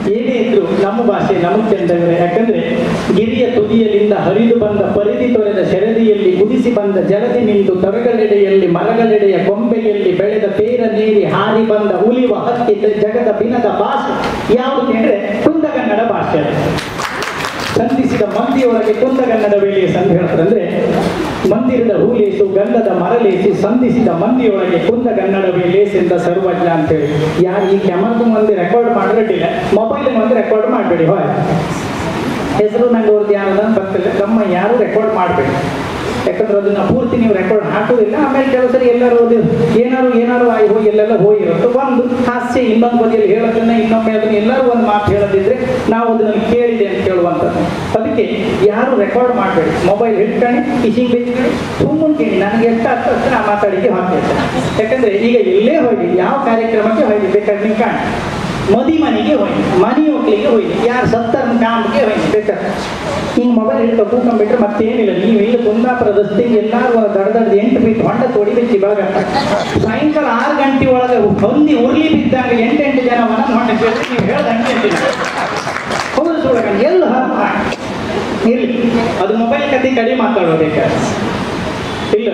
ಏನೇ ಇದ್ರು ನಮ್ಮ ಭಾಷೆ ನಮಗೆ ಚೆಂದವೇ ಯಾಕಂದ್ರೆ ಗಿರಿಯ ತುದಿಯಲ್ಲಿಂದ ಹರಿದು ಬಂದ ಪರಿಧಿ ತೊರೆದ ಶರದಿಯಲ್ಲಿ ಕುದಿಸಿ ಬಂದ ಜಲದಿ ನಿಂತು ತೊರಗಲೆಡೆಯಲ್ಲಿ ಮರಗಳೆಡೆಯ ಗೊಂಬೆಯಲ್ಲಿ ಬೆಳೆದ ತೇರ ನೀರಿ ಹಾರಿ ಬಂದ ಉಲಿವ ಹಕ್ಕಿ ಜಗದ ಬಿನದ ಭಾಷೆ ಯಾವುದು ಅಂದ್ರೆ ಕುಂದಗನ್ನಡ ಭಾಷೆ ಅದು. ಸಂಧಿಸಿದ ಮಂದಿಯೊಳಗೆ ಕುಂದಗನ್ನಡ ವೇಳೆಯ ಸಂಧಿ ಹೇಳ್ತಾರೆ ಅಂದ್ರೆ ಮಂದಿರದ ಹೂಲೇಸು ಗಂಧದ ಮರಲೇಸಿ ಸಂಧಿಸಿದ ಮಂದಿಯೊಳಗೆ ಕುಂದಗನ್ನಡವೇ ಲೇಸೆಂದ ಸರ್ವಜ್ಞ ಅಂತೇಳಿ ಯಾರು ಈ ಕ್ಯಾಮರಾದ ಮಂದಿ ರೆಕಾರ್ಡ್ ಮಾಡಿರಲಿಲ್ಲ ಮೊಬೈಲ್ ಮಂದಿ ರೆಕಾರ್ಡ್ ಮಾಡಬೇಡಿ ಹೋಯ್ ಹೆಸರು ನಂಗೆ ಅವ್ರದ್ದು ಯಾರು ಬರ್ತಿಲ್ಲ ನಮ್ಮ ಯಾರು ರೆಕಾರ್ಡ್ ಮಾಡಬೇಡಿ ಯಾಕಂದ್ರೆ ಅದನ್ನ ಪೂರ್ತಿ ನೀವು ರೆಕಾರ್ಡ್ ಹಾಕೋದಿಲ್ಲ ಆಮೇಲೆ ಕೆಲವು ಸರಿ ಎಲ್ಲರೂ ಓದಿ ಏನಾರು ಏನಾರು ಆಗಿ ಹೋಗಿ ಎಲ್ಲೆಲ್ಲ ಹೋಗಿರುತ್ತೆ ಒಂದು ಹಾಸ್ಯ ಇನ್ನೊಂದು ಬದಿಯಲ್ಲಿ ಹೇಳೋದನ್ನ ಇನ್ನೊಮ್ಮೆ ಅದನ್ನ ಎಲ್ಲರೂ ಒಂದು ಮಾತು ಹೇಳದಿದ್ರೆ ನಾವು ಅದನ್ನ ಕೇಳಿದೆ ಅಂತ ಕೇಳುವಂಥದ್ದು ಅದಕ್ಕೆ ಯಾರು ರೆಕಾರ್ಡ್ ಮಾಡಬೇಡಿ ಮೊಬೈಲ್ ಹಿಡ್ಕೊಂಡು ಕಿಶಿಂಗ್ ಬಿಚ್ಕೊಂಡು ಸುಮ್ಮನೆ ಕೇಳಿ ನನಗೆ ಎಷ್ಟು ಅರ್ಥ ಅಷ್ಟು ನಾ ಮಾತಾಡಿಗೆ ಹಾಕ್ತೇನೆ ಯಾಕಂದ್ರೆ ಈಗ ಎಲ್ಲೇ ಹೋಗಿ ಯಾವ ಕಾರ್ಯಕ್ರಮಕ್ಕೆ ಹೋಗಿ ಬೇಕಾದ್ರೆ ನೀವು ಕಾಣಿ ಮದಿ ಮನೆಗೆ ಹೋಗಿ ಮನೆ ಹೋಗ್ಲಿಕ್ಕೆ ಹೋಗಿ ಯಾರು ಸತ್ತರ ಕಾಮ್ಗೆ ಹೋಗಿ ಬೇಕಾದ್ರೆ ಹಿಂಗೆ ಮೊಬೈಲ್ ಹಿಡ್ಕೊ ಕೂತ್ಕೊಂಡ್ಬಿಟ್ರೆ ಮತ್ತೇನಿಲ್ಲ ನೀವು ಇಲ್ಲಿ ಕುಂದಾಪುರ ರಸ್ತೆಗೆ ಎಲ್ಲಾರು ದಡ ದಡದ ಎಂಟು ಫೀಟ್ ಹೊಂಡ ತೋಡಿ ಬಿಚ್ಚಿ ಬೆಳಗ ಸಾಯಂಕಾಲ ಆರು ಗಂಟೆ ಒಳಗೆ ಹೊಂದಿ ಉರ್ಲಿ ಬಿದ್ದಾಗ ಎಂಟೆಂಟು ಜನ ಮನ ಹೊಂಡ ಕೇಳಿದ್ರೆ ನೀವು ಹೇಳ್ದಂಗೆ ಅಂತೀನಿ ಹೌದು ಸುಳ್ಳಕ ಎಲ್ಲ ಇರ್ಲಿ ಅದು ಮೊಬೈಲ್ ಕತೆ ಕಡಿಮೆ ಮಾತಾಡೋಬೇಕಾದ್ರೆ ಇಲ್ಲ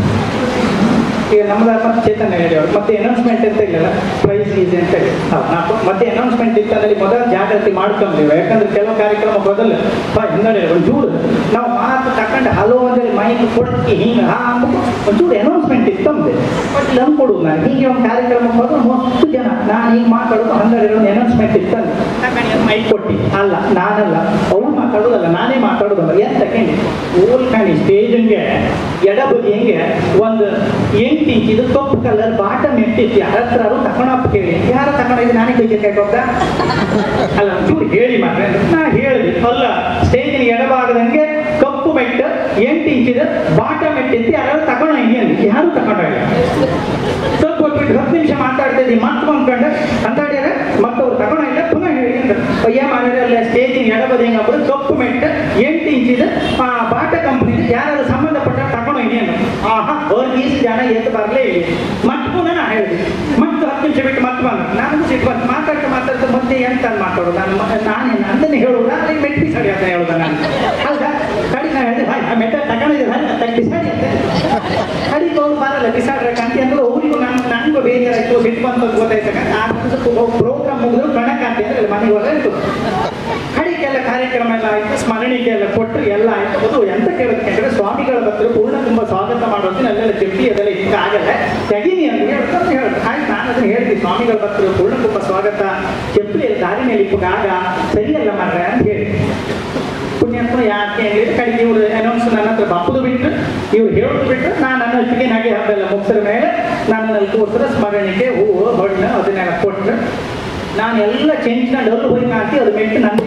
ಈಗ ನಮ್ದು ಮತ್ತೆ ಚೇತನ ಹೇಳಿ ಅವ್ರು ಮತ್ತೆ ಅನೌನ್ಸ್ಮೆಂಟ್ ಅಂತ ಇಲ್ಲ ಪ್ರೈಸ್ ಗೀಸ್ ಅಂತ ಹೇಳಿ ಹೌದು ನಾವು ಮತ್ತೆ ಅನೌನ್ಸ್ಮೆಂಟ್ ಇತ್ತಂದ್ರೆ ಮೊದಲು ಜಾಗೃತಿ ಮಾಡ್ಕೊಂತೀವಿ ಯಾಕಂದ್ರೆ ಕೆಲವು ಕಾರ್ಯಕ್ರಮ ಬದಲು ಬಾ ಹಿನ್ನಡೆ ಒಂಚೂರು ನಾವು ಮಾತು ತಕೊಂಡು ಹಲೋ ಅಂದ್ರೆ ಮೈಕ್ ಕೊಡಕ್ಕೆ ಹಿಂಗೆ ಹಾ ಅಂದ್ಬಿಟ್ಟು ಒಂಚೂರು ಅನೌನ್ಸ್ಮೆಂಟ್ ಇತ್ತಂದೆ ಬಟ್ ಇಲ್ಲ ಕೊಡು ನಾನು ಹೀಗೆ ಒಂದು ಕಾರ್ಯಕ್ರಮಕ್ಕೆ ಹೋದ್ರೆ ಮಸ್ತು ಜನ ನಾನು ಈಗ ಮಾತಾಡೋದು ಹನ್ನೆರಡು ಒಂದು ಅನೌನ್ಸ್ಮೆಂಟ್ ಇತ್ತಂದೆ ಮೈಕ್ ಕೊಟ್ಟು ಅಲ್ಲ ನಾನಲ್ಲ ಅವ್ರು ಮಾತಾಡೋದಲ್ಲ ನಾನೇ ಮಾತಾಡೋದಲ್ಲ ಎಂತ ಕೇಳಿ ಓಲ್ ಕಾಣಿ ಸ್ಟೇಜಂಗೆ ಎಡಬದಿ ಹೆಂಗೆ ಒಂದು ಎಂಟು ಇಂಚ್ ಇದು ಕಪ್ಪು ಕಲರ್ ಬಾಟಮ್ ಎಟ್ಟಿತ್ತು ಯಾರ ಹತ್ರ ತಕೊಂಡಪ್ಪ ಕೇಳಿ ಯಾರ ತಗೊಂಡಿದ್ದು ನಾನೇ ಕೈಗೆ ಅಲ್ಲ ಒಂಚೂರು ಹೇಳಿ ಮಾತ್ರ ನಾ ಹೇಳಿದೆ ಅಲ್ಲ ಸ್ಟೇಜಿನ ಎಡಭಾಗದಂಗೆ ಕಪ್ಪು ಮೆಟ್ಟು ಎಂಟು ಇಂಚಿದ ಬಾಟಮ್ ಎಟ್ಟಿತ್ತು ಯಾರು ತಗೊಂಡ ಹಿಂಗೆ ಯಾರು ತಗೊಂಡಾಗ ಸ್ವಲ್ಪ ಹೊತ್ಬಿಟ್ಟು ಹತ್ತು ನಿಮಿಷ ಮಾತಾಡ್ತಾ ಇದ್ದೀವಿ ಮತ್ತೆ ಅಂದ್ಕೊಂಡು ಅಂತಾಡ್ಯಾರ ಮತ್ತೆ ಅವ್ರು ತಗೊಂಡಿಲ್ಲ ಪುನಃ ಹೇಳಿ ಅಂತ ಅಯ್ಯ ಮಾಡಿರಲ್ಲ ಸ್ಟೇಜಿನ ಎಡಬದಿ ಹೆಂಗప్పుడు ಕಪ್ಪು ಮೆಟ್ಟು ಎಂಟು ಇಂಚಿದ ಆ ಬಾಟ ಕಂಪ್ನಿ ಯಾರು ಸಂಬಂಧಪಟ್ಟ ತಗೊಂಡು ಇನ್ನೇನು ಆಹಾ ಅವ್ರಿಗೆ ಇಷ್ಟು ಜನ ಎದ್ದು ಬರಲೇ ಇಲ್ಲ ಮತ್ತೆ ಪುನಃ ನಾ ಹೇಳಿದೆ ಮತ್ತೆ ಹತ್ತು ನಿಮಿಷ ಬಿಟ್ಟು ಮತ್ತೆ ಬಂದ ನಾನು ಸಿಟ್ಟು ಬಂತು ಮಾತಾಡ್ತಾ ಮಾತಾಡ್ತಾ ಮತ್ತೆ ಎಂತ ಮಾತಾಡೋದು ನಾನು ನಾನೇ ನಂದನ್ನು ಹೇಳುವುದಾ ಅಲ್ಲಿ ಮೆಟ್ ಬಿಸಾಡಿ ಅಂತ ಹೇಳುದ ನಾನು ಹೌದಾ ಕಡಿ ನಾ ಹೇಳಿದೆ ಹಾಯ್ ಆ ಮೆಟ್ಟ ತಗೊಂಡಿದ್ದೆ ಹಾಯ್ ತಗೊಂಡು ಬಿಸಾಡಿ ಅಂತ ಕಡಿಗೆ ಅವ್ರು ಬರಲ್ಲ ಬಿಸಾಡ್ರೆ ಕಾಂತಿ ಅಂದ್ರೆ ಅವ್ರಿಗೂ ನನ್ ನನಗೂ ಬೇಜಾರಾಯ್ತು ಸಿಟ್ಟು ಬಂತು ಅಂತ ಗೊತ್ತಾಯ್ತಕ್ಕ ಆ ಪ್ರೋಗ್ರಾಮ್ ಮುಗಿದ್ರು ಕಣಕಾಂತಿ ಅಂದ್ರೆ ಇಲ್ಲಿ ಮನೆಗೆ ಹೋದ್ರೆ ಕಡಿಗೆಲ್ಲ ಕಾರ್ಯಕ್ರಮ ಎಲ್ಲ ಆಯ್ತು ಸ್ಮರಣಿಕೆ ಎಲ್ಲ ಕೊಟ್ಟು ಎಲ್ಲ ಆಯ್ತು ಅದು ಎಂತ ಕೇಳೋದಕ್ಕೆ ಸ್ವಾಮಿಗಳ ಭಕ್ತರು ಪೂರ್ಣ ತುಂಬ ಸ್ವಾಗತ ಮಾಡೋದಿನ ಅಲ್ಲೆಲ್ಲ ಚೆಪ್ಪಿ ಅದೆಲ್ಲ ಈಗ ಆಗಲ್ಲ ತೆಗೀನಿ ಅಂತ ಹೇಳ್ತಾರೆ ಹೇಳ್ತಾರೆ ಆಯ್ತು ನಾನು ಅದನ್ನ ಹೇಳ್ತೀನಿ ಸ್ವಾಮಿಗಳ ಭಕ್ತರು ಪೂರ್ಣ ತುಂಬ ಸ್ವಾಗತ ಚೆಪ್ಪಲಿ ದಾರಿ ಮೇಲೆ ಇಪ್ಪಗ ಆಗ ಸರಿಯಲ್ಲ ಮಾರ್ರೆ ಅಂತ ಹೇಳಿ ಪುಣ್ಯಾತ್ಮ ಯಾಕೆ ಹೇಳಿದ್ರೆ ಕಡೆಗೆ ಇವರು ಅನೌನ್ಸ್ ನನ್ನ ಹತ್ರ ಬಪ್ಪದು ಬಿಟ್ಟು ಇವ್ರು ಹೇಳೋದು ಬಿಟ್ಟು ನಾನು ನನ್ನ ಹೊತ್ತಿಗೆ ನಗೆ ಹಬ್ಬೆಲ್ಲ ಮುಗಿಸಿದ ಮೇಲೆ ನಾನು ಅಲ್ಲಿ ತೋರಿಸಿದ ಸ್ಮರಣಿಕೆ ಹೂವು ಹಣ್ಣು ಅದನ್ನೆಲ್ಲ ಕೊಟ್ಟು ನಾನು ಎಲ್ಲ ಚೆಂಚ್ಕೊಂಡು ಅಲ್ಲಿ ಹೋಗಿ ಹಾಕಿ ಅದು ಮೆಟ್ಟು ನಂದೇ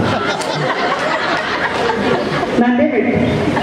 ನಂದೇ ಮೆಟ್ಟು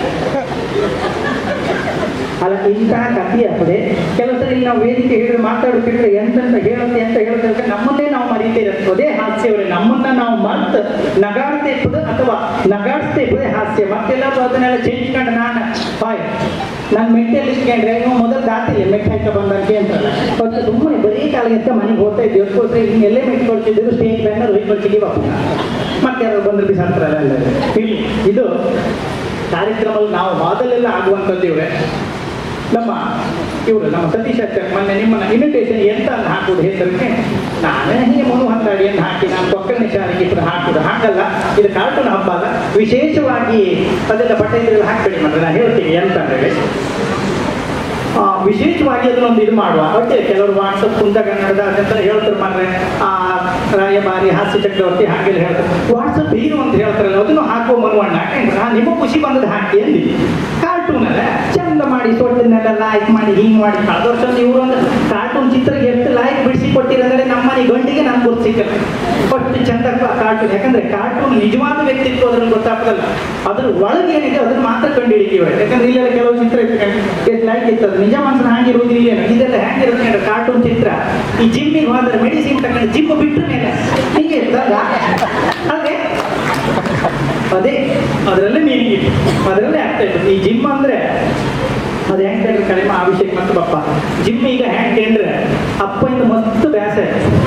ಅಲ್ಲ ಇಂತಹ ಕಥೆ ಆಗ್ತದೆ ಕೆಲವು ಸರಿ ನಾವು ವೇದಿಕೆ ಹಿಡಿದು ಮಾತಾಡುತ್ತಿದ್ರೆ ಎಂತೆಂತ ಹೇಳುತ್ತೆ ಅಂತ ಹೇಳುತ್ತೆ ನಮ್ಮನ್ನೇ ನಾವು ಮರೀತಾ ಇರುತ್ತೆ ಅದೇ ಹಾಸ್ಯವೇ ನಮ್ಮನ್ನ ನಾವು ಮರ್ತು ನಗಾಡ್ತಾ ಇರ್ತದೆ ಅಥವಾ ನಗಾಡಿಸ್ತಾ ಇರ್ತದೆ ಹಾಸ್ಯ ಮತ್ತೆಲ್ಲರೂ ಅದನ್ನೆಲ್ಲ ಚೆಂಚ್ಕೊಂಡು ನಾನು ಬಾಯ್ ನಾನು ಮೆಟ್ಟಲ್ಲಿ ಇಟ್ಕೊಂಡ್ರೆ ನೀವು ಮೊದಲು ದಾತಿಲ್ಲ ಮೆಟ್ಟು ಹಾಕ ಬಂದಂತೆ ಅಂತಲ್ಲ ಮತ್ತೆ ಸುಮ್ಮನೆ ಬರೀ ಕಾಲಿಗೆ ಮನೆಗೆ ಹೋಗ್ತಾ ಇದ್ದೀವಿ ಅದಕ್ಕೋಸ್ಕರ ಹಿಂಗೆ ಎಲ್ಲೇ ಮೆಟ್ಟು ಕೊಡ್ತಿದ್ರು ಸ್ಟೇಜ್ ಬ್ಯಾನರ್ ಹೋಗಿ ಕೊಡ್ತೀವಿ ಮತ್ತೆ ಯಾರು ಬಂದ್ರೆ ಬಿಸಾಡ್ತಾರಲ್ಲ ಅಲ್ಲ ಇಲ್ಲಿ ಇದು ಕಾರ್ಯಕ್ರಮದಲ್ಲಿ ನಾವು ಮೊದಲೆಲ್ಲ ಆಗುವಂಥದ್ದು ಇವ್ರೆ ನಮ್ಮ ಇವರು ನಮ್ಮ ಸತೀಶ್ ಅಚ್ಚರ್ ಮೊನ್ನೆ ನಿಮ್ಮನ್ನ ಇನ್ವಿಟೇಷನ್ ಎಂತ ಅಂತ ಹಾಕುದು ಹೆಸರಿಗೆ ನಾನೇ ಹೀಗೆ ಮುನು ಹತ್ತಾಡಿಯನ್ನು ಹಾಕಿ ನಾನು ಕೊಕ್ಕಣಿ ಶಾಲೆಗೆ ಕೂಡ ಹಾಕುದು ಹಾಗಲ್ಲ ಇದು ಕಾರ್ಟೂನ್ ಹಬ್ಬ ಅಲ್ಲ ವಿಶೇಷವಾಗಿ ಅದೆಲ್ಲ ಬಟ್ಟೆ ಇದ್ರಲ್ಲಿ ಹಾಕ್ಬೇಡಿ ಮಾತ್ರ ನಾನು ಹೇಳ್ತೀನಿ ಎಂತ ಅಂದ್ರೆ ಆ, ವಿಶೇಷವಾಗಿ ಅದನ್ನೊಂದು ಇದು ಮಾಡುವ ಒಟ್ಟೆ ಕೆಲವರು ವಾಟ್ಸಪ್ ಕುಂದ ಕನ್ನಡದ ಅದೆಲ್ಲ ಹೇಳ್ತಾರೆ ಮಾರ್ರೆ ಆ ರಾಯಭಾರಿ ಹಾಸ್ಯ ಚಕ್ರವರ್ತಿ ಹಾಗೆಲ್ಲ ಹೇಳ್ತಾರೆ ವಾಟ್ಸಪ್ ಹೀರೋ ಅಂತ ಹೇಳ್ತಾರಲ್ಲ ಅದನ್ನು ಹಾಕುವ ಮನುವಣ್ಣ ಯಾಕಂದ್ರೆ ಆ, ನಿಮಗೆ ಖುಷಿ ಬಂದದ್ದು ಹಾಕಿ ಅಂದಿ ಕಾರ್ಟೂನ್ ಅಲ್ಲ ಚಂದ ಮಾಡಿ ಸೊಟ್ಟನ್ನೆಲ್ಲ ಲೈಕ್ ಮಾಡಿ ಹಿಂಗ್ ಮಾಡಿ ಕಳೆದ ವರ್ಷ ಇವರು ಒಂದು ಕಾರ್ಟೂನ್ ಚಿತ್ರಕ್ಕೆ ಎಷ್ಟು ಲೈಕ್ ಬಿಡಿಸಿ ಕೊಟ್ಟಿರಂದ್ರೆ ನಮ್ಮ ಮನೆ ಗಂಡಿಗೆ ನಮ್ಗೆ ಗೊತ್ತು ಸಿಕ್ಕಲ್ಲ ಒಟ್ಟು ಚಂದ ಕಾರ್ಟೂನ್ ಯಾಕಂದ್ರೆ ಕಾರ್ಟೂನ್ ನಿಜವಾದ ವ್ಯಕ್ತಿತ್ವ ಅದ್ರಲ್ಲಿ ಗೊತ್ತಾಗ್ತದಲ್ಲ ಅದ್ರ ಒಳಗೆ ಏನಿದೆ ಅದನ್ನ ಮಾತ್ರ ಕಂಡು ಹಿಡಿತೀವಿ ಯಾಕಂದ್ರೆ ಇಲ್ಲೆಲ್ಲ ಕೆಲವು ಚಿತ್ರ ಎಷ್ಟು ಲೈಕ್ ಇರ್ತದೆ ನಿಜ ಮನಸ್ಸನ್ನ ಹಾಗಿರುವುದಿಲ್ಲ ಏನು ಇದೆಲ್ಲ ಹೆಂಗಿರುತ್ತೆ ಕಾರ್ಟೂನ್ ಚಿತ್ರ ಈ ಜಿಮ್ಮಿಗೆ ಹೋದ್ರೆ ಮೆಡಿಸಿನ್ ತಗೊಂಡು ಜಿಮ್ ಬಿಟ್ಟ ಮೇಲೆ ಹಿಂಗೆ ಇರ್ತದ ಅದೇ ಅದೇ ಅದರಲ್ಲೇ ಮೀನಿಂಗ್ ಇತ್ತು ಅದರಲ್ಲೇ ಆಗ್ತಾ ಇತ್ತು ಈ ಜಿಮ್ ಅಂದ್ರೆ ಅದು ಹೆಂಗ್ ಕೇಳಿದ್ರೆ ಕಡಿಮೆ ಅಭಿಷೇಕ್ ಮತ್ತು ಬಪ್ಪ ಜಿಮ್ ಈಗ ಹೆಂಗ್ ಕೇಂದ್ರೆ ಅಪ್ಪಯಿಂದ ಮಸ್ತ್ ಬ್ಯಾಸ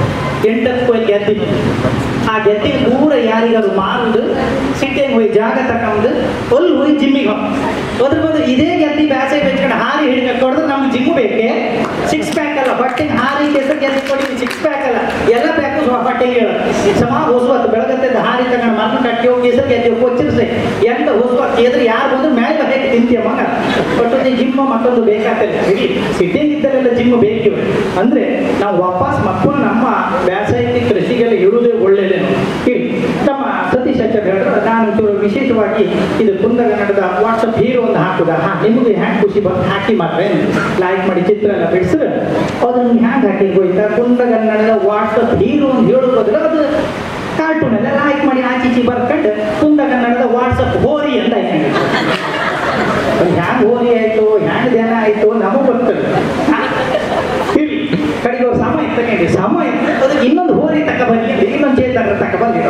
ಎಂಟತ್ತು ಕೊಯ್ಲು ಗೆದ್ದಿ ಆ ಗೆದ್ದಿಗೆ ಪೂರ ಯಾರಿಗಾದ್ರು ಮಾರುದು ಸಿಟ್ಟಿಗೆ ಹೋಗಿ ಜಾಗ ತಗೊಂಡು ಅಲ್ಲಿ ಹೋಗಿ ಜಿಮ್ಮಿಗೆ ಹೋಗಿ ಅದ್ರ ಬದಲು ಇದೇ ಗೆದ್ದಿ ಬ್ಯಾಸೆ ಬೆಚ್ಕೊಂಡು ಹಾರಿ ಹಿಡಿದು ಕೊಡಿದ್ರೆ ನಮ್ಗೆ ಜಿಮ್ ಬೇಕೆ ಸಿಕ್ಸ್ ಪ್ಯಾಕ್ ಅಲ್ಲ ಬಟ್ಟೆಗೆ ಹಾರಿ ಕೆಸರು ಗೆದ್ದಿ ಕೊಡಿ ಸಿಕ್ಸ್ ಪ್ಯಾಕ್ ಅಲ್ಲ ಎಲ್ಲ ಪ್ಯಾಕು ಬಟ್ಟೆಗೆ ಹೇಳು ಸಮ ಹೊಸುವತ್ತು ಬೆಳಗತ್ತೆ ಹಾರಿ ತಗೊಂಡು ಮರಳು ಕಟ್ಟಿ ಹೋಗಿ ಕೆಸರು ಗೆದ್ದಿ ಕೊಚ್ಚಿರ್ಸಿ ಎಂತ ಹೊಸುವತ್ತು ಎದ್ರೆ ಯಾರು ಬಂದ್ರು ಮೇಲೆ ಹೇಗೆ ತಿಂತೀಯ ಮಗ ಒಟ್ಟೊಂದು ಜಿಮ್ ಮತ್ತೊಂದು ಬೇಕಾಗ್ತದೆ ಇರಲಿ ಸಿಟಿಂಗ್ ಇದ್ದಲ್ಲೆಲ್ಲ ಜಿಮ್ ಬೇಕಿವೆ ಅಂದ್ರೆ ನಾವು ವಾಪಸ್ ಮಕ್ಕಳು ನಮ್ಮ ವ್ಯಾಸಾಯಿಕ ಕೃಷಿಗೆಲ್ಲ ಇರುವುದೇ ಒಳ್ಳೆಯದೇನು ಇರಲಿ ನಮ್ಮ ಸತೀಶ್ ಆಚಾರ್ಯ ಹೇಳಿದ್ರು ನಾನು ಚೂರು ವಿಶೇಷವಾಗಿ ಇದು ಕುಂದಗನ್ನಡದ ವಾಟ್ಸಪ್ ಹೀರೋ ಒಂದು ಹಾಕುದ ಹಾ ನಿಮಗೆ ಹ್ಯಾಂಗ್ ಖುಷಿ ಬಂದು ಹಾಕಿ ಮಾತ್ರ ಲೈಕ್ ಮಾಡಿ ಚಿತ್ರ ಎಲ್ಲ ಬಿಡಿಸಿದ್ರೆ ಅದನ್ನ ಹ್ಯಾಂಗ್ ಹಾಕಿ ಹೋಯ್ತಾ ಕುಂದಗನ್ನಡದ ವಾಟ್ಸಪ್ ಹೀರೋ ಅಂತ ಹೇಳೋ ಬದಲು ಅದು ಕಾರ್ಟೂನ್ ಎಲ್ಲ ಲೈಕ್ ಮಾಡಿ ಆಚೀಚಿ ಬರ್ಕೊಂಡು ಕುಂದಗನ್ನಡದ ವಾಟ್ಸಪ್ ಹೋರಿ ಅಂತ ಆಯ್ತು ಹ್ಯಾಂಗ್ ಹೋರಿ ಆಯ್ತು ಹ್ಯಾಂಗ್ ಧ್ಯಾನ ಆಯ್ತು ನಮಗ್ ಬರ್ತದೆ ಇರ್ಲಿ ಕಡೆಗೆ ಅವ್ರು ಸಮ ಇರ್ತಕ್ಕಂಥ ಸಮ ಇತ್ತು ಅದಕ್ಕೆ ಇನ್ನೊಂದು ಹೋರಿ ತಕ್ಕ ಬನ್ನಿ ಅಂತ ಇನ್ನೊಂದು ಚೇತನ ತಕ್ಕ ಬಂದಿರೋ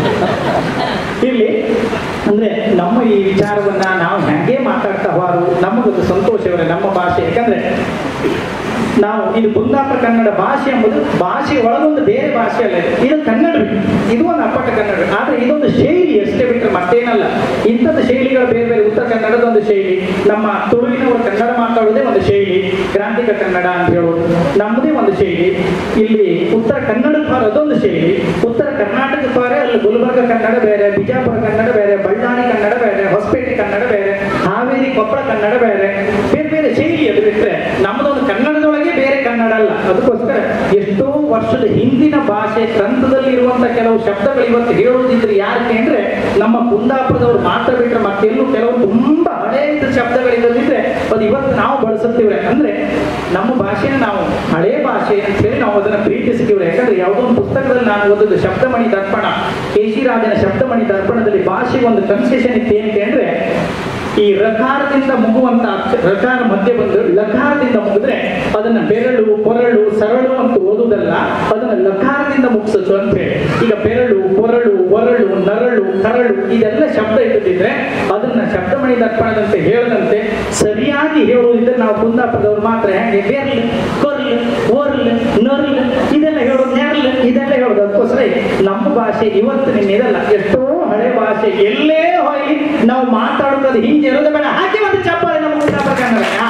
ಇರ್ಲಿ ಅಂದ್ರೆ ನಮ್ಮ ಈ ವಿಚಾರವನ್ನ ನಾವು ಹೆಂಗೆ ಮಾತಾಡ್ತಾ ಹೋರು ನಮಗೊಂದು ಸಂತೋಷವೇ ನಮ್ಮ ಭಾಷೆ ಯಾಕಂದ್ರೆ ನಾವು ಇದು ಕುಂದಾಪುರ ಕನ್ನಡ ಭಾಷೆ ಎಂಬುದು ಭಾಷೆ ಒಳಗೊಂದು ಬೇರೆ ಭಾಷೆ ಅಲ್ಲ ಇದು. ಇದು ಕನ್ನಡ ಇದು ಒಂದು ಅಪ್ಪಟ ಕನ್ನಡ ಆದ್ರೆ ಇದೊಂದು ಶೈಲಿ ಅಷ್ಟೇ ಬಿಟ್ಟರೆ ಮತ್ತೇನಲ್ಲ ಇಂಥದ್ದು ಶೈಲಿಗಳು ಬೇರೆ ಬೇರೆ ಉತ್ತರ ಕನ್ನಡದ ಒಂದು ಶೈಲಿ ನಮ್ಮ ತುಳುವಿನವರು ಕನ್ನಡ ಮಾತಾಡೋದೇ ಒಂದು ಶೈಲಿ ಕ್ರಾಂತಿಕ ಕನ್ನಡ ಅಂತ ಹೇಳೋದು ನಮ್ಮದೇ ಒಂದು ಶೈಲಿ ಇಲ್ಲಿ ಉತ್ತರ ಕನ್ನಡಕ್ಕೆ ಬಾರ ಅದೊಂದು ಶೈಲಿ ಉತ್ತರ ಕರ್ನಾಟಕಕ್ಕೆ ಬಾರ ಅಲ್ಲಿ ಗುಲ್ಬರ್ಗ ಕನ್ನಡ ಬೇರೆ ಬಿಜಾಪುರ ಕನ್ನಡ ಬೇರೆ ಬಳ್ಳಾರಿ ಕನ್ನಡ ಬೇರೆ ಹೊಸಪೇಟೆ ಕನ್ನಡ ಬೇರೆ ಹಾವೇರಿ ಕೊಪ್ಪಳ ಕನ್ನಡ ಬೇರೆ ಬೇರೆ ಬೇರೆ ಶೈಲಿ ಅದು ಬಿಟ್ಟರೆ ನಮ್ಮದೊಂದು ಕನ್ನಡದೊಳಗೆ ಬೇರೆ ಕನ್ನಡ ಅಲ್ಲ ಅದಕ್ಕೋಸ್ಕರ ಎಷ್ಟೋ ವರ್ಷದ ಹಿಂದಿನ ಭಾಷೆ ಗ್ರಂಥದಲ್ಲಿ ಇರುವಂತ ಕೆಲವು ಶಬ್ದಗಳು ಇವತ್ತು ಹೇಳುವುದಿದ್ರೆ ಯಾಕೆ ಅಂದ್ರೆ ನಮ್ಮ ಕುಂದಾಪುರದವರು ಮಾತ್ರ ಬಿಟ್ಟರೆ ಮತ್ತೆಲ್ಲೂ ಕೆಲವು ತುಂಬಾ ಹಳೆಯ ಶಬ್ದಗಳಿಲ್ಲದಿದ್ರೆ ಅದು ಇವತ್ತು ನಾವು ಬಳಸುತ್ತೀವಿ ಅಂದ್ರೆ ನಮ್ಮ ಭಾಷೆನ ನಾವು ಹಳೆ ಭಾಷೆ ಅಂತ ಹೇಳಿ ನಾವು ಅದನ್ನ ಪ್ರೀತಿಸ್ತೀವಿ ಯಾಕಂದ್ರೆ ಯಾವುದೋ ಒಂದು ಪುಸ್ತಕದಲ್ಲಿ ನಾನು ಓದಿದ್ದು ಶಬ್ದಮಣಿ ದರ್ಪಣ ಕೇಶಿರಾಜನ ಶಬ್ದಮಣಿ ದರ್ಪಣದಲ್ಲಿ ಭಾಷೆಗೆ ಒಂದು ಕನ್ಸೆಷನ್ ಇತ್ತು ಏನಕ್ಕೆ ಅಂದ್ರೆ ಈ ರಕಾರದಿಂದ ಮುಗುವಂತ ಅಕ್ಷ- ರಕಾರ ಮಧ್ಯೆ ಬಂದು ಲಕಾರದಿಂದ ಮುಗಿದ್ರೆ ಅದನ್ನ ಬೆರಳು ಕೊರಳು ಸರಳು ಅಂತ ಓದುವುದಲ್ಲ ಅದನ್ನ ಲಕಾರದಿಂದ ಮುಗಿಸೋದು ಅಂತ ಹೇಳಿ ಈಗ ಬೆರಳು ಕೊರಳು ಒರಳು ನರಳು ಕರಳು ಇದೆಲ್ಲ ಶಬ್ದ ಇಟ್ಟಿದ್ರೆ ಅದನ್ನ ಶಬ್ದಮಣಿ ದರ್ಪಣದಂತೆ ಹೇಳದಂತೆ ಸರಿಯಾಗಿ ಹೇಳುವುದಿದ್ರೆ ನಾವು ಕುಂದಾಪುರದವ್ರು ಮಾತ್ರ ಹೆಂಗೆ ಬೆರ್ಲು ಕೊರ್ಲು ಒರ್ಲು ನರ್ಲು ಇದೆಲ್ಲ ಹೇಳೋದು ನೆರ್ಲು ಇದೆಲ್ಲ ಹೇಳೋದು ಅದಕ್ಕೋಸ್ಕರ ನಮ್ಮ ಭಾಷೆ ಇವತ್ತು ನಿನ್ನ ಇದಲ್ಲ ಎಷ್ಟೋ ಹಳೆ ಭಾಷೆ ಎಲ್ಲೇ ಹೋಗಿ ನಾವು ಮಾತಾಡುತ್ತದೆ ಹಿಂಗೆ ಇರೋದು ಬೇಡ ಹಾಗೆ ಒಂದು ಚಪ್ಪಾಳೆ ನಮ್ಮ ಕುಂದಾಪುರ ಕನ್ನಡ ಯಾ?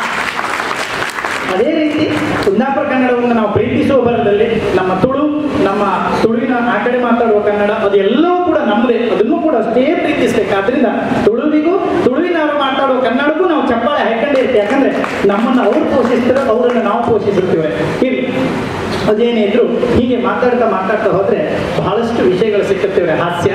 ಅದೇ ರೀತಿ ಕುಂದಾಪುರ ಕನ್ನಡವನ್ನು ನಾವು ಪ್ರೀತಿಸುವ ಬರದಲ್ಲಿ ನಮ್ಮ ತುಳು ನಮ್ಮ ತುಳುವಿನ ಆ ಕಡೆ ಮಾತಾಡುವ ಕನ್ನಡ ಅದೆಲ್ಲವೂ ಕೂಡ ನಮ್ಮದೇ ಅದನ್ನು ಕೂಡ ಅಷ್ಟೇ ಪ್ರೀತಿಸ್ಬೇಕು ಆದ್ರಿಂದ ತುಳುವಿಗೂ ತುಳುವಿನವರು ಮಾತಾಡುವ ಕನ್ನಡಕ್ಕೂ ನಾವು ಚಪ್ಪಾಳೆ ಹಾಕೊಂಡೇ ಇರ್ತೀವಿ ಯಾಕಂದ್ರೆ ನಮ್ಮನ್ನು ಅವ್ರು ಪೋಷಿಸ್ತಾರೆ ಅವರನ್ನು ನಾವು ಪೋಷಿಸುತ್ತೇವೆ ಇರ್ಲಿ ಅದೇನೇ ಇದ್ರು ಹೀಗೆ ಮಾತಾಡ್ತಾ ಮಾತಾಡ್ತಾ ಹೋದ್ರೆ ಬಹಳಷ್ಟು ವಿಷಯಗಳು ಸಿಕ್ಕುತ್ತೇವೆ ಹಾಸ್ಯ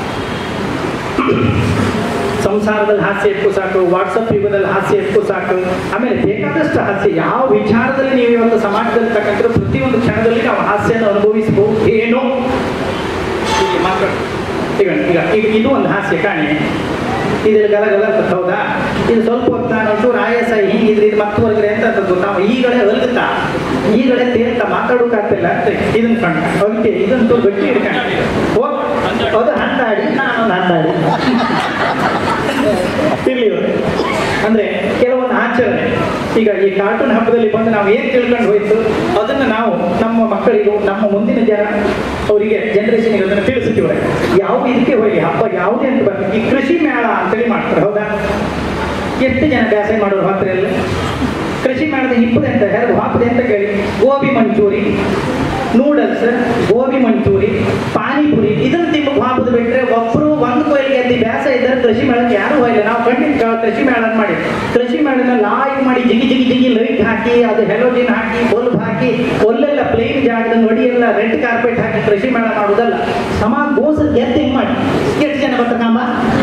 ಸಂಸಾರದಲ್ಲಿ ಹಾಸ್ಯ ಎತ್ತು ಸಾಕು ವಾಟ್ಸಪ್ ಯುಗದಲ್ಲಿ ಹಾಸ್ಯ ಎತ್ತು ಸಾಕು ಆಮೇಲೆ ಬೇಕಾದಷ್ಟು ಹಾಸ್ಯ ಯಾವ ವಿಚಾರದಲ್ಲಿ ನೀವು ಇವತ್ತು ಸಮಾಜದಲ್ಲಿ ತಕ್ಕಂಥ ಪ್ರತಿಯೊಂದು ಕ್ಷಣದಲ್ಲಿ ನಾವು ಹಾಸ್ಯನ ಅನುಭವಿಸಬಹುದು ಏನೋ ಹೀಗೆ ಮಾತಾಡ ಈಗ ಈಗ ಈಗ ಇದು ಒಂದು ಹಾಸ್ಯ ಕಾಣಿ ಇದ್ರಲ್ಲಿ ಗಲ ಗಲ ಅಂತ ಹೌದಾ ಇದು ಸ್ವಲ್ಪ ಹೊತ್ತು ನಾನು ಒಂಚೂರು ಆಯಾಸ ಹಿಂಗಿದ್ರೆ ಇದು ಮತ್ತೆ ಹೊರಗಡೆ ಅಂತ ಅಂತದ್ದು ತಾವು ಈಗಲೇ ಹೊಲ್ಗುತ್ತಾ ಈಗಲೇ ತೇಲ್ತಾ ಮಾತಾಡೋಕ್ಕಾಗ್ತಿಲ್ಲ ಅಂತ ಇದನ್ನ ಕಂಡು ಅದಕ್ಕೆ ಇದಂತೂ ಗಟ್ಟಿ ಹಿಡ್ಕೊಂಡು ಹೋಗ್ ಅದು ಹಂದಾಡಿ ನಾನೊಂದು ಹಂದಾಡಿ ಇರ್ಲಿ ಇವ್ರು. ಅಂದ್ರೆ ಕೆಲವೊಂದು ಆಚರಣೆ ಈಗ ಈ ಕಾರ್ಟೂನ್ ಹಬ್ಬದಲ್ಲಿ ಬಂದು ನಾವು ಏನ್ ತಿಳ್ಕೊಂಡು ಹೋಯ್ತು ಅದನ್ನ ನಾವು ನಮ್ಮ ಮಕ್ಕಳಿಗೂ ನಮ್ಮ ಮುಂದಿನ ಜನ ಅವರಿಗೆ ಜನರೇಷನ್ಗೆ ಅದನ್ನು ತಿಳಿಸ್ತೀವಿ ಯಾವ ಇದಕ್ಕೆ ಹೋಗಿ ಹಬ್ಬ ಯಾವುದೇ ಅಂತ ಬರ್ತೀವಿ ಈ ಕೃಷಿ ಮೇಳ ಅಂತೇಳಿ ಮಾಡ್ತಾರೆ ಹೌದಾ ಎಷ್ಟು ಜನ ಬೇಸಾಯ ಮಾಡೋರು ಹತ್ರ ಎಲ್ಲ ಕೃಷಿ ಮೇಳದ ಇಪ್ಪದೆ ಅಂತ ಯಾರು ಹಾಪದೆ ಅಂತ ಕೇಳಿ ಗೋಬಿ ಮಂಚೂರಿ ನೂಡಲ್ಸ್ ಗೋಬಿ ಮಂಚೂರಿ ಪಾನಿಪುರಿ ಇದನ್ನ ತಿಂಬ ಹಾಪದು ಬಿಟ್ರೆ ಒಬ್ರು ಒಂದು ಕೊಯ್ಲಿಗೆ ಎದ್ದು ಬ್ಯಾಸ ಇದ್ದಾರೆ ಕೃಷಿ ಮೇಳಕ್ಕೆ ಯಾರು ಹೋಗಿಲ್ಲ ನಾವು ಖಂಡಿತ ಕೃಷಿ ಮೇಳ ಅಂತ ಮಾಡಿ ಕೃಷಿ ಮೇಳನ ಲಾಯ್ವ್ ಮಾಡಿ ಜಿಗಿ ಜಿಗಿ ಜಿಗಿ ಲೈಟ್ ಹಾಕಿ ಅದು ಹೆಲೋಜಿನ್ ಹಾಕಿ ಬಲ್ಬ್ ಹಾಕಿ ಒಲ್ಲೆಲ್ಲ ಪ್ಲೇನ್ ಜಾಗದ ನೋಡಿ ಎಲ್ಲ ರೆಡ್ ಕಾರ್ಪೆಟ್ ಹಾಕಿ ಕೃಷಿ ಮೇಳ ಮಾಡುವುದಲ್ಲ ಸಮಾನ ಗೋಸ ಎದ್ದು ಹಿಂಗ್ ಮಾಡಿ ಎಷ್ಟು ಜನ ಬರ್ತಾಕಮ್ಮ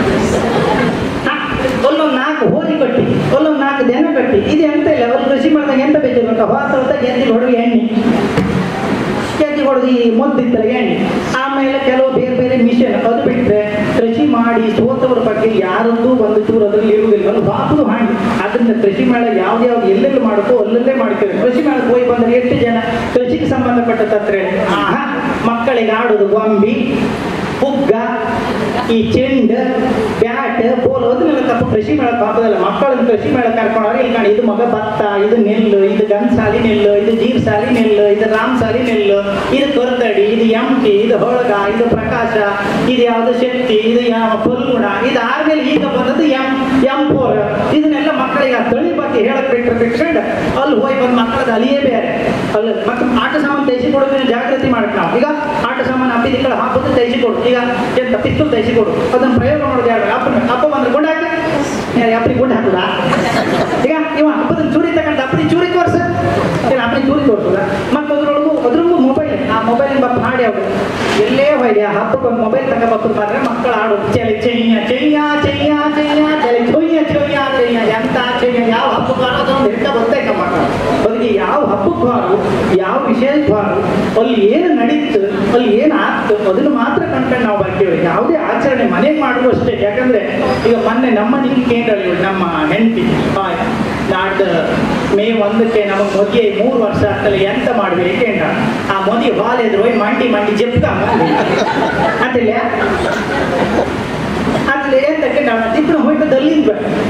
ಒಲ್ಲೊಂದು ನಾಲ್ಕು ಹೋರಿ ಕಟ್ಟಿ ಒಲ್ಲೊಂದು ನಾಲ್ಕು ದನ ಕಟ್ಟಿ ಇದು ಎಂತ ಇಲ್ಲ ಅವ್ರು ಕೃಷಿ ಮಾಡಿದಾಗ ಎಂತ ಬೇಕಿರ್ಬೇಕು ಹೊತ್ತ ಗೆದ್ದಿ ಹೊಡೆದು ಎಣ್ಣೆ ಗೆದ್ದಿ ಹೊಡೆದು ಈ ಮೊದ್ದಿತ್ತಲ್ಲ ಎಣ್ಣೆ ಆಮೇಲೆ ಕೆಲವು ಬೇರೆ ಬೇರೆ ಮಿಷನ್ ಅದು ಬಿಟ್ಟರೆ ಕೃಷಿ ಮಾಡಿ ಸೋತವರ ಬಗ್ಗೆ ಯಾರೊಂದು ಒಂದು ಚೂರು ಅದರಲ್ಲಿ ಇರುವುದಿಲ್ಲ ಒಂದು ಬಾಪುದು ಹಾಂಡಿ ಅದರಿಂದ ಕೃಷಿ ಮೇಳ ಯಾವ್ದು ಯಾವ್ದು ಎಲ್ಲೆಲ್ಲಿ ಮಾಡುತ್ತೋ ಅಲ್ಲಲ್ಲೇ ಮಾಡ್ತೇವೆ ಕೃಷಿ ಮೇಳಕ್ಕೆ ಹೋಗಿ ಬಂದರೆ ಎಷ್ಟು ಜನ ಕೃಷಿಗೆ ಸಂಬಂಧಪಟ್ಟ ತತ್ರ ಆಹಾ ಮಕ್ಕಳಿಗೆ ಆಡೋದು ಗೊಂಬಿ ಹುಗ್ಗ ಈ ಚೆಂಡ್ ಬ್ಯಾಟ್ ಬೋಲ್ ಅದನ್ನೆಲ್ಲ ತಪ್ಪು ಕೃಷಿ ಮೇಳಕ್ಕೆ ಹಾಕೋದಲ್ಲ ಮಕ್ಕಳನ್ನ ಕೃಷಿ ಮೇಳಕ್ಕೆ ಕರ್ಕೊಂಡವ್ರೆ ಇಲ್ಲಿ ಕಾಣಿ ಇದು ಮಗ ಭತ್ತ ಇದು ನೆಲ್ಲು ಇದು ಗನ್ಸಾಲಿ ನೆಲ್ಲು ಇದು ಜೀರ್ಸಾಲಿ ನೆಲ್ಲು ಇದು ರಾಮ್ಸಾಲಿ ನೆಲ್ಲು ಇದು ಕೊರತಡಿ ಇದು ಎಂಟಿ ಇದು ಹೊಳಗ ಇದು ಪ್ರಕಾಶ ಇದು ಯಾವುದು ಶಕ್ತಿ ಇದು ಯಾವ ಫಲ್ಗುಣ ಇದು ಆದ್ಮೇಲೆ ಈಗ ಬಂದದ್ದು ಎಂ ಎಂ ಫೋರ್ ಇದನ್ನೆಲ್ಲ ಮಕ್ಕಳಿಗೆ ಆ ತಳಿ ಬಗ್ಗೆ ಹೇಳಕ್ ಬಿಟ್ಟರೆ ಬಿಟ್ಕೊಂಡು ಅಲ್ಲಿ ಹೋಗಿ ಬಂದು ಮಕ್ಕಳದ ಅಲಿಯೇ ಬೇರೆ ಅಲ್ಲಿ ಮತ್ತೆ ಆಟ ಸಾಮಾನು ತೈಸಿ ಕೊಡೋದನ್ನ ಜಾಗೃತಿ ಮಾಡಕ್ ನಾವು ಈಗ ಆಟ ಸಾಮಾನು ಅಪ್ಪಿದಿಕ್ಕಳ ಹಾಕೋದು ತೈಸಿ ಕೊಡು ಈಗ ಎಂತ ಪಿಸ್ತೂಲ್ ತೈಸಿ ಕೊಡು ಅದನ್ನ ಪ್ರಯೋಗ ಮಾಡೋದು ಯಾರು ಅಪ್ಪನ ಅಪ್ಪ ಬಂದ್ರೆ ಗುಂಡು ಹಾಕಿ ಅಪ್ಪನಿಗೆ ಗುಂಡು ಹಾಕುದ ಈಗ ಇವ ಹಬ್ಬದ ಚೂರಿ ತಗೊಂಡು ಅಪ್ಪನಿ ಚೂರಿ ತೋರ್ಸ ಇಲ್ಲ ಅಪ್ಪನಿ ಚೂರಿ ತೋರ್ಸುದ ಮತ್ತೆ ಅದ್ರೊಳಗೂ ಅದ್ರಗೂ ಮೊಬೈಲ್ ಆ ಮೊಬೈಲ್ ಬಪ್ಪ ಹಾಡಿ ಅವ್ರು ಎಲ್ಲೇ ಹೋಗಿ ಆ ಹಬ್ಬಕ್ಕೆ ಒಂದು ಮೊಬೈಲ್ ತಗೋಬೇಕು ಮಾತ್ರ ಮಕ್ಕಳು ಆಡು ಚಲಿ ಚೈಯ ಚೈಯ ಚೈಯ ಚೈಯ ಚಲಿ ಚೊಯ್ಯ ಚೊಯ್ಯ ಚೈಯ ಎಂತ ಚೈಯ ಯಾವ ಹಬ್ಬಕ್ಕೆ ಆಡೋದು ಅಂತ ಹಿಡ್ಕ ಗೊತ್ತಾಯ್ತ ಮಕ್ಕಳು ಅದಕ್ಕೆ ಯಾವ ಹಬ್ಬಕ್ಕೆ ಬಾರು ಯಾವ ವಿಷಯಕ್ಕೆ ಬಾರು ಅಲ್ಲಿ ಏನು ನಡೀತು ಅಲ್ಲಿ ಏನು ಆಗ್ತು ಅದನ್ನು ಮಾತ್ರ ಕಣ್ಕೊಂಡು ನಾವು ಬರ್ತೀವಿ ಯಾವುದೇ ಆಚರಣೆ ಮನೆಗೆ ಮಾಡುವ ಅಷ್ಟೇ ಯಾಕಂದ್ರೆ ಈಗ ಮೊನ್ನೆ ನಮ್ಮ ಮನೆಗೆ ಕೇಂದ್ರಲ್ಲಿ ನಮ್ಮ ಹೆಂಡತಿ ನಾಡ್ದು ಮೇ ಒಂದಕ್ಕೆ ನಮಗೆ ಮದುವೆ ಮೂರು ವರ್ಷ ಆಗ್ತಲ್ಲ ಎಂತ ಮಾಡ್ಬೇಕು ಕೇಂದ್ರ ಆ ಮದುವೆ ಹಾಲ್ ಎದುರು ಹೋಗಿ ಮಂಡಿ ಮಂಡಿ ಜಪ್ಕ ಅಂತಿಲ್ಲ ಅಲ್ಲಿ ಎಂತಕ್ಕೆ ನಾವು ತಿಪ್ಪನ ಹೋಯ್ತು ದಲ್ಲಿಂದ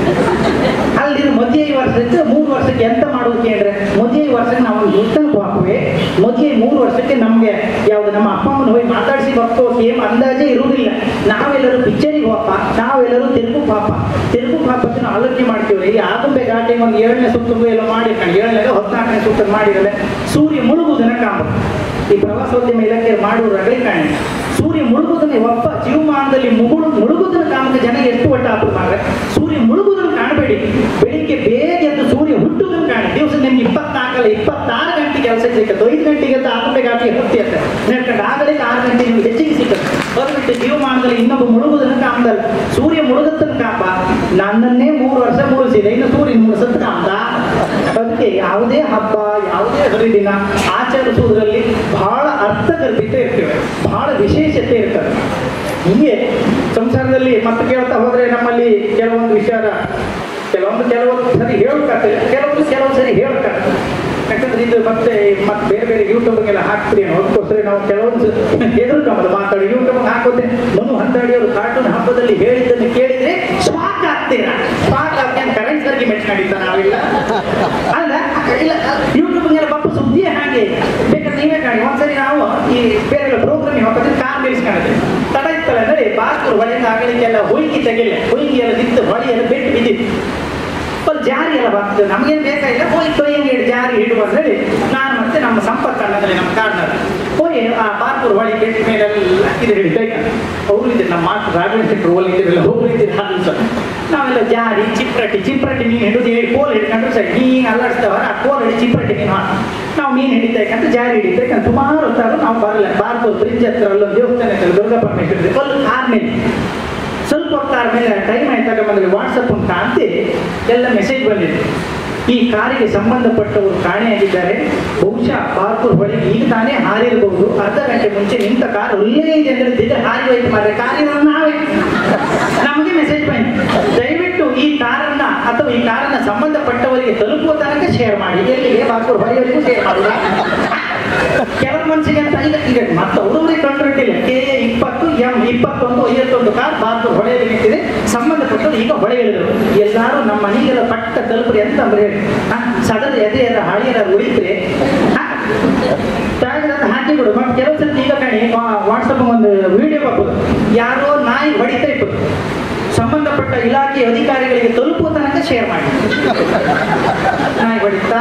ಅಲ್ಲಿ ಮದುವೆ ವರ್ಷಕ್ಕೆ ಮೂರು ವರ್ಷಕ್ಕೆ ಎಂತ ಮಾಡೋಕೆ ಅಂದ್ರೆ ಮದುವೆ ವರ್ಷಕ್ಕೆ ನಾವು ಒಂದು ದುಡ್ಡನ್ನು ಹಾಕುವೆ ಮದುವೆ ಮೂರು ವರ್ಷಕ್ಕೆ ನಮಗೆ ಯಾವ್ದು ನಮ್ಮ ಅಪ್ಪ ಅಮ್ಮನ ಹೋಗಿ ಮಾತಾಡಿಸಿ ಬರ್ತೋ ಸೇಮ್ ಅಂದಾಜೇ ಇರುವುದಿಲ್ಲ ನಾವೆಲ್ಲರೂ ಪಿಕ್ಚರಿಗೆ ಹೋಪ ನಾವೆಲ್ಲರೂ ತಿರುಗು ಪಾಪ ತಿರುಗು ಪಾಪಕ್ಕೆ ನಾವು ಆಲೋಚನೆ ಮಾಡ್ತೀವಿ ಈ ಆಗುಂಬೆ ಘಾಟಿ ಒಂದು ಏಳನೇ ಸುತ್ತು ಎಲ್ಲ ಮಾಡಿರ್ಕೊಂಡು ಏಳನೇ ಹದಿನಾಲ್ಕನೇ ಸುತ್ತ ಮಾಡಿರಲ್ಲ ಸೂರ್ಯ ಮುಳುಗುವುದನ್ನ ಕಾಂಬ ಈ ಪ್ರವಾಸೋದ್ಯಮ ಇಲಾಖೆ ಮಾಡುವ ರಗಳಿ ಕಾಣಿ ಸೂರ್ಯ ಮುಳುಗುವುದನ್ನ ಒಬ್ಬ ಜೀವಮಾನದಲ್ಲಿ ಮುಗುಳು ಮುಳುಗುವುದನ್ನ ಕಾಣದ ಜನ ಎಷ್ಟು ಒಟ್ಟ ಹಾಕ್ತಾರೆ ಸೂರ್ಯ ಮುಳುಗುವುದನ್ನು ಕಾಣಬೇಡಿ ಬೆಳಿಗ್ಗೆ ಬೇಗ ಎದ್ದು ಸೂರ್ಯ ಹುಟ್ಟುವುದನ್ನು ಕಾಣಿ ದಿವಸ ನಿಮ್ಗೆ ಇಪ್ಪತ್ನಾಲ್ಕಲ್ಲ ಇಪ್ಪತ್ತಾರು ಗಂಟೆ ಕೆಲಸ ಸಿಕ್ಕತ್ತೆ ಐದು ಗಂಟೆಗೆ ಎದ್ದು ಆಗುಂಬೆ ಘಾಟಿ ಹತ್ತಿ ಅಂತ ನೆಡ್ಕೊಂಡು ಆಗಲೇ ಆರು ಗಂಟೆ ನಿಮ್ಗೆ ಹೆಚ್ಚಿಗೆ ಸಿಕ್ಕತ್ತೆ ಅದು ಬಿಟ್ಟು ಜೀವಮಾನದಲ್ಲಿ ಇನ್ನೊಬ್ಬ ಮುಳುಗುವುದನ್ನು ಕಾಮ್ದಲ್ಲ ಸೂರ್ಯ ಮುಳುಗುತ್ತನ್ನು ಕಾಪ ನನ್ನನ್ನೇ ಮೂರು ವರ್ಷ ಮುಳುಗಿಸಿದೆ ಇನ್ನು ಸೂರ್ಯ ಮುಳುಸತ್ ಕಾಮ್ದ ಅದಕ್ಕೆ ಯಾವುದೇ ಹಬ್ಬ ಯಾವುದೇ ಹರಿದಿನ ಆಚರಿಸುವುದರಲ್ಲಿ ಬಹಳ ಅರ್ಥಗರ್ಭಿತ ಇರ್ತೇವೆ ಬಹಳ ವಿಶೇಷತೆ ಇರ್ತದೆ ಹೀಗೆ ಸಂಸಾರದಲ್ಲಿ ಮತ್ತೆ ಕೇಳ್ತಾ ಹೋದ್ರೆ ನಮ್ಮಲ್ಲಿ ಕೆಲವೊಂದು ವಿಚಾರ ಕೆಲವೊಂದು ಕೆಲವೊಂದು ಸರಿ ಹೇಳ್ತಾರೆ ಕೆಲವೊಂದು ಕೆಲವೊಂದು ಸರಿ ಹೇಳ್ತಾರೆ ಯಾಕಂದ್ರೆ ಇದು ಮತ್ತೆ ಮತ್ತೆ ಬೇರೆ ಬೇರೆ ಯೂಟ್ಯೂಬ್ಗೆಲ್ಲ ಹಾಕ್ತೀರಿ ಅದಕ್ಕೋಸ್ಕರ ನಾವು ಕೆಲವೊಂದು ಎದುರುಕಂಬದ ಮಾತಾಡಿ ಯೂಟ್ಯೂಬ್ ಹಾಕೋದೆ ಮನು ಹಂದಾಡಿ ಅವರು ಕಾರ್ಟೂನ್ ಹಬ್ಬದಲ್ಲಿ ಹೇಳಿದ್ದನ್ನು ಕೇಳಿದ್ರೆ ಶಾಕ್ ಆಗ್ತೀರಾ ಶಾಕ್ ಆಗ್ತೇನೆ ಕರೆಂಟ್ ಸರ್ಗಿ ಮೆಚ್ ನಡೀತಾ ನಾವಿಲ್ಲ ಅಲ್ಲ ಇಲ್ಲ ಯೂಟ್ಯೂಬ್ಗೆಲ್ಲ ಬಪ್ಪ ಸುದ್ದಿ ಹಾಗೆ ಬೇಕಾದ್ರೆ ನೀವೇ ಕಾಣಿ ಒಂದ್ಸರಿ ನಾವು ಈ ಬೇರೆ ಪ್ರೋಗ್ರಾಮ್ ಹೋಗೋದ್ರೆ ಕಾರ್ ನಿಲ್ಸ್ಕೊಂಡಿದ್ವಿ ತಡ ಇತ್ತಲ್ಲ ಅಂದ್ರೆ ಬಾಸ್ಕೂರ್ ಹೊಳೆಯಿಂದ ಆಗಲಿಕ್ಕೆಲ್ಲ ಹೊಯ್ಗಿ ತೆಗಿಲ್ಲ ಹೊಯ್ಗಿ ಎಲ್ಲ ಬಿದ್ದು ಹೊಳೆ ಎಲ್ಲ ಬೆಟ್ಟು ಬಿದ್ದಿತ್ತು ಸ್ವಲ್ಪ ಜಾರಿ ಎಲ್ಲ ಬರ್ತದೆ ನಮಗೇನು ಬೇಕಾಗಿಲ್ಲ ಹೋಗಿ ಕೊಯ್ಯಂಗೆ ಹಿಡಿದು ಜಾರಿ ಹಿಡು ಬಂದೇಳಿ ನಾನು ಮತ್ತೆ ನಮ್ಮ ಸಂಪರ್ಕ ಅಣ್ಣದಲ್ಲಿ ನಮ್ಮ ಕಾರ್ನಲ್ಲಿ ಹೋಗಿ ಆ ಬಾರ್ಪುರ್ ಹೊಳಿ ಬೆಟ್ಟ ಮೇಲೆಲ್ಲ ಇದು ಹಿಡಿಬೇಕು ಅವ್ರು ಇದ್ರು ನಮ್ಮ ಮಾತು ರಾಘವೇಂದ್ರ ಶೆಟ್ಟರು ಹೋಗಿ ಇದ್ದಿರಲ್ಲ ಹೋಗಿ ಇದ್ದಿದ್ದು ಹಾಲು ಸರ್ ನಾವೆಲ್ಲ ಜಾರಿ ಚಿಪ್ರಟ್ಟಿ ಚಿಪ್ರಟ್ಟಿ ಮೀನು ಹಿಡಿದು ಹೇಳಿ ಕೋಲ್ ಹಿಡ್ಕೊಂಡ್ರೆ ಸರಿ ನೀನು ಅಲ್ಲಾಡಿಸ್ತವ ಆ ಕೋಲ್ ಹಿಡಿ ಚಿಪ್ರಟ್ಟಿ ಮೀನು ಹಾಕಿ ನಾವು ಮೀನು ಹಿಡಿತೇಕಂತ ಜಾರಿ ಹಿಡಿತೇಕಂತ ಸುಮಾರು ಹೊತ್ತಾದ್ರು ನಾವು ಬರಲ್ಲ ಬಾರ್ಪುರ್ ಬ್ರಿಡ್ಜ್ ಹತ್ರ ಅಲ್ಲೊಂದು ದೇವಸ್ಥಾನ ಇರ್ತದೆ ದುರ್ಗಾ ಪರಮೇಶ್ವರಿ ಅಲ್ಲಿ ಆದ್ಮೇಲೆ ಸ್ವಲ್ಪ ಹೊತ್ತಾದ ಮೇಲೆ ಟೈಮ್ ಆಯ್ತಾಗ ಬಂದರೆ ವಾಟ್ಸಪ್ ಅಂತ ಕಾಂತಿ ಎಲ್ಲ ಮೆಸೇಜ್ ಬಂದಿದೆ ಈ ಕಾರಿಗೆ ಸಂಬಂಧಪಟ್ಟವರು ಕಾಣೆಯಾಗಿದ್ದಾರೆ ಬಹುಶಃ ಬಾರ್ಪುರ್ ಹೊಳೆಗೆ ಈಗ ತಾನೇ ಹಾರಿರಬಹುದು ಅರ್ಧ ಗಂಟೆ ಮುಂಚೆ ನಿಂತ ಕಾರ್ ಒಳ್ಳೆ ಇದೆ ಅಂದ್ರೆ ದಿಗ ಹಾರಿ ಹೋಯ್ತು ಮಾರ್ರೆ ಕಾರಿನ ನಾವೇ ನಮಗೆ ಮೆಸೇಜ್ ಬಂತು ದಯವಿಟ್ಟು ಈ ಕಾರನ್ನ ಅಥವಾ ಈ ಕಾರನ್ನ ಸಂಬಂಧಪಟ್ಟವರಿಗೆ ತಲುಪುವ ತನಕ ಶೇರ್ ಮಾಡಿ ಎಲ್ಲಿಗೆ ಬಾರ್ಪುರ್ ಹೊಳೆಯವರಿಗೂ ಶೇರ್ ಮಾಡುವ ಕೆಲವು ಮನಸ್ಸಿಗೆ ಅಂತ ಈಗ ಈಗ ಮತ್ತೆ ಅವರವರಿಗೆ ಕಂಡುಹಿಟ್ಟಿಲ್ಲ ಕೆ ಎ ಇಪ್ಪತ್ತು ಎಂ ಇಪ್ಪತ್ತೊಂದು ಐವತ್ತೊಂದು ಕಾರ್ ಬಾರ್ದು ಹೊಳೆಯಲ್ಲಿ ನಿಂತಿದೆ ಸಂಬಂಧಪಟ್ಟರು ಈಗ ಹೊಳೆ ಇಳಿದರು ಎಲ್ಲರೂ ನಮ್ಮ ಮನೆಗೆಲ್ಲ ಪಟ್ಟ ತಲುಪ್ರಿ ಅಂತ ಅಂದ್ರೆ ಹೇಳಿ ಹಾ, ಸದರ ಎದೆಯರ ಹಳಿಯರ ಉಳಿತ್ರೆ ತಾಯಿಗಳನ್ನು ಹಾಕಿ ಬಿಡು ಮತ್ತೆ ಕೆಲವು ಸಲ ಈಗ ಕಾಣಿ ವಾಟ್ಸಪ್ ಒಂದು ವಿಡಿಯೋ ಬರ್ಬೋದು ಯಾರೋ ನಾಯಿ ಹೊಡಿತಾ ಇತ್ತು ಸಂಬಂಧಪಟ್ಟ ಇಲಾಖೆ ಅಧಿಕಾರಿಗಳಿಗೆ ತಲುಪುವ ತನಕ ಶೇರ್ ಮಾಡಿ ನಾಯಿ ಹೊಡಿತಾ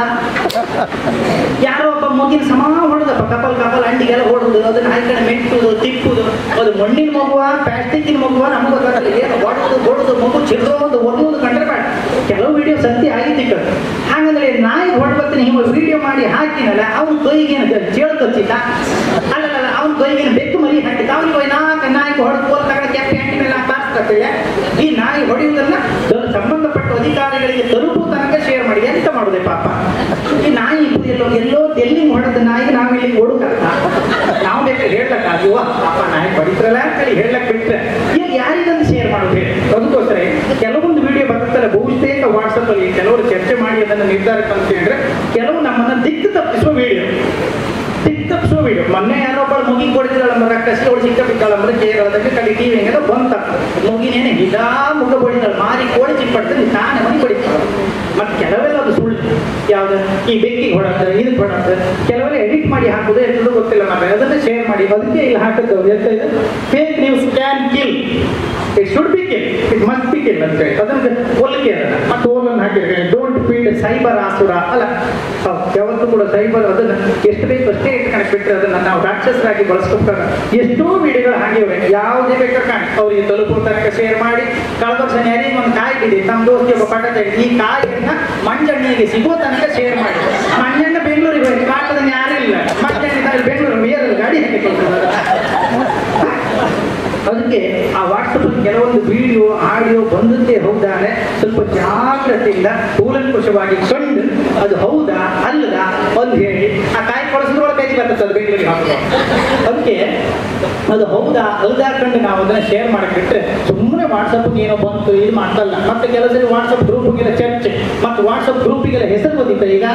ಯಾರೋ ಒಬ್ಬ ಮಗಿನ ಸಮ ಹೊಡೆದಪ್ಪ ಕಪಲ್ ಕಪಲ್ ಅಂಡಿಗೆಲ್ಲ ಹೊಡೆದು ಅದನ್ನ ಹಾಕಿ ಮೆಟ್ಟುದು ತಿಪ್ಪುದು ಅದು ಮಣ್ಣಿನ ಮಗುವ ಪ್ಲಾಸ್ಟಿಕ್ಕಿನ ಮಗುವ ನಮಗೆ ಗೊತ್ತಾಗಲ್ಲ ಏನು ಹೊಡೆದು ಹೊಡೆದು ಮಗು ಚಿರೋದು ಒಡೆದು ಕಂಡ್ರೆ ಬೇಡ ಕೆಲವು ವಿಡಿಯೋ ಸತ್ಯ ಆಗಿತ್ತು ಹಾಗಂದ್ರೆ ನಾಯಿ ಹೊಡ್ಬತ್ತೀನಿ ಹಿಂಗೆ ವಿಡಿಯೋ ಮಾಡಿ ಹಾಕಿನಲ್ಲ ಅವ್ನ ಕೈಗೇನು ಚೇಳು ಕಚ್ಚಿಲ್ಲ ಅಲ್ಲಲ್ಲ ಅವ್ನ ಕೈಗೇನು ಬೆಕ್ಕು ಮರಿ ಹಾಕಿದ್ದ ಅವ್ನಿಗೆ ಹೋಗಿ ನಾಲ್ಕು ನಾಯಿ ಹೊಡೆದು ಕೋಲ್ ತಗೊಂಡು ಕೆಪ್ಪಿ ಅಂಟಿ ಮೇಲೆ ಬಾರಿಸ್ತೇವೆ ಈ ನಾಯಿ ಹೊಡೆಯುವುದನ್ನ ತ- ಸಂಬಂಧಪಟ್ಟ ಅಧಿಕಾರಿಗಳಿಗೆ ತಲುಪುವ ತನಕ ಶೇರ್ ಮಾಡಿ ಎಂತ ಮಾಡುದೆ ಪಾಪ ಈ ನಾಯಿ ಇದು ಎಲ್ಲೋ ಎಲ್ಲೋ ಎಲ್ಲಿ ಹೊಡೆದ ನಾಯಿಗೆ ನಾವು ಇಲ್ಲಿ ಓಡುಕಲ್ಲ ನಾವು ಬೇಕಾದ್ರೆ ಹೇಳಕ್ಕಾಗುವ ಪಾಪ ನಾಯಿ ಹೊಡಿತ್ರಲ್ಲ ಅಂತೇಳಿ ಹೇಳಕ್ ಬಿಟ್ರೆ ಈಗ ಯಾರಿಗಂತ ಶೇರ್ ಮಾಡೋದು ಹೇಳಿ ಅದಕ್ಕೋಸ್ಕರ ಕೆಲವೊಂದು ವಿಡಿಯೋ ಬರುತ್ತಲ್ಲ ಬಹುತೇಕ ವಾಟ್ಸಪ್ ಅಲ್ಲಿ ಕೆಲವರು ಚರ್ಚೆ ಮಾಡಿ ಅದನ್ನು ನಿರ್ಧಾರಕ್ಕೆ ಅಂತ ಹೇಳಿದ್ರೆ ಕೆಲವು ನಮ್ಮನ್ನ ದಿಕ್ಕು ತಪ್ಪಿಸುವ ವಿಡಿಯೋ ದಿಕ್ಕು ತಪ್ಪಿಸುವ ವಿಡಿಯೋ ಮೊನ್ನೆ ಯಾರೋ ಒಬ್ಬಳು ಮುಗಿ ಕೊಡಿದ್ರಲ್ಲ ರಕ್ಕಸಿ ಅವಳು ಚಿಕ್ಕ ಬಿದ್ದಾಳ ಅಂದ್ರೆ ಕೇರಳದಲ್ಲಿ ಕಲಿ ಟಿವಿ ಬಂತ ಮುಗಿನೇನೆ ಇದಾ ಮುಗ ಬಡಿತಾಳೆ ಮಾರಿ ಕೋಳಿ ಚಿಪ್ಪಡ್ತಾರೆ ತಾನೇ ಮನೆ ಬಡಿತಾಳೆ ಮತ್ತೆ ಕೆಲವೆಲ್ಲ ಅದು ಸುಳ್ಳು ಯಾವ್ದು ಈ ಬೆಕ್ಕಿಗೆ ಹೊಡಾಡ್ತಾರೆ ಇದಕ್ಕೆ ಹೊಡಾಡ್ತಾರೆ ಕೆಲವೆಲ್ಲ ಎಡಿಟ್ ಮಾಡಿ ಹಾಕೋದು ಎಷ್ಟು ಗೊತ್ತಿಲ್ಲ ಮತ್ತೆ ಅದನ್ನ ಶೇರ್ ಮಾಡಿ ಅದಕ್ಕೆ ಇಲ್ಲಿ ಹಾಕಿದ್ದವ್ರು ಎಂತ ಇದೆ fake news can kill it should be kill it must be kill ಅಂತ ಹೇಳಿ ಅದನ್ನ ಹೋಲಿಕೆ ಅದನ್ನ ಮತ್ತೆ ಓಲನ್ನು ಹಾಕಿರ್ತಾರೆ ಡೋಂಟ್ ಫೀಡ್ ಸೈಬರ್ ಆಸುರ ಅಲ್ಲ ಹೌದು, ಯಾವತ್ತೂ ಕೂಡ ಸೈಬರ್ ಅದನ್ನ ಎಷ್ಟು ಬೇಕು ಅಷ್ಟೇ ಇಟ್ಕೊಂಡು ಬಿಟ್ಟರೆ ಅದನ್ನ ನಾವು ರಾಕ್ಷಸರಾಗಿ ಬಳಸ್ಕೊಳ್ತಾರ ಎಷ್ಟೋ ವಿಡಿಯೋಗಳು ಹಾಗೆ ಇವೆ ಯಾವುದೇ ಬೇಕಾದ್ರೆ ಕಾಣಿ ಅವ್ರಿಗೆ ತಲುಪುವ ತನಕ ಶೇರ್ ಮಾಡಿ ಕಳೆದ ವರ್ಷ ಯಾರಿಗೆ ಒಂದು ಕಾಯಿ ಬಿಡಿ ತಮ್ಮ ದೋಸ್ತಿ ಒಬ್ಬ ಪಟ ತೆಗೆದು ಈ ಕಾಯಿಯನ್ನ ಮಂಜಣ್ಣನಿಗೆ ಸಿಗೋ ತನಕ ಶೇರ್ ಮಾಡಿ ಮಂಜಣ್ಣ ಬೆಂಗಳೂರಿಗೆ ಹೋಗಿ ಕಾಟದ ಯಾರೂ ಇಲ್ಲ ಮಂಜಣ್ಣ ಬೆಂಗಳೂರು ಮೇಯರ್ ಗಾಡಿ ಹಾಕಿ ಅದಕ್ಕೆ ಆ ವಾಟ್ಸಪ್ ಕೆಲವೊಂದು ವಿಡಿಯೋ ಆಡಿಯೋ ಬಂದದ್ದೇ ಹೌದಾನೆ ಸ್ವಲ್ಪ ಜಾಗ್ರತೆಯಿಂದ ಕೂಲಂಕುಷವಾಗಿ ಕಂಡು ಅದು ಹೌದಾ ಅಲ್ಲದಾ ಒಂದು ಹೇಳಿ ಆ ಕಾಯಿ ಕೊಡಿಸಿದ್ರೊಳಗೆ ಕೈ ಬರ್ತದೆ ಅದು ಬೆಂಗಳೂರಿಗೆ ಹಾಕುವ ಅದಕ್ಕೆ ಅದು ಹೌದಾ ಅಲ್ದಾ ಕಂಡು ನಾವು ಅದನ್ನ ಶೇರ್ ಮಾಡಿಬಿಟ್ರೆ ಸುಮ್ಮನೆ ವಾಟ್ಸಪ್ಗೆ ಏನೋ ಬಂತು ಇದು ಮಾಡ್ತಲ್ಲ ಮತ್ತೆ ಕೆಲವು ಸರಿ ವಾಟ್ಸಪ್ ಗ್ರೂಪ್ಗೆಲ್ಲ ಚರ್ಚೆ ಮತ್ತು ವಾಟ್ಸಪ್ ಗ್ರೂಪಿಗೆಲ್ಲ ಹೆಸರು ಗೊತ್ತಿತ್ತ ಈಗ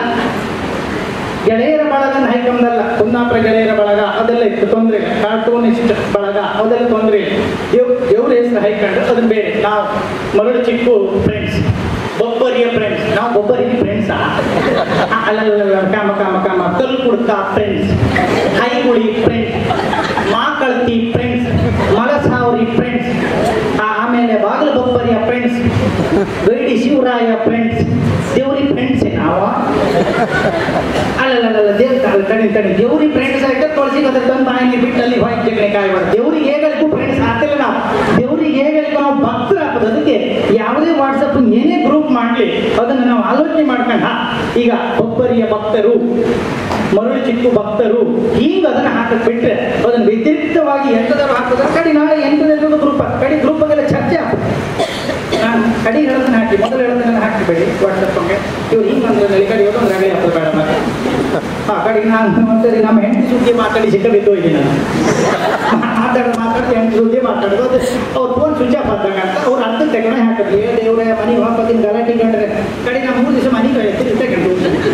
ಗೆಳೆಯರ ಬಳಗ ಹೈಕಂದಲ್ಲ ಕುಂದಾಪುರ ಗೆಳೆಯರ ಬಳಗ ಅದೆಲ್ಲ ಇತ್ತು ತೊಂದರೆ ಇಲ್ಲ ಕಾರ್ಟೂನಿಸ್ಟ್ ಬಳಗ ಅದೆಲ್ಲ ತೊಂದರೆ ಇಲ್ಲ ದೇವ್ ದೇವ್ರ ಹೆಸರು ಹೈಕಂಡು ಅದನ್ನ ಬೇರೆ ನಾವು ಮರಳು ಚಿಕ್ಕು ಫ್ರೆಂಡ್ಸ್ ಬೊಬ್ಬರಿಯ ಫ್ರೆಂಡ್ಸ್ ನಾವು ಬೊಬ್ಬರಿಗೆ ಫ್ರೆಂಡ್ಸಾ ಅಲ್ಲ ಅಲ್ಲ, ಅಲ್ಲ, ಕಾಮ ಕಾಮ ಕಾಮ ಕಲ್ ಕುಡ್ಕ ಫ್ರೆಂಡ್ಸ್ ಹೈಗುಳಿ ಫ್ರೆಂಡ್ಸ್ ಮಾಕಳ್ತಿ ಫ್ರೆಂಡ್ಸ್ ಮಲಸಾವರಿ ಫ್ರೆಂಡ್ಸ್ ಆಮೇಲೆ ಬಾಗಿಲು ಬೊಬ್ಬರಿಯ ಫ್ರೆಂಡ್ಸ್ ಗೈಡಿ ಶಿವರಾಯ ಫ್ರೆಂಡ್ಸ್ ದೇವ್ರಿ ಫ್ರೆಂಡ್ಸ್ ನಾವು ಅಲ್ಲಲ್ಲ ದೇವ್ ಕಣಿ ಕಣಿ ದೇವ್ರಿ ಫ್ರೆಂಡ್ಸ್ ಆಯ್ತು ತುಳಸಿ ಕತೆ ತಂದು ಬಾಯಿಗೆ ಬಿಟ್ಟು ಅಲ್ಲಿ ಹೋಗಿ ಜಗಣೆ ಕಾಯ್ಬಾರ್ದು ದೇವ್ರಿಗೆ ಹೇಗಲಿಕ್ಕೂ ಫ್ರೆಂಡ್ಸ್ ಆಗ್ತಿಲ್ಲ ನಾವು ದೇವ್ರಿಗೆ ಹೇಗಲಿಕ್ಕೂ ನಾವು ಭಕ್ತರ ಹಾಕೋದು ಅದಕ್ಕೆ ಯಾವುದೇ ವಾಟ್ಸಪ್ ಏನೇ ಗ್ರೂಪ್ ಮಾಡಲಿ ಅದನ್ನು ನಾವು ಆಲೋಚನೆ ಮಾಡ್ಕೊಂಡು ಹಾ, ಈಗ ಒಬ್ಬರಿಯ ಭಕ್ತರು ಮರಳು ಚಿಕ್ಕು ಭಕ್ತರು ಈಗ ಅದನ್ನ ಹಾಕಕ್ ಬಿಟ್ರೆ ಅದನ್ನು ವ್ಯತಿರಿಕ್ತವಾಗಿ ಎಂತದಾರು ಹಾಕಿದ್ರೆ ಕಡಿ ನಾಳೆ ಎಂಟನೇದು ಗ್ರೂಪ್ ಕಡಿ ಗ್ರೂಪ್ಗೆಲ್ಲ ಚರ್ಚೆ ಹಾಕು ನಾನು ಕಡಿ ಹೇಳೋದನ್ನ ಹಾಕಿ ಮೊದಲು ಹೇಳೋದನ್ನ ಹಾಕಿಬೇಡಿ ವಾಟ್ಸಪ್ಗೆ ಇವ್ರು ಹಿಂಗೆ ಅಂದ್ರೆ ಈ ಕಡೆ ಒಂದು ರಗಳೆ ಹಾಕೋದು ಬೇಡ ಮತ್ತೆ ಆ ಕಡೆ ನಾನು ಒಂದ್ಸರಿ ನಮ್ಮ ಹೆಂಡತಿ ಸುದ್ದಿ ಮಾತಾಡಿ ಸಿಕ್ಕ ಬಿದ್ದು ಹೋಗಿ ನಾನು ಮಾತಾಡೋದು ಮಾತಾಡ್ತಿ ಹೆಂಡತಿ ಸುದ್ದಿ ಮಾತಾಡೋದು ಅದು ಅವ್ರು ಫೋನ್ ಸ್ವಿಚ್ ಆಫ್ ಆದಾಗ ಅಂತ ಅವ್ರು ಅರ್ಧ ತಗೊಂಡೆ ಹಾಕಿದ್ರಿ ಏ ದೇವ್ರೆ ಮನೆಗೆ ವಾಪಸ್ಸಿನ ಗಲಾಟೆ ಕಂಡ್ರೆ ಕಡೆ ನಾವು ಮೂರು ದಿವಸ ಮನೆಗೆ ಹೇಳ್ತೀವಿ ತಗೊಂಡು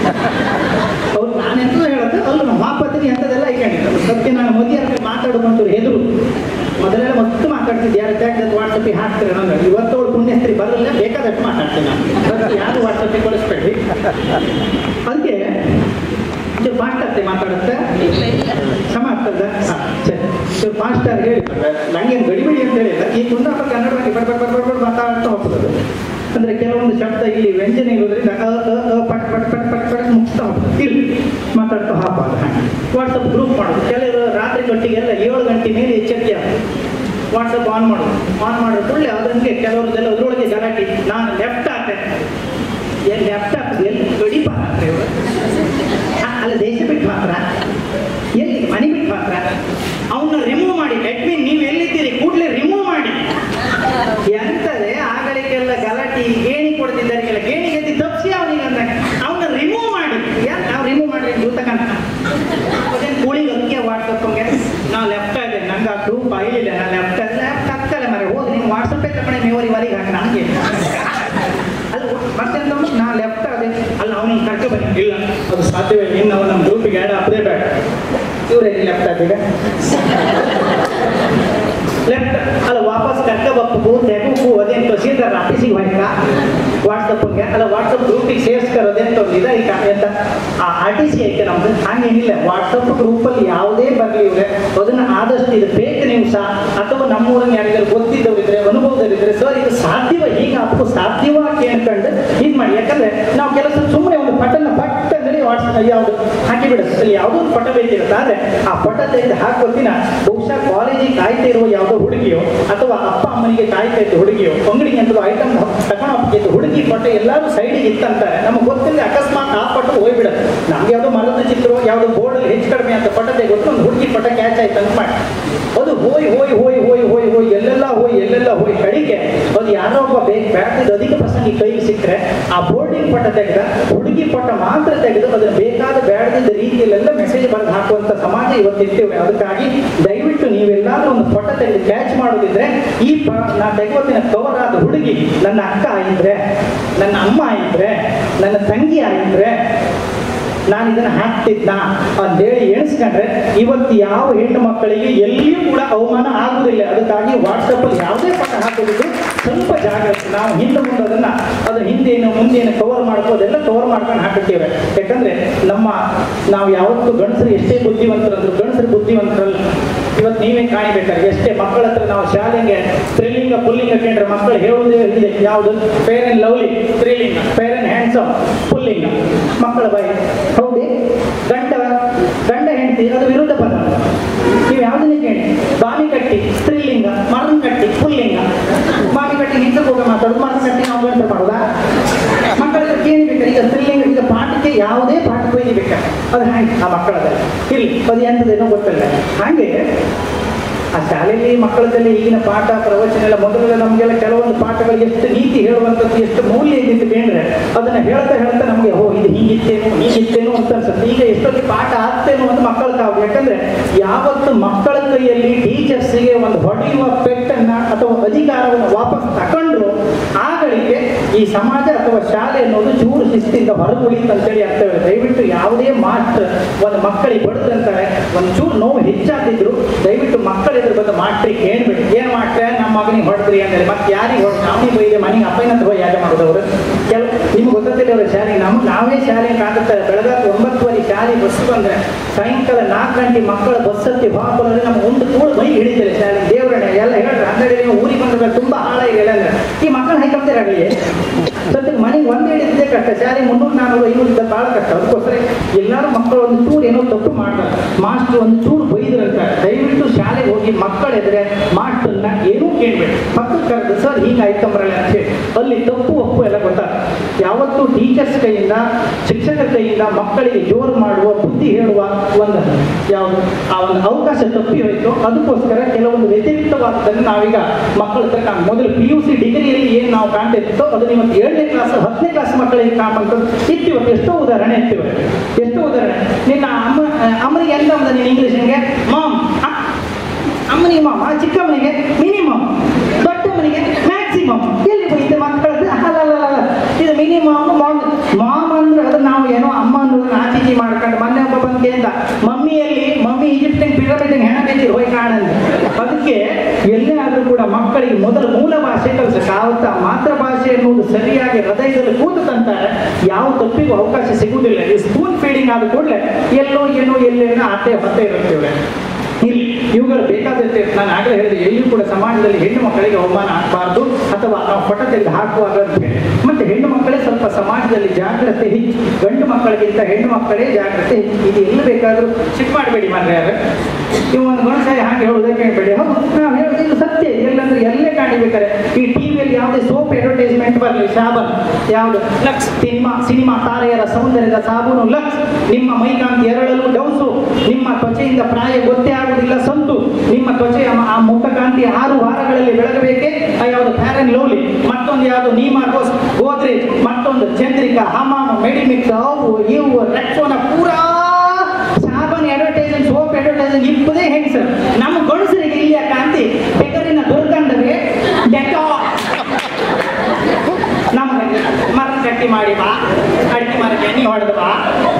ಅವ್ರು ನಾನೆಂತೂ ಹೇಳೋದು ಅಲ್ಲ ನಮ್ಮ ವಾಪತ್ತಿನ ಎಂಥದೆಲ್ಲ ಐಕೊಂಡಿದ್ದು ಸತ್ಯ ನಾನು ಮೋದಿ ಅಂತ ಮಾತಾಡೋದಂತೂ ಹೆದರು ಮೊದಲೆಲ್ಲ ಮತ್ತು ಮಾತಾಡ್ತಿದ್ದೆ ಯಾರು ಟ್ಯಾಕ್ಸ್ ವಾಟ್ಸಪ್ಪಿಗೆ ಹಾಕ್ತಾರೆ ನಾನು ಇವತ್ತು ಅವ್ರು ಪುಣ್ಯಸ್ತ್ರಿ ಬರಲಿಲ್ಲ ಬೇಕಾದಷ್ಟು ಮಾತಾಡ್ತೀನಿ ನಾನು ಅದಕ್ಕೆ ಯಾರು ವಾಟ್ಸಪ್ಪಿಗೆ ಕಳಿಸ್ಬೇಡಿ ಅದಕ್ಕೆ ಇದು ಫಾಸ್ಟ್ ಆಗ್ತದೆ ಮಾತಾಡುತ್ತೆ ಸಮ ಆಗ್ತದ ಸರಿ ಇದು ಫಾಸ್ಟ್ ಆಗಿ ಹೇಳಿ ನಂಗೇನು ಗಡಿಬಿಡಿ ಅಂತ ಹೇಳಿಲ್ಲ ಈ ಕುಂದಾಪುರ ಕನ್ನಡವಾಗಿ ಬಡ ಬಡ ಬಡ ಬಡ ಮಾತಾಡ್ತಾ ಹೋಗ್ತದೆ ಅಂದ್ರೆ ಕೆಲವೊಂದು ಶಬ್ದ ಇಲ್ಲಿ ವ್ಯಂಜನ ಇರೋದ್ರಿಂದ ಅ ಅ ಅ ಪಟ್ ಪಟ್ ಪಟ್ ಪಟ್ ಪಟ್ ಮುಗಿಸ್ತಾ ಹೋಗ್ತದೆ ಇಲ್ಲಿ ಮಾತಾಡ್ತಾ ಹಾಕೋದು ವಾಟ್ಸಪ್ ಗ್ರೂಪ್ ಮಾಡೋದು ಕೆಲವರು ರಾತ್ರಿ ಹೊತ್ತಿಗೆಲ್ಲ ಏಳು ಗಂಟೆ ಮೇಲೆ ಎಚ್ಚರಿಕೆ ಆಗೋದು ವಾಟ್ಸಪ್ ಆನ್ ಮಾಡೋದು ಆನ್ ಮಾಡೋ ಕೂಡಲೇ ಅದಕ್ಕೆ ಕೆಲವ್ರದ್ದೆಲ್ಲ ಅದ್ರೊಳಗೆ ಗಲಾಟೆ ನಾನು ಲೆಫ್ಟ್ ಹಾಕ್ತೆ ಎಲ್ಲಿ ಲೆಫ್ಟ್ ಹಾಕಿದ್ರೆ ಎಲ್ಲಿ ಗಡಿಪ ಹಾಕ್ತಾರೆ ಇವರು ಅ- ಅಲ್ಲ ದೇಶ ಬಿಟ್ಟು ಮಾತ್ರ ಎಲ್ಲಿ ಮನೆ ಬಿಟ್ಟು ಮಾತ್ರ ಅವನ್ನ ರಿಮೂವ್ ಮಾಡಿ ಅಡ್ಮಿನ್ ನೀವು ಎಲ್ಲಿದ್ದೀರಿ ಕೂಡಲೇ ರಿಮೂವ್ ಮಾಡಿ ಎಂತದೆ ಆಗಳಿಗೆಲ್ಲ ಗಲಾಟೆ ಗೇಣಿ ಕೊಡ್ತಿದ್ದಾರಿಗೆಲ್ಲ ಗೇಣಿಗೆ ಎದ್ದು ತಪ್ಪಿಸಿ ಅವನಿಗೆ ಅಂದಾಗ ಅವನ್ನ ರಿಮೂವ್ ಮಾಡಿ ಯಾಕೆ ನಾವು ರಿಮೂವ್ ಮಾಡಿ ಜೂತಕಂತ ಅದೇನು ಕೂಳಿಗೆ ಅದಕ್ಕೆ ವಾಟ್ಸಪ್ಗೆ ನಾವು ಲೆಫ್ಟ್ ಆಗಿದೆ ನಂಗೆ ಆ ಗ್ರೂಪ್ ಆಗಿಲ್ಲ ನಾನು ಲೆಫ್ಟ್ ಲೆಫ್ಟ್ ಆಗ್ತಲ್ಲ ಮರೆ ಹೋಗಿ ನೀವು ವಾಟ್ಸಪ್ಪೇ ತಗೊಂಡೆ ಮೇವರಿ ವರಿಗೆ ಹಾಕಿ ನನಗೆ ಅದು ಮತ್ತೆ ಅಂತ ನಾ ಲೆಫ್ಟ್ ಅದೇ ಅಲ್ಲ ಅವನಿಗೆ ಕರ್ಕೊ ಬನ್ನಿ ಇಲ್ಲ ಅದು ಸಾಧ್ಯವೇ ಇನ್ನು ನಾವು ನಮ್ಮ ಗ್ರೂಪಿಗೆ ಆ್ಯಡ್ ಹಾಕದೇ ಬೇಡ ಇವರೇ ಲೆಫ್ಟ್ ಆಗಿದೆ ಲೆಫ್ಟ್ ಅಲ್ಲ ವಾಪಸ್ ಕರ್ಕ ಬಪ್ಪು ತೆಗು ಅದೇನು ತಹಸೀಲ್ದಾರ್ ಆಫೀಸಿಗೆ ಹೋಯ್ಕ ವಾಟ್ಸಪ್ಗೆ ಅಲ್ಲ ವಾಟ್ಸಪ್ ಗ್ರೂಪಿಗೆ ಸೇರಿಸ್ಕರ ಅದೇನು ಒಂದು ಇದೈತ ಅಂತ ಆ ಆರ್ ಟಿ ಸಿ ಐತೆ ನಮ್ದು ಹಂಗೇನಿಲ್ಲ ವಾಟ್ಸಪ್ ಗ್ರೂಪಲ್ಲಿ ಯಾವುದೇ ಬರಲಿ ಇವ್ರೆ ಅದನ್ನ ಆದಷ್ಟು ಇದು ಫೇಕ್ ನ್ಯೂಸ ಅಥವಾ ನಮ್ಮೂರನ್ನ ಯಾರಿಗಾರು ಗೊತ್ತಿದ್ದವರಿದ್ರೆ ಅನುಭವದಲ್ಲಿದ್ರೆ ಸರ್ ಇದು ಸಾಧ್ಯವ ಹೀಗೆ ಅಪ್ಪು ಸಾಧ್ಯವ ಕೇಳ್ಕೊಂಡು ಹೀಗೆ ಮಾಡಿ ಯಾಕಂದ್ರೆ ನಾವು ಕೆಲಸ ಸುಮ್ಮನೆ ಒಂದು ಪಟನ ಪಟ್ ಅಂದ್ರೆ ವಾಟ್ಸಪ್ ಯಾವುದು ಹಾಕಿ ಬಿಡುತ್ತೆ ಅಲ್ಲಿ ಯಾವುದೋ ಒಂದು ಪಟ ಬೇಕಿರುತ್ತೆ ಆದ್ರೆ ಆ ಪಟ ತೆಗೆದು ಹಾಕೋದಿನ ಬಹುಶಃ ಕಾಲೇಜಿಗೆ ಕಾಯ್ತಾ ಇರುವ ಯಾವುದೋ ಹುಡುಗಿಯೋ ಅಥವಾ ಅಪ್ಪ ಅಮ್ಮನಿಗೆ ಕಾಯ್ತಾ ಇದ್ದ ಹುಡುಗಿಯೋ ಅಂಗಡಿಗೆ ಅಥವಾ ಐಟಮ್ ತಗೊಂಡು ಹೋಗ್ತಿದ್ದು ಹುಡುಗಿ ಪಟ ಎಲ್ಲರೂ ಸೈಡಿಗೆ ಇತ್ತಂತಾರೆ ನಮಗೆ ಗೊತ್ತಿಲ್ಲ ಅಕಸ್ಮಾತ್ ಆ ಪಟ ಹೋಗ್ಬಿಡುತ್ತೆ ನಮ್ಗೆ ಯಾವುದೋ ಮರದ ಚಿತ್ರ ಯಾವುದೋ ಬೋರ್ಡಲ್ಲಿ ಹೆಚ್ಚು ಕಡಿಮೆ ಅಂತ ಪಟ ತೆಗೆದು ಒಂದು ಹುಡುಗಿ ಪಟ ಕ್ಯಾಚ್ ಆಯ್ತು ಅಂತ ಮಾಡಿ ಅದು ಹೋಯ್ ಹೋಯ್ ಹೋಯ್ ಹೋಯ್ ಹೋಯ್ ಹೋಯ್ ಎಲ್ಲೆಲ್ಲ ಹೋಯ್ ಎಲ್ಲೆಲ್ಲ ಹೋಯ್ ಕಡಿಗೆ ಅದು ಯಾರೋ ಒಬ್ಬ ಬೇಕು ಬ್ಯಾಟ್ರಿದ ಅಧಿಕ ಪ್ರಸಂಗಿ ಕೈಗೆ ಸಿಕ್ಕರೆ ಆ ಬೋರ್ಡಿಂಗ್ ಪಟ ತೆಗೆದ ಹುಡುಗಿ ಪಟ ಮಾತ್ರ ತೆಗೆದು ಅದನ್ನ ಬೇಕಾದ ಬ್ಯಾಡದಿದ್ದ ರೀತಿಯಲ್ಲೆಲ್ಲ ಮೆಸೇಜ್ ಬರೆದು ಹಾಕುವಂತ ಸಮಾಜ ಇವತ್ತಿರ್ತೇವೆ ಅದಕ್ಕಾಗಿ ದಯವಿಟ್ಟು ನೀವೆಲ್ಲಾದ್ರೂ ಒಂದು ಪಟ ತೆಗೆದು ಕ್ಯಾಚ್ ಮಾಡೋದಿದ್ರೆ ಈ ಪ ನಾ ತೆಗೆವತ್ತಿನ ಕವರ್ ಆದ ಹುಡುಗಿ ನನ್ನ ಅಕ್ಕ ಆಗಿದ್ರೆ ನನ್ನ ಅಮ್ಮ ಆಗಿದ್ರೆ ನನ್ನ ತಂಗಿ ಆಗಿದ್ರೆ ನಾನು ಇದನ್ನ ಹಾಕ್ತಿದ್ನ ಅಂತೇಳಿ ಎಣಿಸ್ಕೊಂಡ್ರೆ ಇವತ್ತು ಯಾವ ಹೆಣ್ಣು ಮಕ್ಕಳಿಗೆ ಎಲ್ಲಿಯೂ ಕೂಡ ಅವಮಾನ ಆಗುವುದಿಲ್ಲ ಅದಕ್ಕಾಗಿ ವಾಟ್ಸಪ್ಪಲ್ಲಿ ಯಾವುದೇ ಪಟ ಹಾಕೋದು ನಾವು ಹಿಂದೆ ಮುಂದೆ ಅದನ್ನ ಅದು ಹಿಂದೇನು ಮುಂದೇನು ಕವರ್ ಮಾಡ್ಕೋದೆಲ್ಲ ಕವರ್ ಮಾಡ್ಕೊಂಡು ಹಾಕಿರ್ತೇವೆ ಯಾಕಂದ್ರೆ ನಮ್ಮ ನಾವು ಯಾವತ್ತೂ ಗಂಡಸರು ಎಷ್ಟೇ ಬುದ್ಧಿವಂತರಂದ್ರು ಗಂಡಸರು ಬುದ್ಧಿವಂತರಲ್ಲ ಇವತ್ತು ನೀವೇ ಕಾಣಿಬೇಕಾದ್ರೆ ಎಷ್ಟೇ ಮಕ್ಕಳ ಹತ್ರ ನಾವು ಶಾಲೆಗೆ ಸ್ತ್ರೀಲಿಂಗ ಪುಲ್ಲಿಂಗ ಕೇಂದ್ರ ಮಕ್ಕಳು ಹೇಳುವುದೇ ಇದೆ ಯಾವುದು ಫೇರ್ ಅಂಡ್ ಲವ್ಲಿ ಸ್ತ್ರೀಲಿಂಗ ಫೇರ್ ಅಂಡ್ ಹ್ಯಾಂಡ್ಸಮ್ ಪುಲ್ಲಿಂಗ ಮಕ್ಕಳ ಬಾಯಿ ಹೌದೇ ಗಂಡ ಗಂಡ ಹೆಂಡತಿ ಅದು ವಿರುದ್ಧ ಪದ ನೀವು ಯಾವುದನ್ನೇ ಕೇಳಿ ಬಾವಿ ಕಟ್ಟಿ ಸ್ತ್ರೀಲಿಂಗ ಮರನ್ ಕಟ್ಟಿ ಪುಲ್ಲಿಂಗ ಬಾವಿ ಕಟ್ಟಿ ಹಿಂದಕ್ಕೆ ಹೋಗ ಮಾತಾಡೋದು ಮರನ್ ಕಟ್ಟಿ ನಾವು ಗಂಟೆ ಮಾಡೋದಾ ಮಕ್ಕಳ ಹತ್ರ ಕೇಳಬೇಕಾರೆ ಈಗ ಸ್ತ್ರೀಲಿಂಗ ಈಗ ಪಾಠಕ್ಕೆ ಯಾವುದೇ ಪಾಠ ಒಯ್ಯಬೇಕಾ ಅದು ಹ್ಯಾಂಗೆ ಆ ಮಕ್ಕಳದ ಇಲ್ಲಿ ಅದು ಎಂಥದ್ದೇನೋ ಗೊತ್ತಿಲ್ಲ ಹಾಗೆ ಆ ಶಾಲೆಯಲ್ಲಿ ಮಕ್ಕಳದಲ್ಲಿ ಈಗಿನ ಪಾಠ ಪ್ರವಚನ ಎಲ್ಲ ಮೊದಲೆಲ್ಲ ನಮಗೆಲ್ಲ ಕೆಲವೊಂದು ಪಾಠಗಳು ಎಷ್ಟು ನೀತಿ ಹೇಳುವಂಥದ್ದು ಎಷ್ಟು ಮೌಲ್ಯ ಇದ್ದಿತ್ತು ಬೇಂದ್ರೆ ಅದನ್ನ ಹೇಳ್ತಾ ಹೇಳ್ತಾ ನಮಗೆ ಓ ಇದು ಹೀಗಿತ್ತೇನೋ ಹೀಗಿತ್ತೇನೋ ಅಂತ ಅನ್ಸುತ್ತೆ ಈಗ ಎಷ್ಟೊಂದು ಪಾಠ ಆಗ್ತೇನೋ ಅಂತ ಮಕ್ಕಳ ತಾವು ಯಾಕಂದ್ರೆ ಯಾವತ್ತು ಮಕ್ಕಳ ಕೈಯಲ್ಲಿ ಟೀಚರ್ಸ್ಗೆ ಒಂದು ಹೊಡೆಯುವ ಪೆಟ್ಟನ್ನ ಅಥವಾ ಅಧಿಕಾರವನ್ನು ವಾಪಸ್ ತಗೊಂಡ್ರು ಆಗಳಿಗೆ ಈ ಸಮಾಜ ಅಥವಾ ಶಾಲೆ ಅನ್ನೋದು ಚೂರು ಶಿಸ್ತಿಂದ ಹೊರಗುಳಿತು ಅಂತೇಳಿ ಅರ್ಥವಿಲ್ಲ ದಯವಿಟ್ಟು ಯಾವುದೇ ಮಾಸ್ಟರ್ ಒಂದು ಮಕ್ಕಳಿಗೆ ಬಡದ್ರಂತಾರೆ ಒಂದು ಚೂರು ನೋವು ಹೆಚ್ಚಾಗಿದ್ರು ದಯವಿಟ್ಟು ಮಕ್ಕಳ ಎದುರು ಬಂದು ಮಾಸ್ಟ್ರಿಗೆ ಹೇಳ್ಬಿಡಿ ಏನ್ ಮಾಡ್ತಾರೆ ನಮ್ಮ ಮಗನಿಗೆ ಹೊಡೆದ್ರಿ ಅಂದ್ರೆ ಮತ್ತೆ ಯಾರಿಗೆ ಹೊಡೆದು ಅವನಿಗೆ ಬೈದೆ ಮನೆಗೆ ಅಪ್ಪನ ಹತ್ರ ಹೋಗಿ ಯಾಕೆ ಮಾಡೋದವ್ರು ಕೆಲವು ನಿಮ್ಗೆ ಗೊತ್ತಿಲ್ಲ ಅವ್ರ ಶಾಲೆ ನಮ್ ನಾವೇ ಶಾಲೆ ಕಾಡುತ್ತಾರೆ ಬೆಳಗಾವಿ ಒಂಬತ್ತುವರೆ ಶಾಲೆ ಬಸ್ ಬಂದ್ರೆ ಸಾಯಂಕಾಲ ನಾಲ್ಕು ಗಂಟೆ ಮಕ್ಕಳ ಬಸ್ ಹತ್ತಿ ಬಾಪಲ್ಲಿ ನಮ್ಮ ಒಂದು ತೋಳು ಮೈ ಹಿಡಿತಾರೆ ಶಾಲೆ ದೇವರಣ್ಣ ಎಲ್ಲ ಹೇಳ್ತಾರೆ ಅಂದ್ರೆ ನೀವು ಊರಿಗೆ ಬಂದ್ರೆ ತುಂಬಾ ಹಾಳಾಗಿಲ್ಲ ಅಂದ್ರೆ ಈ ಮಕ್ಕಳು ಹೈಕಂತೀರಾಗಲಿ ಸದ್ಯಕ್ಕೆ ಮನೆಗೆ ಒಂದೇ ಹಿಡಿದಿದೆ ಕಷ್ಟ ಶಾಲೆ ಮುನ್ನೂರು ನಾನ್ನೂರು ಐನೂರು ಇದ್ದ ಭಾಳ ಕಷ್ಟ ಅದಕ್ಕೋಸ್ಕರ ಎಲ್ಲರೂ ಮಕ್ಕಳು ಒಂದು ಚೂರು ಏನೋ ತಪ್ಪು ಮಾಡ್ತಾರೆ ಮಾಸ್ಟರ್ ಒಂದು ಚೂರು ಬೈದ್ರಂತ ದಯವಿಟ್ಟು ಶಾಲೆಗೆ ಹೋಗಿ ಮಕ್ಕಳೆದ್ರೆ ಮಾಸ್ಟರ್ನ ಏನೂ ಕೇಳಬೇಡಿ ಮಕ್ಕಳು ಕರೆದು ಸರ್ ಹೀಗಾಯ್ತಂಬ್ರಲ್ಲ ಅಂತ ಹೇಳಿ ಅಲ್ಲಿ ತಪ್ಪು ಒಪ್ಪು ಎಲ್ಲ ಗೊತ್ತಾಗ್ತದೆ ಯಾವತ್ತೂ ಟೀಚರ್ಸ್ ಕೈಯಿಂದ ಶಿಕ್ಷಕರ ಕೈಯಿಂದ ಮಕ್ಕಳಿಗೆ ಜೋರು ಮಾಡುವ ಬುದ್ಧಿ ಹೇಳುವ ಒಂದು ಯಾವುದು ಆ ಒಂದು ಅವಕಾಶ ತಪ್ಪಿ ಹೋಯಿತು ಅದಕ್ಕೋಸ್ಕರ ಕೆಲವೊಂದು ವ್ಯತಿರಿಕ್ತವಾದದ್ದನ್ನು ನಾವೀಗ ಮಕ್ಕಳ ಹತ್ರ ಕಾಣ್ ಮೊದಲು ಪಿ ಯು ಸಿ ಡಿಗ್ರಿಯಲ್ಲಿ ಏನು ನಾವು ಕಾಣ್ತಾ ಇತ್ತು ಅದನ್ನ ಇವತ್ತು ಏಳನೇ ಕ್ಲಾಸ್ ಹತ್ತನೇ ಕ್ಲಾಸ್ ಮಕ್ಕಳಿಗೆ ಕಾಣುವಂಥದ್ದು ಇತ್ತು ಇವತ್ತು ಎಷ್ಟೋ ಉದಾಹರಣೆ ಇತ್ತು ಇವತ್ತು. ಎಷ್ಟೋ ಉದಾಹರಣೆ ನಿನ್ನ ಅಮ್ಮ ಅಮ್ಮನಿಗೆ ಎಂತ ಅಂದ ನೀನು ಇಂಗ್ಲೀಷ್ನಿಗೆ ಮಾಮ್ ಅಮ್ಮನಿಗೆ ಮಾಮ್ ಆ ಚಿಕ್ಕಮ್ಮನಿಗೆ ಮಿನಿಮಮ್ ದೊಡ್ಡಮ್ಮನಿಗೆ ಮ್ಯಾಕ್ಸಿಮಮ್ ಎಲ್ಲಿ ಹೋಯ್ತು ಮಕ್ಕಳದ್ದು ಅಲ್ಲಲ್ಲ ಇದು ಮಿನಿಮಮ್ ಮಾಮ್ ಮಾಮ್ ಅಂದ್ರೆ ಅದು ನಾವು ಏನೋ ಅಮ್ಮ ಅನ್ನೋದನ್ನ ಆಚಿಚಿ ಮಾಡ್ಕೊಂಡು ಮೊನ್ನೆ ಒಬ್ಬ ಬಂದು ಕೇಳ್ದ ಮಮ್ಮಿಯಲ್ಲಿ ಮಮ್ಮಿ ಈಜಿಪ್ಟಿನ ಪಿರಮಿಡ್ ಹೆಣ ಬೇಕಿರು ಹೋಗಿ ಕಾಣಂದು ಅದಕ್ಕೆ ಎಲ್ಲೇ ಆದ್ರೂ ಕೂಡ ಮಕ್ಕಳಿಗೆ ಮೊದಲು ಮೂಲ ಭಾಷೆ ಕಲಿಸಕ್ಕೆ ಆವತ್ತ ಮಾತೃಭಾಷೆ ಎನ್ನುವುದು ಸರಿಯಾಗಿ ಹೃದಯದಲ್ಲಿ ಕೂತಂತಾರೆ ಯಾವ ತಪ್ಪಿಗೂ ಅವಕಾಶ ಸಿಗುವುದಿಲ್ಲ ಈ ಸ್ಪೂನ್ ಫೀಡಿಂಗ್ ಆದ ಕೂಡಲೇ ಎಲ್ಲೋ ಏನೋ ಎಲ್ಲೇನೋ ಅತ್ತೆ ಹೊತ್ತೆ ಇರುತ್ತೆ ಇಲ್ಲಿ ಇವುಗಳು ಬೇಕಾದಂತೆ ನಾನು ಆಗಲೇ ಹೇಳಿದೆ ಎಲ್ಲಿಯೂ ಕೂಡ ಸಮಾಜದಲ್ಲಿ ಹೆಣ್ಣು ಮಕ್ಕಳಿಗೆ ಅವಮಾನ ಆಗಬಾರ್ದು ಅಥವಾ ನಾವು ಪಟ ತೆಗೆದು ಹಾಕುವಾಗ ಅಂತ ಹೇಳಿ ಮತ್ತೆ ಹೆಣ್ಣು ಮಕ್ಕಳೇ ಸ್ವಲ್ಪ ಸಮಾಜದಲ್ಲಿ ಜಾಗ್ರತೆ ಹೆಚ್ಚು ಗಂಡು ಮಕ್ಕಳಿಗಿಂತ ಹೆಣ್ಣು ಮಕ್ಕಳೇ ಜಾಗ್ರತೆ ಹೆಚ್ಚು ಇದು ಎಲ್ಲಿ ಬೇಕಾದರೂ ಚಿಕ್ಕ ಮಾಡಬೇಡಿ ಮಾರ್ರೆ ಯಾರು ಇವು ಒಂದು ಗಣಸಾಯ ಹಾಗೆ ಹೇಳೋದಕ್ಕೆ ಹೇಳ್ಬೇಡಿ ಹೌದು ನಾವು ಹೇಳೋದು ಇದು ಸತ್ಯ ಎಲ್ಲಂದ್ರೆ ಎಲ್ಲೇ ಕಾಣಿಬೇಕಾರೆ ಈ ಟಿವಿಯಲ್ಲಿ ಯಾವುದೇ ಸೋಪ್ ಅಡ್ವರ್ಟೈಸ್ಮೆಂಟ್ ಬರಲಿ ಸಾಬನ್ ಯಾವುದು ಲಕ್ಸ್ ಸಿನಿಮಾ ಸಿನಿಮಾ ತಾರೆಯರ ಸೌಂದರ್ಯದ ಸಾಬೂನು ಲಕ್ಸ್ ನಿಮ್ಮ ಮೈಕಾಂತಿ ಎರಳಲು ಡೌಸು ನಿಮ್ಮ ತ್ವಚೆಯಿಂದ ಪ್ರಾಯ ಗೊತ್ತೇ ಆಗುವುದಿಲ್ಲ ಸಂತು ನಿಮ್ಮ ತ್ವಚೆಯ ಮ- ಆ ಮುಖಕಾಂತಿ ಆರು ವಾರಗಳಲ್ಲಿ ಬೆಳಗಬೇಕೆ ಆ ಯಾವುದು ಫ್ಯಾರನ್ ಲವ್ಲಿ ಮತ್ತೊಂದು ಯಾವುದು ನೀಮಾರ್ಗೋಸ್ ಗೋದ್ರೇಜ್ ಮತ್ತೊಂದು ಚಂದ್ರಿಕಾ ಹಮಾಮ ಮೆಡಿಮಿಕ್ಸ್ ಅವು ಇವು ರೆಕ್ಸೋನ ಪೂರಾ ಸಾಬನ್ ಅಡ್ವರ್ಟೈಸನ್ ಸೋಪ್ ಅಡ್ವರ್ಟೈಸನ್ ಇಪ್ಪದೇ ಹೆಂಗಸರು ನಮ್ಮ ಗಂಡಸರಿಗೆ ಇಲ್ಲಿಯ ಕಾಂತಿ ಬೆಗರಿನ ದುರ್ಗಂಧವೇ ಡೆಟಾ ನಮಗೆ ಮರ ಕಟ್ಟಿ ಮಾಡಿ ಬಾ ಅಡಿಕೆ ಮರಕ್ಕೆ ಎಣ್ಣೆ ಹೊಡೆದು ಬಾ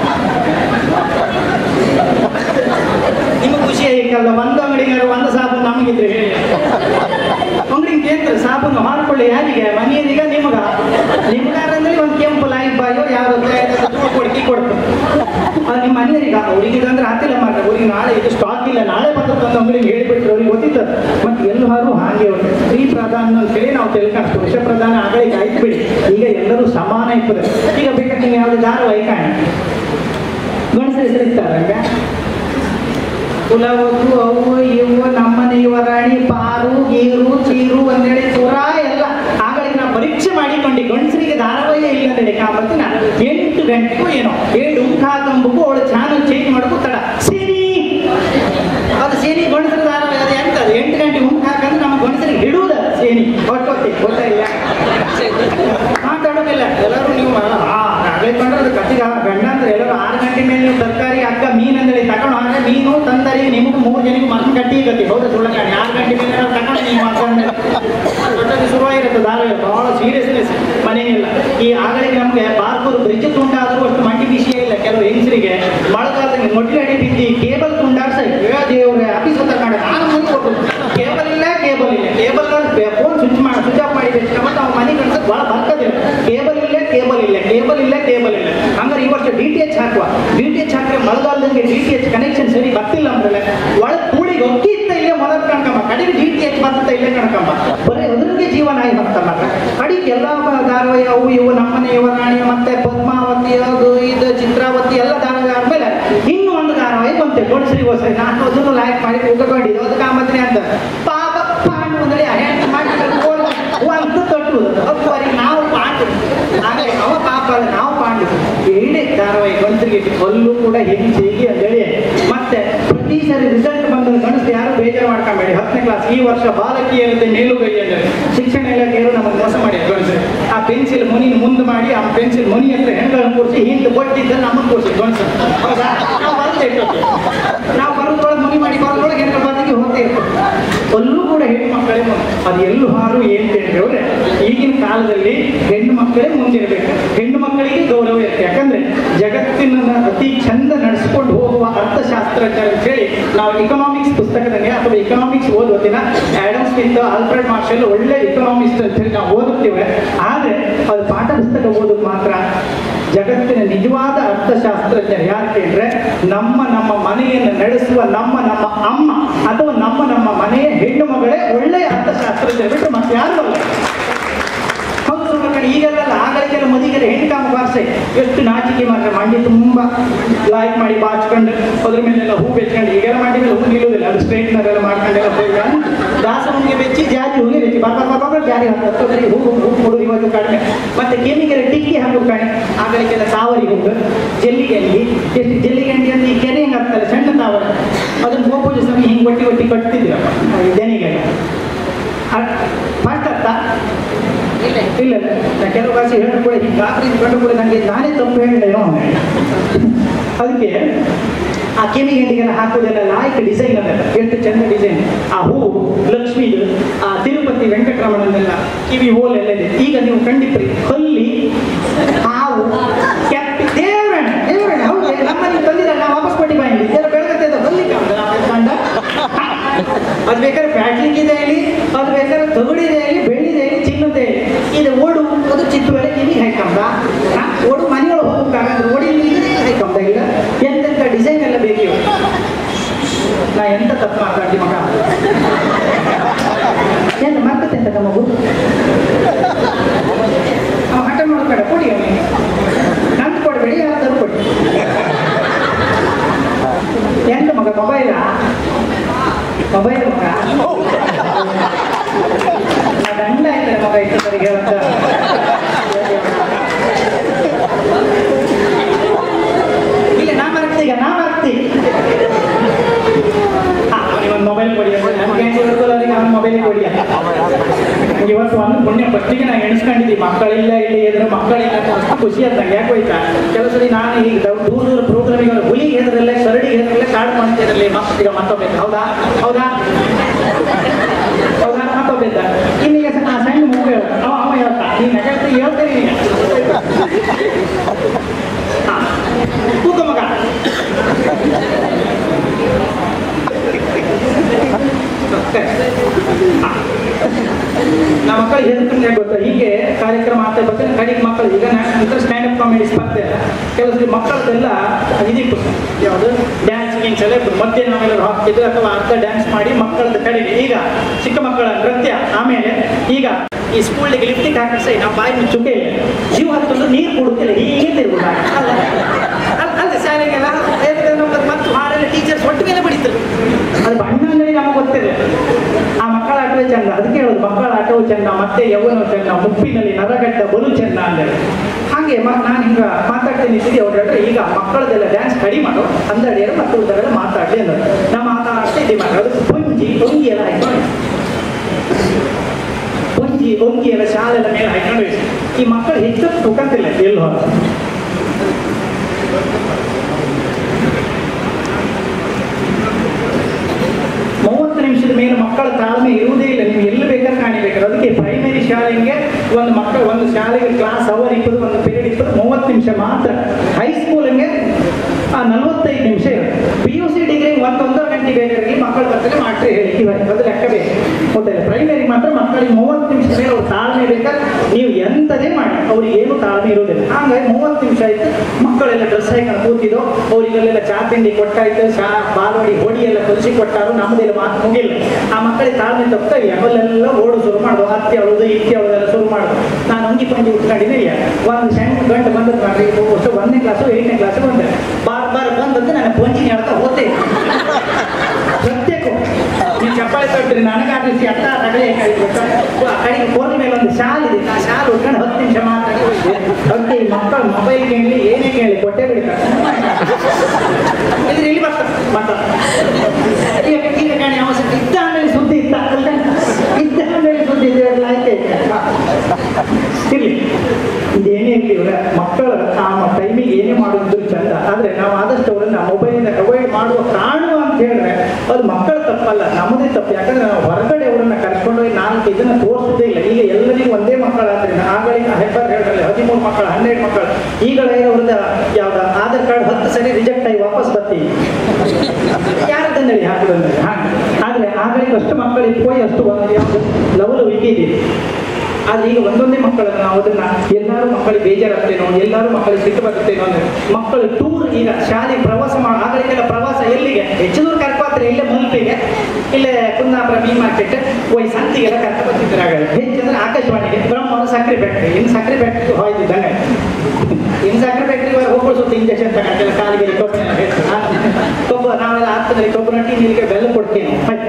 ನಿಮಗೆ ಖುಷಿ ಆಯ್ತಲ್ಲ ಒಂದು ಅಂಗಡಿಗಾರು ಒಂದು ಸಾಬೂನು ನಮಗಿದ್ರೆ ಹೇಳಿ ಅಂಗಡಿಗೆ ಕೇಂದ್ರ ಸಾಬೂನು ಮಾಡ್ಕೊಳ್ಳಿ ಯಾರಿಗೆ ಮನೆಯರಿಗ ನಿಮಗ ನಿಮ್ಗಾರಂದ್ರೆ ಒಂದು ಕೆಂಪು ಲೈಫ್ ಬಾಯೋ ಯಾವ್ದು ಕೊಡ್ಕಿ ಕೊಡ್ತು ಅದು ನಿಮ್ಮ ಮನೆಯವರಿಗೆ ಅವ್ರಿಗೆ ಅಂದ್ರೆ ಹತ್ತಿಲ್ಲ ಮಾತ್ರ ಅವ್ರಿಗೆ ನಾಳೆ ಇದು ಸ್ಟಾಕ್ ಇಲ್ಲ ನಾಳೆ ಬಂದು ತಂದು ಅಂಗಡಿಗೆ ಹೇಳಿಬಿಟ್ರು ಅವ್ರಿಗೆ ಗೊತ್ತಿತ್ತು ಮತ್ತೆ ಎಲ್ಲರೂ ಹಾಗೆ ಉಂಟು ಸ್ತ್ರೀ ಪ್ರಧಾನ ಅಂತ ಹೇಳಿ ನಾವು ತಿಳ್ಕೊಂಡು ಪುರುಷ ಪ್ರಧಾನ ಆಗಲಿಕ್ಕೆ ಆಯ್ತು ಬಿಡಿ ಈಗ ಎಲ್ಲರೂ ಸಮಾನ ಇರ್ತದೆ ಈಗ ಬೇಕಾದ್ರೆ ನೀವು ಯಾವ್ದು ಧಾರಾವಾಹಿ ಕಾಣಿ ಗಣಸರು ಹೆಸರಿರ್ತಾರೆ ಹಂಗ ಕುಲವತ್ತು ಅವು ಇವು ನಮ್ಮನೆ ರಾಣಿ ಪಾರು ಗೀರು ಚೀರು ಅಂದೇಳಿ ಪೂರಾ ಎಲ್ಲ ಆಗಳಿಗೆ ನಾವು ಪರೀಕ್ಷೆ ಮಾಡಿಕೊಂಡು ಗಂಡಸರಿಗೆ ಧಾರಾವಾಹಿ ಇಲ್ಲ ಅಂತೇಳಿ ಕಾಮರ್ತಿ ನಾನು ಎಂಟು ಗಂಟೆಗೂ ಏನೋ ಏಳು ಕಂಬಕ್ಕೂ ಅವಳು ಚಾನಲ್ ಚೇಂಜ್ ಮಾಡಕ್ಕೂ ತಡ ಸಿರಿ ಅದು ಸೇನಿ ಗಂಡಸರ ಧಾರಾವಾಹಿ ಅದು ಎಂತ ಅದು ಎಂಟು ಗಂಟೆ ಉಂಟು ಹಾಕಂದ್ರೆ ನಮ್ಮ ಗಂಡಸರಿಗೆ ಹಿಡುವುದ ಸೇನಿ ಹೊಟ್ಟೊತ್ತಿ ಗೊತ್ತಾಗಿಲ್ಲ ಮಾತಾಡೋದಿಲ್ಲ ಎಲ್ಲರೂ ನೀವು ಆಗೈಕೊಂಡ್ರೆ ಅದು ಕತ್ತಿಗೆ ಗಂಡ ಅಂದ್ರೆ ಎಲ್ಲರೂ ಆರು ಗಂಟೆ ಮೇಲೆ ನೀವು ತರಕಾರಿ ಅಕ್ಕ ಮೀನು ಅಂದ್ರೆ ತಗೊಂಡು ಹಾಗೆ ಮೀನು ತಂದರಿ ನಿಮಗೂ ಮೂರು ಜನಕ್ಕೆ ಮರಣ ಕಟ್ಟಿ ಗತಿ ಹೌದಾ ಸುಳ್ಳಕಾಣಿ ಆರು ಗಂಟೆ ಮೇಲೆ ನಾವು ತಗೊಂಡು ನೀವು ಮಾತಾಡ್ಮೇಲೆ ಒಟ್ಟಲ್ಲಿ ಶುರುವಾಗಿರುತ್ತೆ ಧಾರಾವಾಹಿ ಬಹಳ ಸೀರಿಯಸ್ನೆಸ್ ಮನೆಯಲ್ಲ ಈ ಆಗಳಿಗೆ ನಮಗೆ ಬಾರ್ಕೂರು ಬ್ರಿಡ್ಜ್ ತುಂಡಾದರೂ ಅಷ್ಟು ಮಂಡಿ ವಿಷಯ ಇಲ್ಲ ಕೆಲವು ಹೆಂಗಸರಿಗೆ ಮಳೆಗಾಲದಲ್ಲಿ ಮೊಟ್ಟೆ ಅಡಿ ಬಿದ್ದು ಕೇಬಲ್ ತುಂಡಾಡ್ಸ ದೇವ್ರೆ ಆಫೀಸ್ ಹತ್ರ ಕಾಣ ನಾನು ಮುಂದೆ ಹೋಗ್ಬೋದು ಕೇಬಲ್ ಇಲ್ಲ ಕೇಬಲ್ ಇಲ್ಲ ಕೇಬಲ್ ಫೋನ್ ಸ್ವಿಚ್ ಮಾಡಿ ಸ್ವಿಚ್ ಆಫ್ ಮಾಡಿ ಮತ್ತೆ ಅವ್ನ ಮನೆ ಕಳ್ಸ ಇಲ್ಲೇ ಕಣಕಂಬ ಬರೀ ಅದ್ರಿಗೆ ಜೀವನ ಆಗಿ ಮತ್ತಮ್ಮ ಕಡಿಗೆ ಎಲ್ಲ ಧಾರಾವಾಹಿ ಅವು ಇವು ನಮ್ಮನೆ ಯುವರಾಣಿ ಮತ್ತೆ ಪದ್ಮಾವತಿ ಅದು ಇದು ಚಿತ್ರಾವತಿ ಎಲ್ಲ ಧಾರಾವಾಹಿ ಆದ್ಮೇಲೆ ಇನ್ನೂ ಒಂದು ಧಾರಾವಾಹಿ ಬಂತೆ ಕೊಡ್ಸ್ರಿ ಹೋಸ್ರಿ ನಾನು ಅದನ್ನು ಲೈಕ್ ಮಾಡಿ ಉಳ್ಕೊಂಡಿದ್ದು ಅದು ಕಾಮತ್ರಿ ಅಂತ ಪಾಪ ಪಾಂಡು ಅಂದ್ರೆ ಹೆಣ್ಣು ಮಾಡಿ ಕರ್ಕೊಂಡು ಒಂದು ತೊಟ್ಟು ಅಪ್ಪರಿ ನಾವು ಪಾಂಡು ಹಾಗೆ ಅವ ಪಾಪ ಅಲ್ಲ ನಾವು ಪಾಂಡು ಇಡೀ ಧಾರಾವಾಹಿ ಗಂಟರಿಗೆ ಅಲ್ಲೂ ಕೂಡ ಹೆಂಗೆ ಹೇಗೆ ಅಂತೇಳಿ ಮತ್ತೆ ಪ್ರತಿ ಸರಿ ರಿಸಲ್ಟ್ ಬಂದ ಗಣಸ್ತು ಯಾರು ಬೇಜಾರು ಮಾಡ್ಕೊಂಬೇಡಿ ಹತ್ತನೇ ಕ್ಲಾಸ್ ಈ ವರ್ಷ ಬಾಲಕಿಯರತೆ ಮೇಲುಗೈ ಅಂದರೆ ಶಿಕ್ಷಣ ಇಲಾಖೆಯವರು ನಮಗೆ ಮೋಸ ಮಾಡಿ ಗಣಸರು ಆ ಪೆನ್ಸಿಲ್ ಮುನಿ ಮುಂದೆ ಮಾಡಿ ಆ ಪೆನ್ಸಿಲ್ ಮುನಿ ಹತ್ರ ಹೆಣ್ಗಳನ್ನು ಕೂರಿಸಿ ಹಿಂದೆ ಕೊಟ್ಟಿದ್ದ ನಮ್ಮನ್ನು ಕೂರಿಸಿ ಗಣಸರು ಹೌದಾ ನಾವು ಬರುತ್ತೆ ನಾವು ಬರೋದ್ರೊಳಗೆ ಮುನಿ ಮಾಡಿ ಬರೋದ್ರೊಳಗೆ ಹೆಣ್ಣು ಬಾದಿಗೆ ಹೋಗ್ತಾ ಇರ್ತೀವಿ ಅಲ್ಲೂ ಕೂಡ ಹೆಣ್ಣು ಮಕ್ಕಳೇ ಮುಂದೆ ಅದು ಎಲ್ಲೂ ಹಾರು ಏನು ಹೇಳಿದ್ರೆ ಈಗಿನ ಕಾಲದಲ್ಲಿ ಹೆಣ್ಣು ಮಕ್ಕಳೇ ಮುಂದಿರಬೇಕು ಹೆಣ್ಣು ಮಕ್ಕಳಿಗೆ ಗೌರವ ಇರುತ್ತೆ ಯಾಕಂದ್ರೆ ಜಗತ್ತಿನ ಅತಿ ಚಂದ ನಡೆಸ್ಕೊಂಡು ಹೋಗುವ ಅರ್ಥಶಾಸ್ತ್ರಜ್ಞ ಅಂತ ಹೇಳಿ ನಾವು ಇಕನಾಮಿಕ್ಸ್ ಪುಸ್ತಕದಲ್ಲಿ ಅಥವಾ ಇಕನಾಮಿಕ್ಸ್ ಓದುವ ದಿನ ಆಡಮ್ ಸ್ಮಿತ್ ಆಲ್ಫ್ರೆಡ್ ಮಾರ್ಷಲ್ ಒಳ್ಳೆ ಇಕನಾಮಿಕ್ಸ್ ಅಂತ ಹೇಳಿ ನಾವು ಓದುತ್ತೇವೆ ಆದ್ರೆ ಅದು ಪಾಠ ಪುಸ್ತಕ ಓದೋದು ಮಾತ್ರ ಜಗತ್ತಿನ ನಿಜವಾದ ಅರ್ಥಶಾಸ್ತ್ರಜ್ಞರು ಯಾರು ಕೇಳಿದ್ರೆ ನಮ್ಮ ನಮ್ಮ ಮನೆಯನ್ನು ನಡೆಸುವ ನಮ್ಮ ನಮ್ಮ ಅಮ್ಮ ಅಥವಾ ನಮ್ಮ ನಮ್ಮ ಮನೆಯ ಹೆಣ್ಣು ಮಗಳೇ ಒಳ್ಳೆಯ ಅರ್ಥಶಾಸ್ತ್ರಜ್ಞರು ಬಿಟ್ಟು ಮತ್ತೆ ಯಾರು ಅಲ್ಲ ಹೌದು ಸುಮ್ಮನೆ ಈಗೆಲ್ಲ ಆಗಲಿಕ್ಕೆಲ್ಲ ಮದಿಗೆಲ್ಲ ಹೆಣ್ಣು ಕಾಮ ಭಾಷೆ ಎಷ್ಟು ನಾಚಿಕೆ ಮಾತ್ರ ಮಂಡಿ ತುಂಬ ಲಾಯ್ಕ್ ಮಾಡಿ ಬಾಚ್ಕೊಂಡು ಅದ್ರ ಮೇಲೆಲ್ಲ ಹೂ ಬೆಚ್ಕೊಂಡು ಈಗೆಲ್ಲ ಮಾಡಿದ್ರೆ ಹೂ ನಿಲ್ಲುವುದಿಲ್ಲ ಅದು ಸ್ಟ್ರೈಟ್ನರ್ ಎಲ್ಲ ಮಾಡ್ಕೊಂಡೆಲ್ಲ ಹೋಗಿ ದಾಸನಿಗೆ ಬೆಚ್ಚಿ ಜಾರಿ ಹೂಗೆ ಬೆಚ್ಚಿ ಬಾಬಾ ಬಾಬಾ ಜಾರಿ ಹತ್ತೋದ್ರಿ ಹೂ ಹೂ ಕೊಡೋದು ಇವತ್ತು ಕಡಿಮೆ ಮತ್ತೆ ಕೆಮಿಗೆಲ್ಲ ಟಿಕ್ಕಿ ಹಾಕೋದು ಕಡಿಮೆ ಆಗಲಿಕ್ಕೆಲ್ಲ ತಾವರಿ ಹೂವು ಜಲ್ಲಿಗಂಡಿ ಎಷ್ಟು ಜಲ್ಲಿಗಂಡಿ ಅಂದ್ರೆ ಈ ಕೆರೆ ಹೆಂಗೆ ಆಗ್ತದೆ ಸಣ್ಣ ತಾವರಿ ಅದನ್ನ ಗೋಪೂಜೆ ಸಮಯ ಹಿಂಗೆ ಒಟ್ಟಿ ಒಟ್ಟಿ ಕಟ್ತಿದ್ರಪ್ಪ ಈ ದನಿಗೆಲ್ಲ ಫಸ್ಟ್ ಅರ್ಥ ಇಲ್ಲ ಇಲ್ಲ ನಾ ಕೆಲವು ಭಾಷೆ ಹೇಳಿದ್ರು ಕೂಡ ಹಿಂಗೆ ಗಾಬರಿ ಕಂಡು ಕೂಡ ನನಗೆ ನಾನೇ ತಪ್ಪು ಹೇಳಿದೆಯೋ ಅದಕ್ಕೆ ಆ ಕೆಮಿ ಗಂಡಿಗೆಲ್ಲ ಹಾಕೋದೆಲ್ಲ ಲಾಯ್ಕ್ ಡಿಸೈನ್ ಅದೆಲ್ಲ ಎಷ್ಟು ಚಂದ ಡಿಸೈನ್ ಆ ಹೂ ಲಕ್ಷ್ಮೀದು ಆ ತಿರುಪತಿ ವೆಂಕಟರಮಣನೆಲ್ಲ ಕಿವಿ ಓಲೆಲ್ಲ ಇದೆ ಈಗ ನೀವು ಕಂಡಿದ್ರಿ ಹಲ್ಲಿ ಹಾವು ಕೆಪ್ಪಿ ದೇವರಣ್ಣ ದೇವರಣ್ಣ ಹೌದು ನಮ್ಮಲ್ಲಿ ತಂದಿರಲ್ಲ ನಾವು ವಾಪಸ್ ಕೊಟ್ಟು ಬಾಯಿ ಇದೆಲ್ಲ ಬೆಳಗತ್ತೆ ಅದು ಹಲ್ಲಿ ಕಂಡ ಅದು ಬೇಕಾದ್ರೆ ಪ್ಯಾಟ್ಲಿಂಗ್ ಇದೆ ಹೇಳಿ ಅದು ಬೇಕಾದ್ರೆ ತಗಡಿದೆ ಹೇಳಿ ಬೆಳ್ಳಿದೆ ಹೇಳಿ ಚಿನ್ನದೆ ಹೇಳಿ ಇದು ಓಡು ಅದು ಚಿಕ್ಕ ಬೆಲೆ ಕಿವಿ ಹಾಕಂಬ ಓಡು ಮನೆಯೊಳಗೆ ಹೋಗಕ್ಕಾಗಂದ್ರೆ ಓಡಿ ಹಾಕಂಬ ಈಗ ಎಂತೆಂಥ ಡಿಸೈನ್ ಎಲ್ಲ ಬೇಕು ಇವಾಗ. ನಾ ಎಂತ ತಪ್ಪು ಮಾತಾಡ್ತಿ ಮಗ ಏನು ಮಾತತ್ತೆ ಅಂತ ಮಗು ಅವ ಹಠ ಮಾಡೋ ಕಡೆ ಕೊಡಿ ಅವನಿಗೆ ನಂದು ಕೊಡಬೇಡಿ ಯಾರು ಕೊಡಿ ಎಂತ ಮಗ ಮೊಬೈಲಾ ಮೊಬೈಲ್ ಮಗ ಆ ದಂಡ ಆಯ್ತದೆ ಮಗ ಇಷ್ಟು ಸರಿಗೆ ಅಂತ ಇಲ್ಲ ನಾ ಮರ್ತಿ ಈಗ ನಾ ಮರ್ತಿ ಅವನಿಗೊಂದು ಮೊಬೈಲ್ ಕೊಡಿ ನಮ್ಗೆ ಅವನಿಗೆ ಅವ್ನ ಮೊಬೈಲ್ ಕೊಡಿ ನಂಗೆ ಇವತ್ತು ಒಂದು ಪುಣ್ಯ ಫಸ್ಟಿಗೆ ನಾನು ಎಣಿಸ್ಕೊಂಡಿದ್ದೀವಿ ಮಕ್ಕಳಿಲ್ಲ ಇಲ್ಲಿ ಎದುರು ಮಕ್ಕಳಿಲ್ಲ ಅಂತ ಅಷ್ಟು ಖುಷಿ ಅಂತ ನಂಗೆ ಯಾಕೆ ಹೋಯ್ತಾ ಕೆಲವು ಸರಿ ನಾನು ಈಗ ದೂರ ದೂರ ಪ್ರೋಗ್ರಾಮಿಗೆ ಹುಲಿಗೆ ಹೆದರಲ್ಲ ಕರಡಿಗೆ ಹೆದರಲ್ಲ ಕಾಡು ಮಾಡ್ತಿರಲಿ ಮಕ್ಕಳಿಗೆ ಮತ್ತೊಬ್ಬ ಹೌದಾ ಹೌದಾ ಹೌದಾ ಮತ್ತೊಬ್ಬ ಇನ್ನೀಗ ಸ- ಆ ಸಣ್ಣ ಮಗು ಹೇಳ ಅವ ಅವ ಹೇಳ್ತಾ ನೀನು ನಗರ್ತಿ ಹೇಳ್ತೇನೆ ಈಗ ಹಾ. ಕೂತು ಮಗ ಹಾ. ನಮ್ಮ ಮಕ್ಕಳಿಗೆ ಹೇಳ್ತೀನಿ ಗೊತ್ತಾ ಹೀಗೆ ಕಾರ್ಯಕ್ರಮ ಆಗ್ತಾ ಬರ್ತಾರೆ ಕಡೆಗೆ ಮಕ್ಕಳು ಈಗ ನಂತರ ಸ್ಟ್ಯಾಂಡ್ ಅಪ್ ಕಾಮಿಡಿ ಸ್ಪರ್ಧೆ ಅಲ್ಲ ಕೆಲವು ಮಕ್ಕಳದೆಲ್ಲ ಇದಿತ್ತು ಯಾವುದು ಡ್ಯಾನ್ಸ್ ಗೀನ್ಸ್ ಎಲ್ಲ ಇತ್ತು ಮಧ್ಯೆ ನಾವೆಲ್ಲರೂ ಹಾಕ್ತಿದ್ದು ಅಥವಾ ಅರ್ಧ ಡ್ಯಾನ್ಸ್ ಮಾಡಿ ಮಕ್ಕಳದ ಕಡೆಗೆ ಈಗ ಚಿಕ್ಕ ಮಕ್ಕಳ ನೃತ್ಯ ಆಮೇಲೆ ಈಗ ಈ ಸ್ಕೂಲಿಗೆ ಲಿಫ್ಟಿಗೆ ಹಾಕಿಸಿ ನಾವು ಬಾಯಿ ಮುಚ್ಚುಕೆ ಇಲ್ಲ ಜೀವ ಹತ್ತೊಂದು ನೀರು ಕೊಡುತ್ತಿಲ್ಲ ಹೀಗೆ ತಿರುಗುದ ಅಲ್ಲ ಅಲ್ಲ ಅಲ್ಲ ಶಾಲೆಗೆಲ್ಲ ಮತ್ತು ಹಾಡೆಲ್ಲ ಟೀಚರ್ಸ್ ಒಟ್ಟು ಮೇಲೆ ಬಡಿತಾರೆ ಅದು ಬಣ್ಣ ಅಂದ್ರೆ ನಮಗೆ ಗೊತ್ತಿಲ್ಲ ಆ ಮಕ್ಕಳ ಆಟವೇ ಚಂದ ಅದಕ್ಕೆ ಹೇಳೋದು ಮಕ್ಕಳ ಆಟವು ಚಂದ ಮತ್ತೆ ಯೌವನವು ಚಂದ ಮುಪ್ಪಿನಲ್ಲಿ ನರಗಟ್ಟ ಬಲು ಚಂದ ಅಂದರೆ ಹಾಗೆ ಮ ನಾನು ಹಿಂಗ ಮಾತಾಡ್ತೀನಿ ನಿಂತಿದ್ದೆ ಅವ್ರು ಹೇಳಿದ್ರೆ ಈಗ ಮಕ್ಕಳದೆಲ್ಲ ಡ್ಯಾನ್ಸ್ ಕಡಿಮೆ ಮಾಡು ಅಂದಡಿಯರು ಮತ್ತು ಉಳಿದವರೆಲ್ಲ ಮಾತಾಡಲಿ ಅಂದ್ರೆ ನಾವು ಮಾತಾಡ್ತಾ ಇದ್ದೀವಿ ಮಾತ್ರ ಅದು ಪುಂಜಿ ಪುಂಗಿ ಎಲ್ಲ ಹಾಕೊಂಡು ಪುಂಜಿ ಪುಂಗಿ ಎಲ್ಲ ಶಾಲೆಲ್ಲ ಮೇಲೆ ಹಾಕೊಂಡು ಈ ಮಕ್ಕಳು ಹೆಚ್ಚು ತುಕಂತಿಲ್ಲ ಎಲ್ಲಿ ಹೋದ ಮೂವತ್ತು ನಿಮಿಷದ ಮೇಲೆ ಮಕ್ಕಳ ತಾಳ್ಮೆ ಇರುವುದೇ ಇಲ್ಲ ನೀವು ಎಲ್ಲಿ ಬೇಕಾದ್ರೆ ಕಾಣಿಬೇಕಾದ್ರೆ ಅದಕ್ಕೆ ಪ್ರೈಮರಿ ಶಾಲೆಗೆ ಒಂದು ಮಕ್ಕಳು ಒಂದು ಶಾಲೆಗೆ ಕ್ಲಾಸ್ ಅವರ್ ಇಪ್ಪತ್ತು ಒಂದು ಪೀರಿಯಡ್ ಇಪ್ಪತ್ತು ಮೂವತ್ತು ನಿಮಿಷ ಮಾತ್ರ ಹೈಸ್ಕೂಲಿಗೆ ಆ ನಲವತ್ತೈದು ನಿಮಿಷ ಇರುತ್ತೆ ಪಿ ಯು ಸಿ ಡಿಗ್ರಿ ಒಂದೊಂದರ ಗಂಟೆ ಬೇಕಾಗಿರಲಿ ಮಕ್ಕಳ ಬರ್ತಾರೆ ಮಾಡ್ರಿ ಹೇಳಿ ಇವಾಗ ಅದು ಲೆಕ್ಕ ಬೇಕು ಮತ್ತೆ ಇಲ್ಲ ಪ್ರೈಮರಿ ಮಾತ್ರ ಮಕ್ಕಳಿಗೆ ಮೂವತ್ತು ನಿಮಿಷ ಮೇಲೆ ಅವ್ರು ತಾಳ್ಮೆ ಬೇಕಾದ್ರೆ ನೀವು ಎಂಥದೇ ಮಾಡಿ ಅವ್ರಿಗೆ ಏನು ತಾಳ್ಮೆ ಇರೋದಿಲ್ಲ ಹಾಗಾಗಿ ಮೂವತ್ತು ನಿಮಿಷ ಆಯ್ತು ಮಕ್ಕಳೆಲ್ಲ ಡ್ರೆಸ್ ಹಾಕೊಂಡು ಕೂತಿದ್ದು ಅವರಿಗೆಲ್ಲ ಚಾ ತಿಂಡಿ ಕೊಟ್ಟಾಯ್ತು ಚಾ ಬಾಲ್ವಾಡಿ ಹೊಡಿ ಎಲ್ಲ ಕಲಿಸಿ ಕೊಟ್ಟಾರು ನಮ್ಮದೆಲ್ಲ ಮಾತು ಮುಗಿಲ್ಲ ಆ ಮಕ್ಕಳಿಗೆ ತಾಳ್ಮೆ ತಪ್ಪಿದಾಗ ಯಾವಲ್ಲೆಲ್ಲ ಓಡು ಶುರು ಮಾಡೋದು ಹತ್ತಿ ಅವಳದು ಇತ್ತಿ ಅವಳದೆಲ್ಲ ಶುರು ಮಾಡೋದು ನಾನು ಅಂಗಿ ಪಂಗಿ ಉಟ್ಕೊಂಡಿದ್ದೀನಿ ಒಂದು ಸಣ್ಣ ಗಂಟು ಬಂದದ್ದು ಮಾಡ್ರಿ ವರ್ಷ ಒಂದನೇ ಕ್ಲಾಸು ಎಂಟನೇ ಕ್ಲಾಸು ಬಂದೆ ಬಾರ್ ಬಾರ್ ಬಂದದ್ದು ನಾನು ಪಂಚಿನ ಹೇಳ್ತಾ ಓದ್ತೆ ಪ್ರತ್ಯೇಕ ನೀವು ಚಪ್ಪಾಳೆ ತಟ್ಟಿರಿ ನನಗೆ ಆಡಿಸಿ ಅಟ್ಟ ತಗಲೇ ಆ ಕಡೆಗೆ ಫೋನ್ ಮೇಲೆ ಒಂದು ಶಾಲ್ ಇದೆ ಆ ಶಾಲ್ ಉಟ್ಕೊಂಡು ಹತ್ತು ನಿಮಿಷ ಮಾತಾಡಿ ಅದಕ್ಕೆ ಈ ಮಕ್ಕಳು ಮೊಬೈಲ್ ಕೇಳಿ ಏನೇ ಕೇಳಿ ಕೊಟ್ಟೆ ಬಿಡ್ತಾರೆ ಇಲ್ಲಿ ಇಲ್ಲಿ ಬರ್ತಾರೆ ಮಾತಾಡ ಈಗ ಈಗ ಕಾಣಿ ಅವಶ್ಯಕ ಇದ್ದ ಆಮೇಲೆ ಸುದ್ದಿ ಇತ್ತ ಅಲ್ಲ ಇದ್ದ ಆಮೇಲೆ ಸುದ್ದಿ ಇದೆಯಲ್ಲ ಆಯ್ಕೆ ಇರ್ಲಿ ಇದೇನೇ ಇರಲಿ ಇವರ ಮಕ್ಕಳ ಆ ಟೈಮಿಗೆ ಏನೇ ಮಾಡೋದು ಚಂದ ಆದ್ರೆ ನಾವು ಆದಷ್ಟು ಅವರನ್ನ ಮೊಬೈಲಿಂದ ಅವಾಯ್ಡ್ ಮಾಡುವ ಕಾರಣ ಅಂತ ಹೇಳಿದ್ರೆ ಅದು ಮಕ್ಕಳ ತಪ್ಪಲ್ಲ ನಮ್ಮದೇ ತಪ್ಪು ಯಾಕಂದ್ರೆ ನಾವು ಹೊರಗಡೆ ಅವರನ್ನ ಕರ್ಕೊಂಡು ಹೋಗಿ ನಾಲ್ಕು ಇದನ್ನ ತೋರಿಸೋದೇ ಇಲ್ಲ ಈಗ ಎಲ್ಲರಿಗೂ ಒಂದೇ ಮಕ್ಕಳಾದ್ರಿಂದ ಆಗಳಿನ ಹೆಬ್ಬಾರ್ ಹೇಳಿದ್ರೆ ಹದಿಮೂರು ಮಕ್ಕಳು ಹನ್ನೆರಡು ಮಕ್ಕಳು ಈಗ ಅವ್ರದ್ದು ಯಾವ್ದು ಆಧಾರ್ ಕಾರ್ಡ್ ಹತ್ತು ಸರಿ ರಿಜೆಕ್ಟ್ ಆಗಿ ವಾಪಸ್ ಬರ್ತೀವಿ ಯಾರದಂದೇಳಿ ಹಾಕುದಂದ್ರೆ ಹಾಗೆ ಆದ್ರೆ ಆಗಳಿಗೆ ಅಷ್ಟು ಮಕ್ಕಳು ಇಟ್ಕೊಂಡು ಅಷ್ಟು ಒಂದು ಯಾವುದು ಲವಲವಿಕೆ ಇದೆ ಆದ್ರೆ ಈಗ ಒಂದೊಂದೇ ಮಕ್ಕಳನ್ನ ನಾವು ಅದನ್ನ ಎಲ್ಲರೂ ಮಕ್ಕಳಿಗೆ ಬೇಜಾರಾಗ್ತೇನೋ ಎಲ್ಲರೂ ಮಕ್ಕಳಿಗೆ ಸಿಟ್ಟು ಬರುತ್ತೇನೋ ಅಂದ್ರೆ ಮಕ್ಕಳು ಟೂರ್ ಈಗ ಶಾಲೆ ಪ್ರವಾಸ ಮಾಡಿ ಆಗಲಿಕ್ಕೆಲ್ಲ ಪ್ರವಾಸ ಎಲ್ಲಿಗೆ ಹೆಚ್ಚು ದೂರ ಕರ್ಕೋತ್ರೆ ಇಲ್ಲೇ ಮುಲ್ಪಿಗೆ ಇಲ್ಲೇ ಕುಂದಾಪುರ ಮೀನ್ ಮಾರ್ಕೆಟ್ ಹೋಗಿ ಸಂತಿಗೆಲ್ಲ ಕರ್ಕೊ ಬರ್ತಿದ್ರು ಆಗ ಹೆಚ್ಚಂದ್ರೆ ಆಕಾಶವಾಣಿಗೆ ಬ್ರಹ್ಮನ ಸಕ್ಕರೆ ಫ್ಯಾಕ್ಟ್ರಿ ಇನ್ನು ಸಕ್ಕರೆ ಫ್ಯಾಕ್ಟ್ರಿ ಹೋಯ್ತಿದ್ದಂಗೆ ಇನ್ನು ಸಕ್ಕರೆ ಫ್ಯಾಕ್ಟ್ರಿ ಹೋಗ್ಬೋದು ಸುತ್ತ ಇಂಜೆಕ್ಷನ್ ತಗೊಂಡೆಲ್ಲ ಕಾಲಿಗೆ ಕೊಬ್ಬರಿ ಕೊಬ್ಬ ನಾವೆಲ್ಲ ಆಗ್ತದೆ ಕೊಬ್ಬರಿ ಟೀ ನೀರಿಗೆ ಬೆಲ್ಲ ಕೊಡ್ತೀನಿ ಆಯ್ತು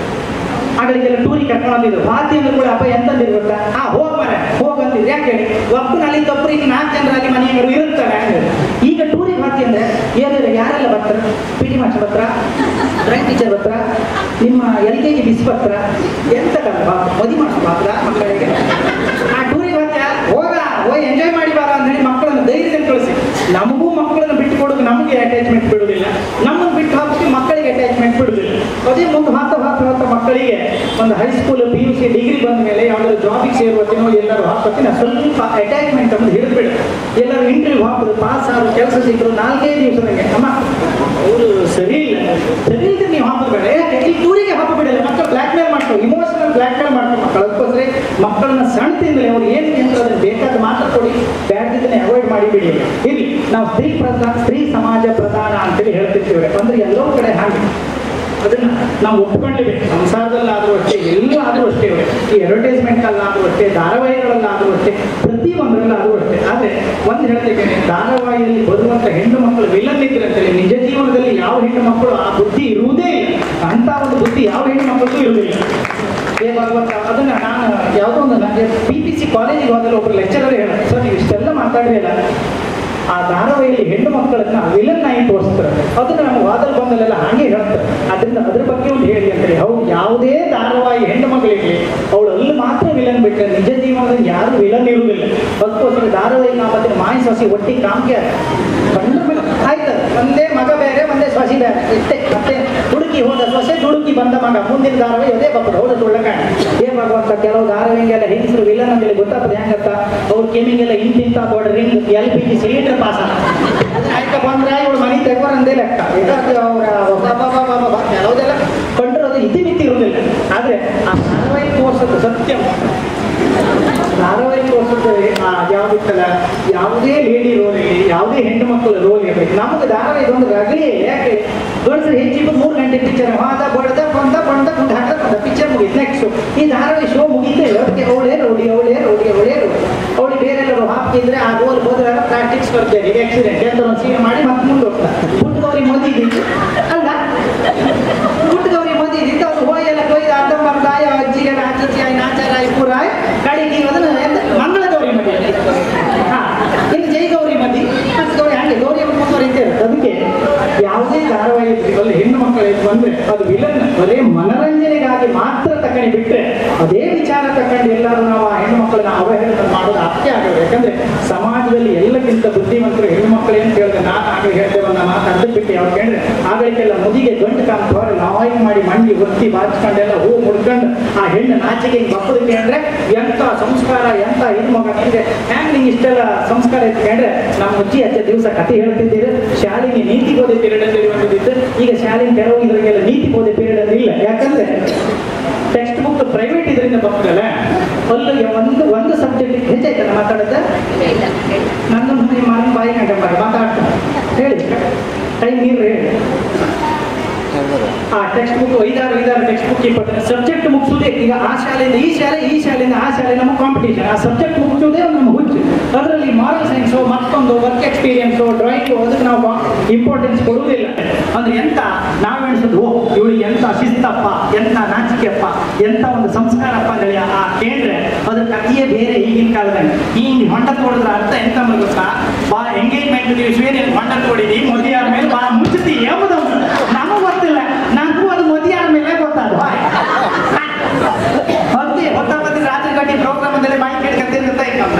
ಆಗಲಿಗೆಲ್ಲ ಟೂರಿಗೆ ಕರ್ಕೊಂಡು ಬಂದಿದ್ರು ಭಾತಿ ಅಂದ್ರೆ ಕೂಡ ಅಪ್ಪ ಎಂತಂದಿರು ಗೊತ್ತಾ ಆ ಹೋಗ್ ಮರ ಹೋಗಂತಿದ್ರು ಯಾಕೆ ಹೇಳಿ ಒಬ್ಬನಲ್ಲಿ ತಪ್ಪು ಈಗ ನಾಲ್ಕು ಜನರ ಅಲ್ಲಿ ಮನೆಯವರು ಇರುತ್ತಾರೆ ಹಂಗೆ. ಈಗ ಟೂರಿಗೆ ಭಾತಿ ಅಂದ್ರೆ ಏನಿಲ್ಲ ಯಾರೆಲ್ಲ ಬರ್ತಾರೆ ಪಿ ಟಿ ಮಾಸ್ಟರ್ ಬರ್ತಾರ ಡ್ರಾಯಿಂಗ್ ಟೀಚರ್ ಬರ್ತಾರ ನಿಮ್ಮ ಎಲ್ ಕೆ ಜಿ ಬಿಸ್ ಬರ್ತಾರ ಎಂತ ಕಲ್ಪ ಮದಿ ಮಾಸ್ಟರ್ ಮಾತ್ರ ಮಕ್ಕಳಿಗೆ ಆ ಟೂರಿಗೆ ಭಾತ್ಯ ಹೋಗ ಹೋಗಿ ಎಂಜಾಯ್ ಮಾಡಿ ಬಾರ ಅಂತ ಹೇಳಿ ಮಕ್ಕಳನ್ನು ಧೈರ್ಯದಲ್ಲಿ ಕಳಿಸಿ ನಮಗೂ ಮಕ್ಕಳನ್ನು ಬಿಟ್ಟು ಕೊಡೋದು ನಮಗೆ ಅಟ್ಯಾಚ್ಮೆಂಟ್ ಬಿಡುವುದಿಲ್ಲ ನಮ್ಮನ್ನು ಬಿಟ್ಟು ಹಾಕಿ ಮಕ್ಕಳಿಗೆ ಅಟ್ಯಾಚ್ಮೆಂಟ್ ಬಿಡುವುದಿಲ್ಲ ಅದೇ ಮುಂದೆ ಹಾತ ಹಾತ ಹಾತ ಮಕ್ಕಳಿಗೆ ಒಂದು high school P U C degree ಬಂದ ಮೇಲೆ ಯಾವ್ದಾದ್ರು ಜಾಬಿಗೆ ಸೇರುವತ್ತಿನೋ ಎಲ್ಲರೂ ಹಾಕೋತಿನ ಸ್ವಲ್ಪ ಅಟ್ಯಾಚ್ಮೆಂಟ್ ಅನ್ನು ಹಿಡಿದ್ಬಿಡು ಎಲ್ಲರೂ ಇಂಟರ್ವ್ಯೂ ಹಾಕೋದು ಪಾಸ್ ಆದ್ರು ಕೆಲಸ ಸಿಕ್ಕರು ನಾಲ್ಕೇ ದಿವಸದಂಗೆ ಅಮ್ಮ ಅವರು ಸರಿ ಇಲ್ಲ ಸರಿ ಇದ್ರೆ ನೀವು ಹಾಕಬೇಡ ಯಾಕೆ ಈ ಟೂರಿಗೆ ಹಾಕಬೇಡಲ್ಲ ಮಕ್ಕಳು ಬ್ಲ್ಯಾಕ್ ಮೇಲ್ ಮಾಡ್ತಾರೆ ಇಮೋಷನಲ್ ಬ್ಲ್ಯಾಕ್ ಮೇಲ್ ಮಾಡ್ತಾರೆ ಮಕ್ಕಳು ಅದಕ್ಕೋಸ್ಕರ ಮಕ್ಕಳನ್ನ ಸಣ್ಣತಿಂದಲೇ ಅವ್ರು ಏನು ಅಂತ ಅದನ್ನ ಬೇಕಾದ ಮಾತ್ರ ಕೊಡಿ ಬ್ಯಾಡ್ದಿದ್ದನ್ನೇ ಅವಾಯ್ಡ್ ಮಾಡಿಬಿಡಿ ಇಲ್ಲಿ ನಾವು ಸ್ತ್ರೀ ಪ್ರಧಾನ ಸ್ತ್ರೀ ಸಮಾಜ ಪ್ರಧಾನ ಅಂತೇಳಿ ಹೇಳ್ತಿರ್ತೀವಿ ಅಂದ್ರೆ ಎಲ್ಲೋ ಕಡೆ ಹಾಗೆ ಅದನ್ನ ನಾವು ಒಪ್ಕೊಳ್ಳೇಬೇಕು ಸಂಸಾರದಲ್ಲಾದ್ರೂ ಅಷ್ಟೇ ಎಲ್ಲಾದ್ರೂ ಅಷ್ಟೇ ಇವೆ. ಈ ಅಡ್ವರ್ಟೈಸ್ಮೆಂಟ್ ಅಲ್ಲಾದ್ರೂ ಅಷ್ಟೇ ಧಾರಾವಾಹಿಗಳಲ್ಲಾದ್ರೂ ಅಷ್ಟೇ ಪ್ರತಿ ಒಂದರಲ್ಲಾದ್ರೂ ಅಷ್ಟೇ ಆದ್ರೆ ಒಂದು ಹೇಳ್ತೇನೆ ಧಾರಾವಾಹಿಯಲ್ಲಿ ಬರುವಂತ ಹೆಣ್ಣು ಮಕ್ಕಳು ವಿಲನ್ ಇದ್ರೆ ಅಂತೇಳಿ ನಿಜ ಜೀವನದಲ್ಲಿ ಯಾವ ಹೆಣ್ಣು ಮಕ್ಕಳು ಆ ಬುದ್ಧಿ ಇರುವುದೇ ಇಲ್ಲ ಅಂತ ಒಂದು ಬುದ್ಧಿ ಯಾವ ಹೆಣ್ಣು ಮಕ್ಕಳಿಗೂ ಇರುವುದಿಲ್ಲ ಏ ಭಗವಂತ ಅದನ್ನ ನಾನು ಯಾವುದೋ ಒಂದು ನನಗೆ ಪಿ ಪಿ ಸಿ ಕಾಲೇಜಿಗೆ ಹೋದಲ್ಲಿ ಒಬ್ಬರು ಲೆಕ್ಚರರ್ ಹೇಳ ಸರ್ ನೀವು ಇಷ್ಟೆಲ್ಲ ಮಾತಾಡಿರಲಿಲ್ಲ ಆ ಧಾರಾವಾಹಿಯಲ್ಲಿ ಹೆಣ್ಣು ಮಕ್ಕಳನ್ನ ವಿಲನ್ ಆಗಿ ತೋರಿಸ್ತಾರೆ ಅದನ್ನ ನಮ್ಮ ವಾದಲ್ ಬಂದಲ್ಲೆಲ್ಲ ಹಾಗೆ ಹೇಳ್ತಾರೆ ಅದರಿಂದ ಅದ್ರ ಬಗ್ಗೆ ಒಂದು ಹೇಳಿ ಅಂತೇಳಿ ಹೌದು ಯಾವುದೇ ಧಾರಾವಾಹಿ ಹೆಣ್ಣು ಮಕ್ಕಳಿಗೆ ಅವಳು ಅಲ್ಲಿ ಮಾತ್ರ ವಿಲನ್ ಬಿಟ್ಟರೆ ನಿಜ ಜೀವನದಲ್ಲಿ ಯಾರು ವಿಲನ್ ಇರುವುದಿಲ್ಲ ಅದಕ್ಕೋಸ್ಕರ ಧಾರಾವಾಹಿ ನಾವು ಮತ್ತೆ ಮಾಯಿ ಸೊಸಿ ಒಟ್ಟಿಗೆ ಕಾಮ್ಗೆ ಕಂಡು ಬಿಡು. ಆಯ್ತು ಒಂದೇ ಮಗ ಬೇರೆ ಒಂದೇ ಸೊಸಿ ಬೇರೆ ಇಷ್ಟೇ ಮತ್ತೆ ಹುಡುಕಿ ಹೋದ ಸೊಸೆ ದುಡುಕಿ ಬಂದ ಮಗ ಮುಂದಿನ ಧಾರಾವಾಹಿ ಅದೇ ಬರ್ತದೆ ಹೌದು ಸುಳ್ಳಕಾಣ ಏನ್ ಭಗವಂತ ಕೆಲವು ಧಾರಾವಾಹಿಗೆಲ್ಲ ಹೆಂಗಸರು ವಿಲನ್ ಅಂತೇಳಿ ಗೊತ್ತಾಗ್ತದೆ ಹೆಂಗತ್ತ ಅವ್ರ ಕೆಮಿಗೆಲ್ಲ ಇಂತಿಂತ ದೊಡ್ಡ ring L P G cylinder pass ಆಯ್ತ ಬಂದ್ರೆ ಇವಳು ಮನೆ ತೆಗೋರಂದೇ ಲೆಕ್ಕ ಇದಾದ್ರೆ ಅವರ ಕೆಲವುದೆಲ್ಲ ಕಂಡಿರೋದು ಇತಿಮಿತಿ ಇರುವುದಿಲ್ಲ ಆದ್ರೆ ಆ ಧಾರಾವಾಹಿ ತೋರ್ಸೋದು ಸತ್ಯ ಧಾರಾವಾಹಿ ತೋರ್ಸೋದು ಆ ಯಾವುದಿತ್ತಲ್ಲ ಯಾವುದೇ ಲೇಡಿ ರೋಲ್ ಇರಲಿ ಯಾವುದೇ ಹೆಣ್ಣು ಮಕ್ಕಳ ರೋಲ್ ಇರಲಿ ನಮಗೆ ಧಾರಾವಾಹಿ ಒಂದು ರಗಳೆ ಯಾಕೆ ಗಂಡಸರು ಹೆಚ್ಚಿಗೆ ಮೂರು ಗಂಟೆ ಪಿಕ್ಚರ್ ಹಾದ ಬಡ್ದ ಬಂದ ಬಂದ ಕುಂದ ಹಾಕ ಬಂದ ಪಿಕ್ಚರ್ ಮುಗಿತು ನೆಕ್ಸ್ಟ್ ಈ ಧಾರಾವಾಹಿ ಶೋ ಮುಗಿತೇ ಅದಕ್ಕೆ ಅವಳೇ ರೋಡಿ ಅವಳೇ ರೋಡಿ ಅವಳೇ ರೋಡಿ ಅವಳಿಗೆ ಬೇರೆಲ್ಲರೂ ಹಾಕಿದ್ರೆ ಆ ರೋಲ್ ಹೋದ್ರೆ ಪ್ರಾಕ್ಟಿಕ್ಸ್ ಬರ್ತಾರೆ ಈಗ ಆಕ್ಸಿಡೆಂಟ್ ಅಂತ ಒಂದು ಸೀನ್ ಮಾಡಿ ಮತ್ತೆ ಮುಂದೆ ಹೋಗ್ತಾರೆ ಪುಟ್ಟದವ್ರಿಗೆ ಮದಿ ಇದ್ದಿತ್ತು ಅಲ್ಲ ಪುಟ್ಟದವ್ರಿಗೆ ಮದಿ ಇದ್ದಿತ್ತು ಅವ್ರು ಹೋಗಿ ಎಲ್ಲ ಕೊಯ್ದು ಅರ್ಧಂಬರ್ಧಾಯ ಅಜ್ಜಿಗೆ ನಾಚಿ ಆಯ್ ನಾಚಾರಾಯ್ ಪೂರಾಯ್ ಕಡೆಗೆ ಅದನ್ನು ಎಂತ ಮಂಗಳ ಗೌರಿ ಮದಿ ಹಾ ಇನ್ನು ಜೈ ಗೌರಿ ಮದಿ ಮತ್ತೆ ಗೌರಿ ಹಂಗೆ ಗೌರಿ ಹಬ್ಬ ಮುಂದುವರಿ ಇದ್ದೇ ಇರುತ್ತೆ ಅದಕ್ಕೆ ಯಾವುದೇ ಧಾರಾವಾಹಿ ಅಲ್ಲಿ ಹೆಣ್ಣು ಮಕ್ಕಳು ಬಂದ್ರೆ ಅದು ವಿಲನ್ ಬರೇ ಮನರಂಜನೆಗಾಗಿ ಮಾತ್ರ ತಕೊಂಡು ಬಿಟ್ರೆ ಅದೇ ವಿಚಾರ ತಕೊಂಡು ಎಲ್ಲರೂ ನಾವು ಆ ಹೆಣ್ಣು ಮಕ್ಕಳನ್ನ ಅವಹೇಳನ ಮಾಡೋದು ಅತ್ಯ ಆಗೋದು ಯಾಕಂದ್ರೆ ಸಮಾಜದಲ್ಲಿ ಎಲ್ಲಕ್ಕಿಂತ ಬುದ್ಧಿವಂತರು ಹೆಣ್ಣು ಮಕ್ಕಳು ಅಂತ ಹೇಳಿದ್ರೆ ನಾನು ಆಗ ಹೇಳ್ತೇವನ್ನ ಮಾತು ಅರ್ಧಕ್ಕೆ ಬಿಟ್ಟು ಅವ್ರು ಕೇಳಿದ್ರೆ ಆಗಲಿಕ್ಕೆಲ್ಲ ಮುದಿಗೆ ಗಂಟು ಕಾಂತವ್ರು ನಾವಾಯಿ ಮಾಡಿ ಮಂಡಿ ಒತ್ತಿ ಬಾಚ್ಕೊಂಡೆಲ್ಲ ಹೂ ಮುಡ್ಕೊಂಡು ಆ ಹೆಣ್ಣು ನಾಚಿಕೆ ಮಕ್ಕಳಿಗೆ ಅಂದ್ರೆ ಎಂತ ಸಂಸ್ಕಾರ ಎಂತ ಇದು ಮಗ ನಿಂಗೆ ಹ್ಯಾಂಗ್ ನಿಂಗೆ ಇಷ್ಟೆಲ್ಲ ಸಂಸ್ಕಾರ ಇಟ್ಕೊಂಡ್ರೆ ನಮ್ಮ ಅಜ್ಜಿ ಹಚ್ಚ ದಿವಸ ಕತೆ ಹೇಳ್ತಿದ್ದೀರಿ ಶಾಲೆಗೆ ನೀತಿ ಬೋಧೆ ಪೀರಿಯಡ್ ಅಂತ ಹೇಳಿ ಒಂದಿತ್ತು ಈಗ ಶಾಲೆಗೆ ಕೆಲವು ಇದ್ರಿಗೆಲ್ಲ ನೀತಿ ಬೋಧೆ ಪೀರಿಯಡ್ ಅಂತ ಇಲ್ಲ ಯಾಕಂದ್ರೆ ಟೆಕ್ಸ್ಟ್ ಬುಕ್ ಪ್ರೈವೇಟ್ ಇದರಿಂದ ಬರ್ತದಲ್ಲ ಅಲ್ಲಿ ಒಂದು ಒಂದು ಸಬ್ಜೆಕ್ಟ್ ಹೆಚ್ಚಾಯ್ತಲ್ಲ ಮಾತಾಡೋದು ನನ್ನ ನಿಮ್ಮ ಮನ ಬಾಯಿ ಕಂಡ ಮಾತಾಡ್ತಾರೆ ಹೇಳಿ ಟೈಮ್ ನೀರು ಹೇಳಿ ಆ ಟೆಕ್ಸ್ಟ್ ಬುಕ್ ಐದಾರು ಐದಾರು ಟೆಕ್ಸ್ಟ್ ಬುಕ್ ಇಪ್ಪತ್ತು ಸಬ್ಜೆಕ್ಟ್ ಮುಗಿಸೋದೇ ಈಗ ಆ ಶಾಲೆಯಿಂದ ಈ ಶಾಲೆ ಈ ಶಾಲೆಯಿಂದ ಆ ಶಾಲೆ ನಮ್ಮ ಕಾಂಪಿಟೇಷನ್ ಆ ಸಬ್ಜೆಕ್ಟ್ ಮುಗಿಸೋದೇ ನಮ್ಮ ಹುಚ್ಚು ಅದರಲ್ಲಿ ಮಾರಲ್ ಸೈನ್ಸು ಮತ್ತೊಂದು ವರ್ಕ್ ಎಕ್ಸ್ಪೀರಿಯನ್ಸು ಡ್ರಾಯಿಂಗು ಅದಕ್ಕೆ ನಾವು ಇಂಪಾರ್ಟೆನ್ಸ್ ಕೊಡುವುದಿಲ್ಲ ಅಂದ್ರೆ ಎಂತ ನಾವೆಣಿಸೋದು ಓ ಇವಳಿಗೆ ಎಂತ ಶಿಸ್ತಪ್ಪ ಎಂತ ನಾಚಿಕೆಯಪ್ಪ ಎಂತ ಒಂದು ಸಂಸ್ಕಾರಪ್ಪ ಅಂತೇಳಿ ಆ ಕೇಳಿದ್ರೆ ಅದ್ರ ಕಥೆಯೇ ಬೇರೆ ಈಗಿನ ಕಾಲದಲ್ಲಿ ಹಿಂಗ್ ಹೊಂಡ ತೋಡಿದ್ರೆ ಅರ್ಥ ಎಂತ ಅನ್ನೋದು ಗೊತ್ತಾ ಬಾ ಎಂಗೇಜ್ಮೆಂಟ್ ದಿವಸವೇ ನೀನು ಹೊಂಡ ತೋಡಿದಿ ಮದುವೆ ಆದ್ಮೇಲೆ ಬಾ ಮುಚ್ಚತಿ ಎಂಬುದು ನಮಗ್ ಗೊತ್ತಿಲ್ಲ ನನಗೂ ಅದು ಮದುವೆ ಆದ್ಮೇಲೆ ಗೊತ್ತಾದ ಮತ್ತೆ ಗೊತ್ತಾಗತ್ತೆ ರಾತ್ರಿ ಗಂಟೆ ಪ್ರೋಗ್ರಾಮ್ ಅಂದಲ್ಲಿ ಮಾಡಿ ಕೇಳ್ಕೊಂತಿರ್ತಾ ಇತ್ತು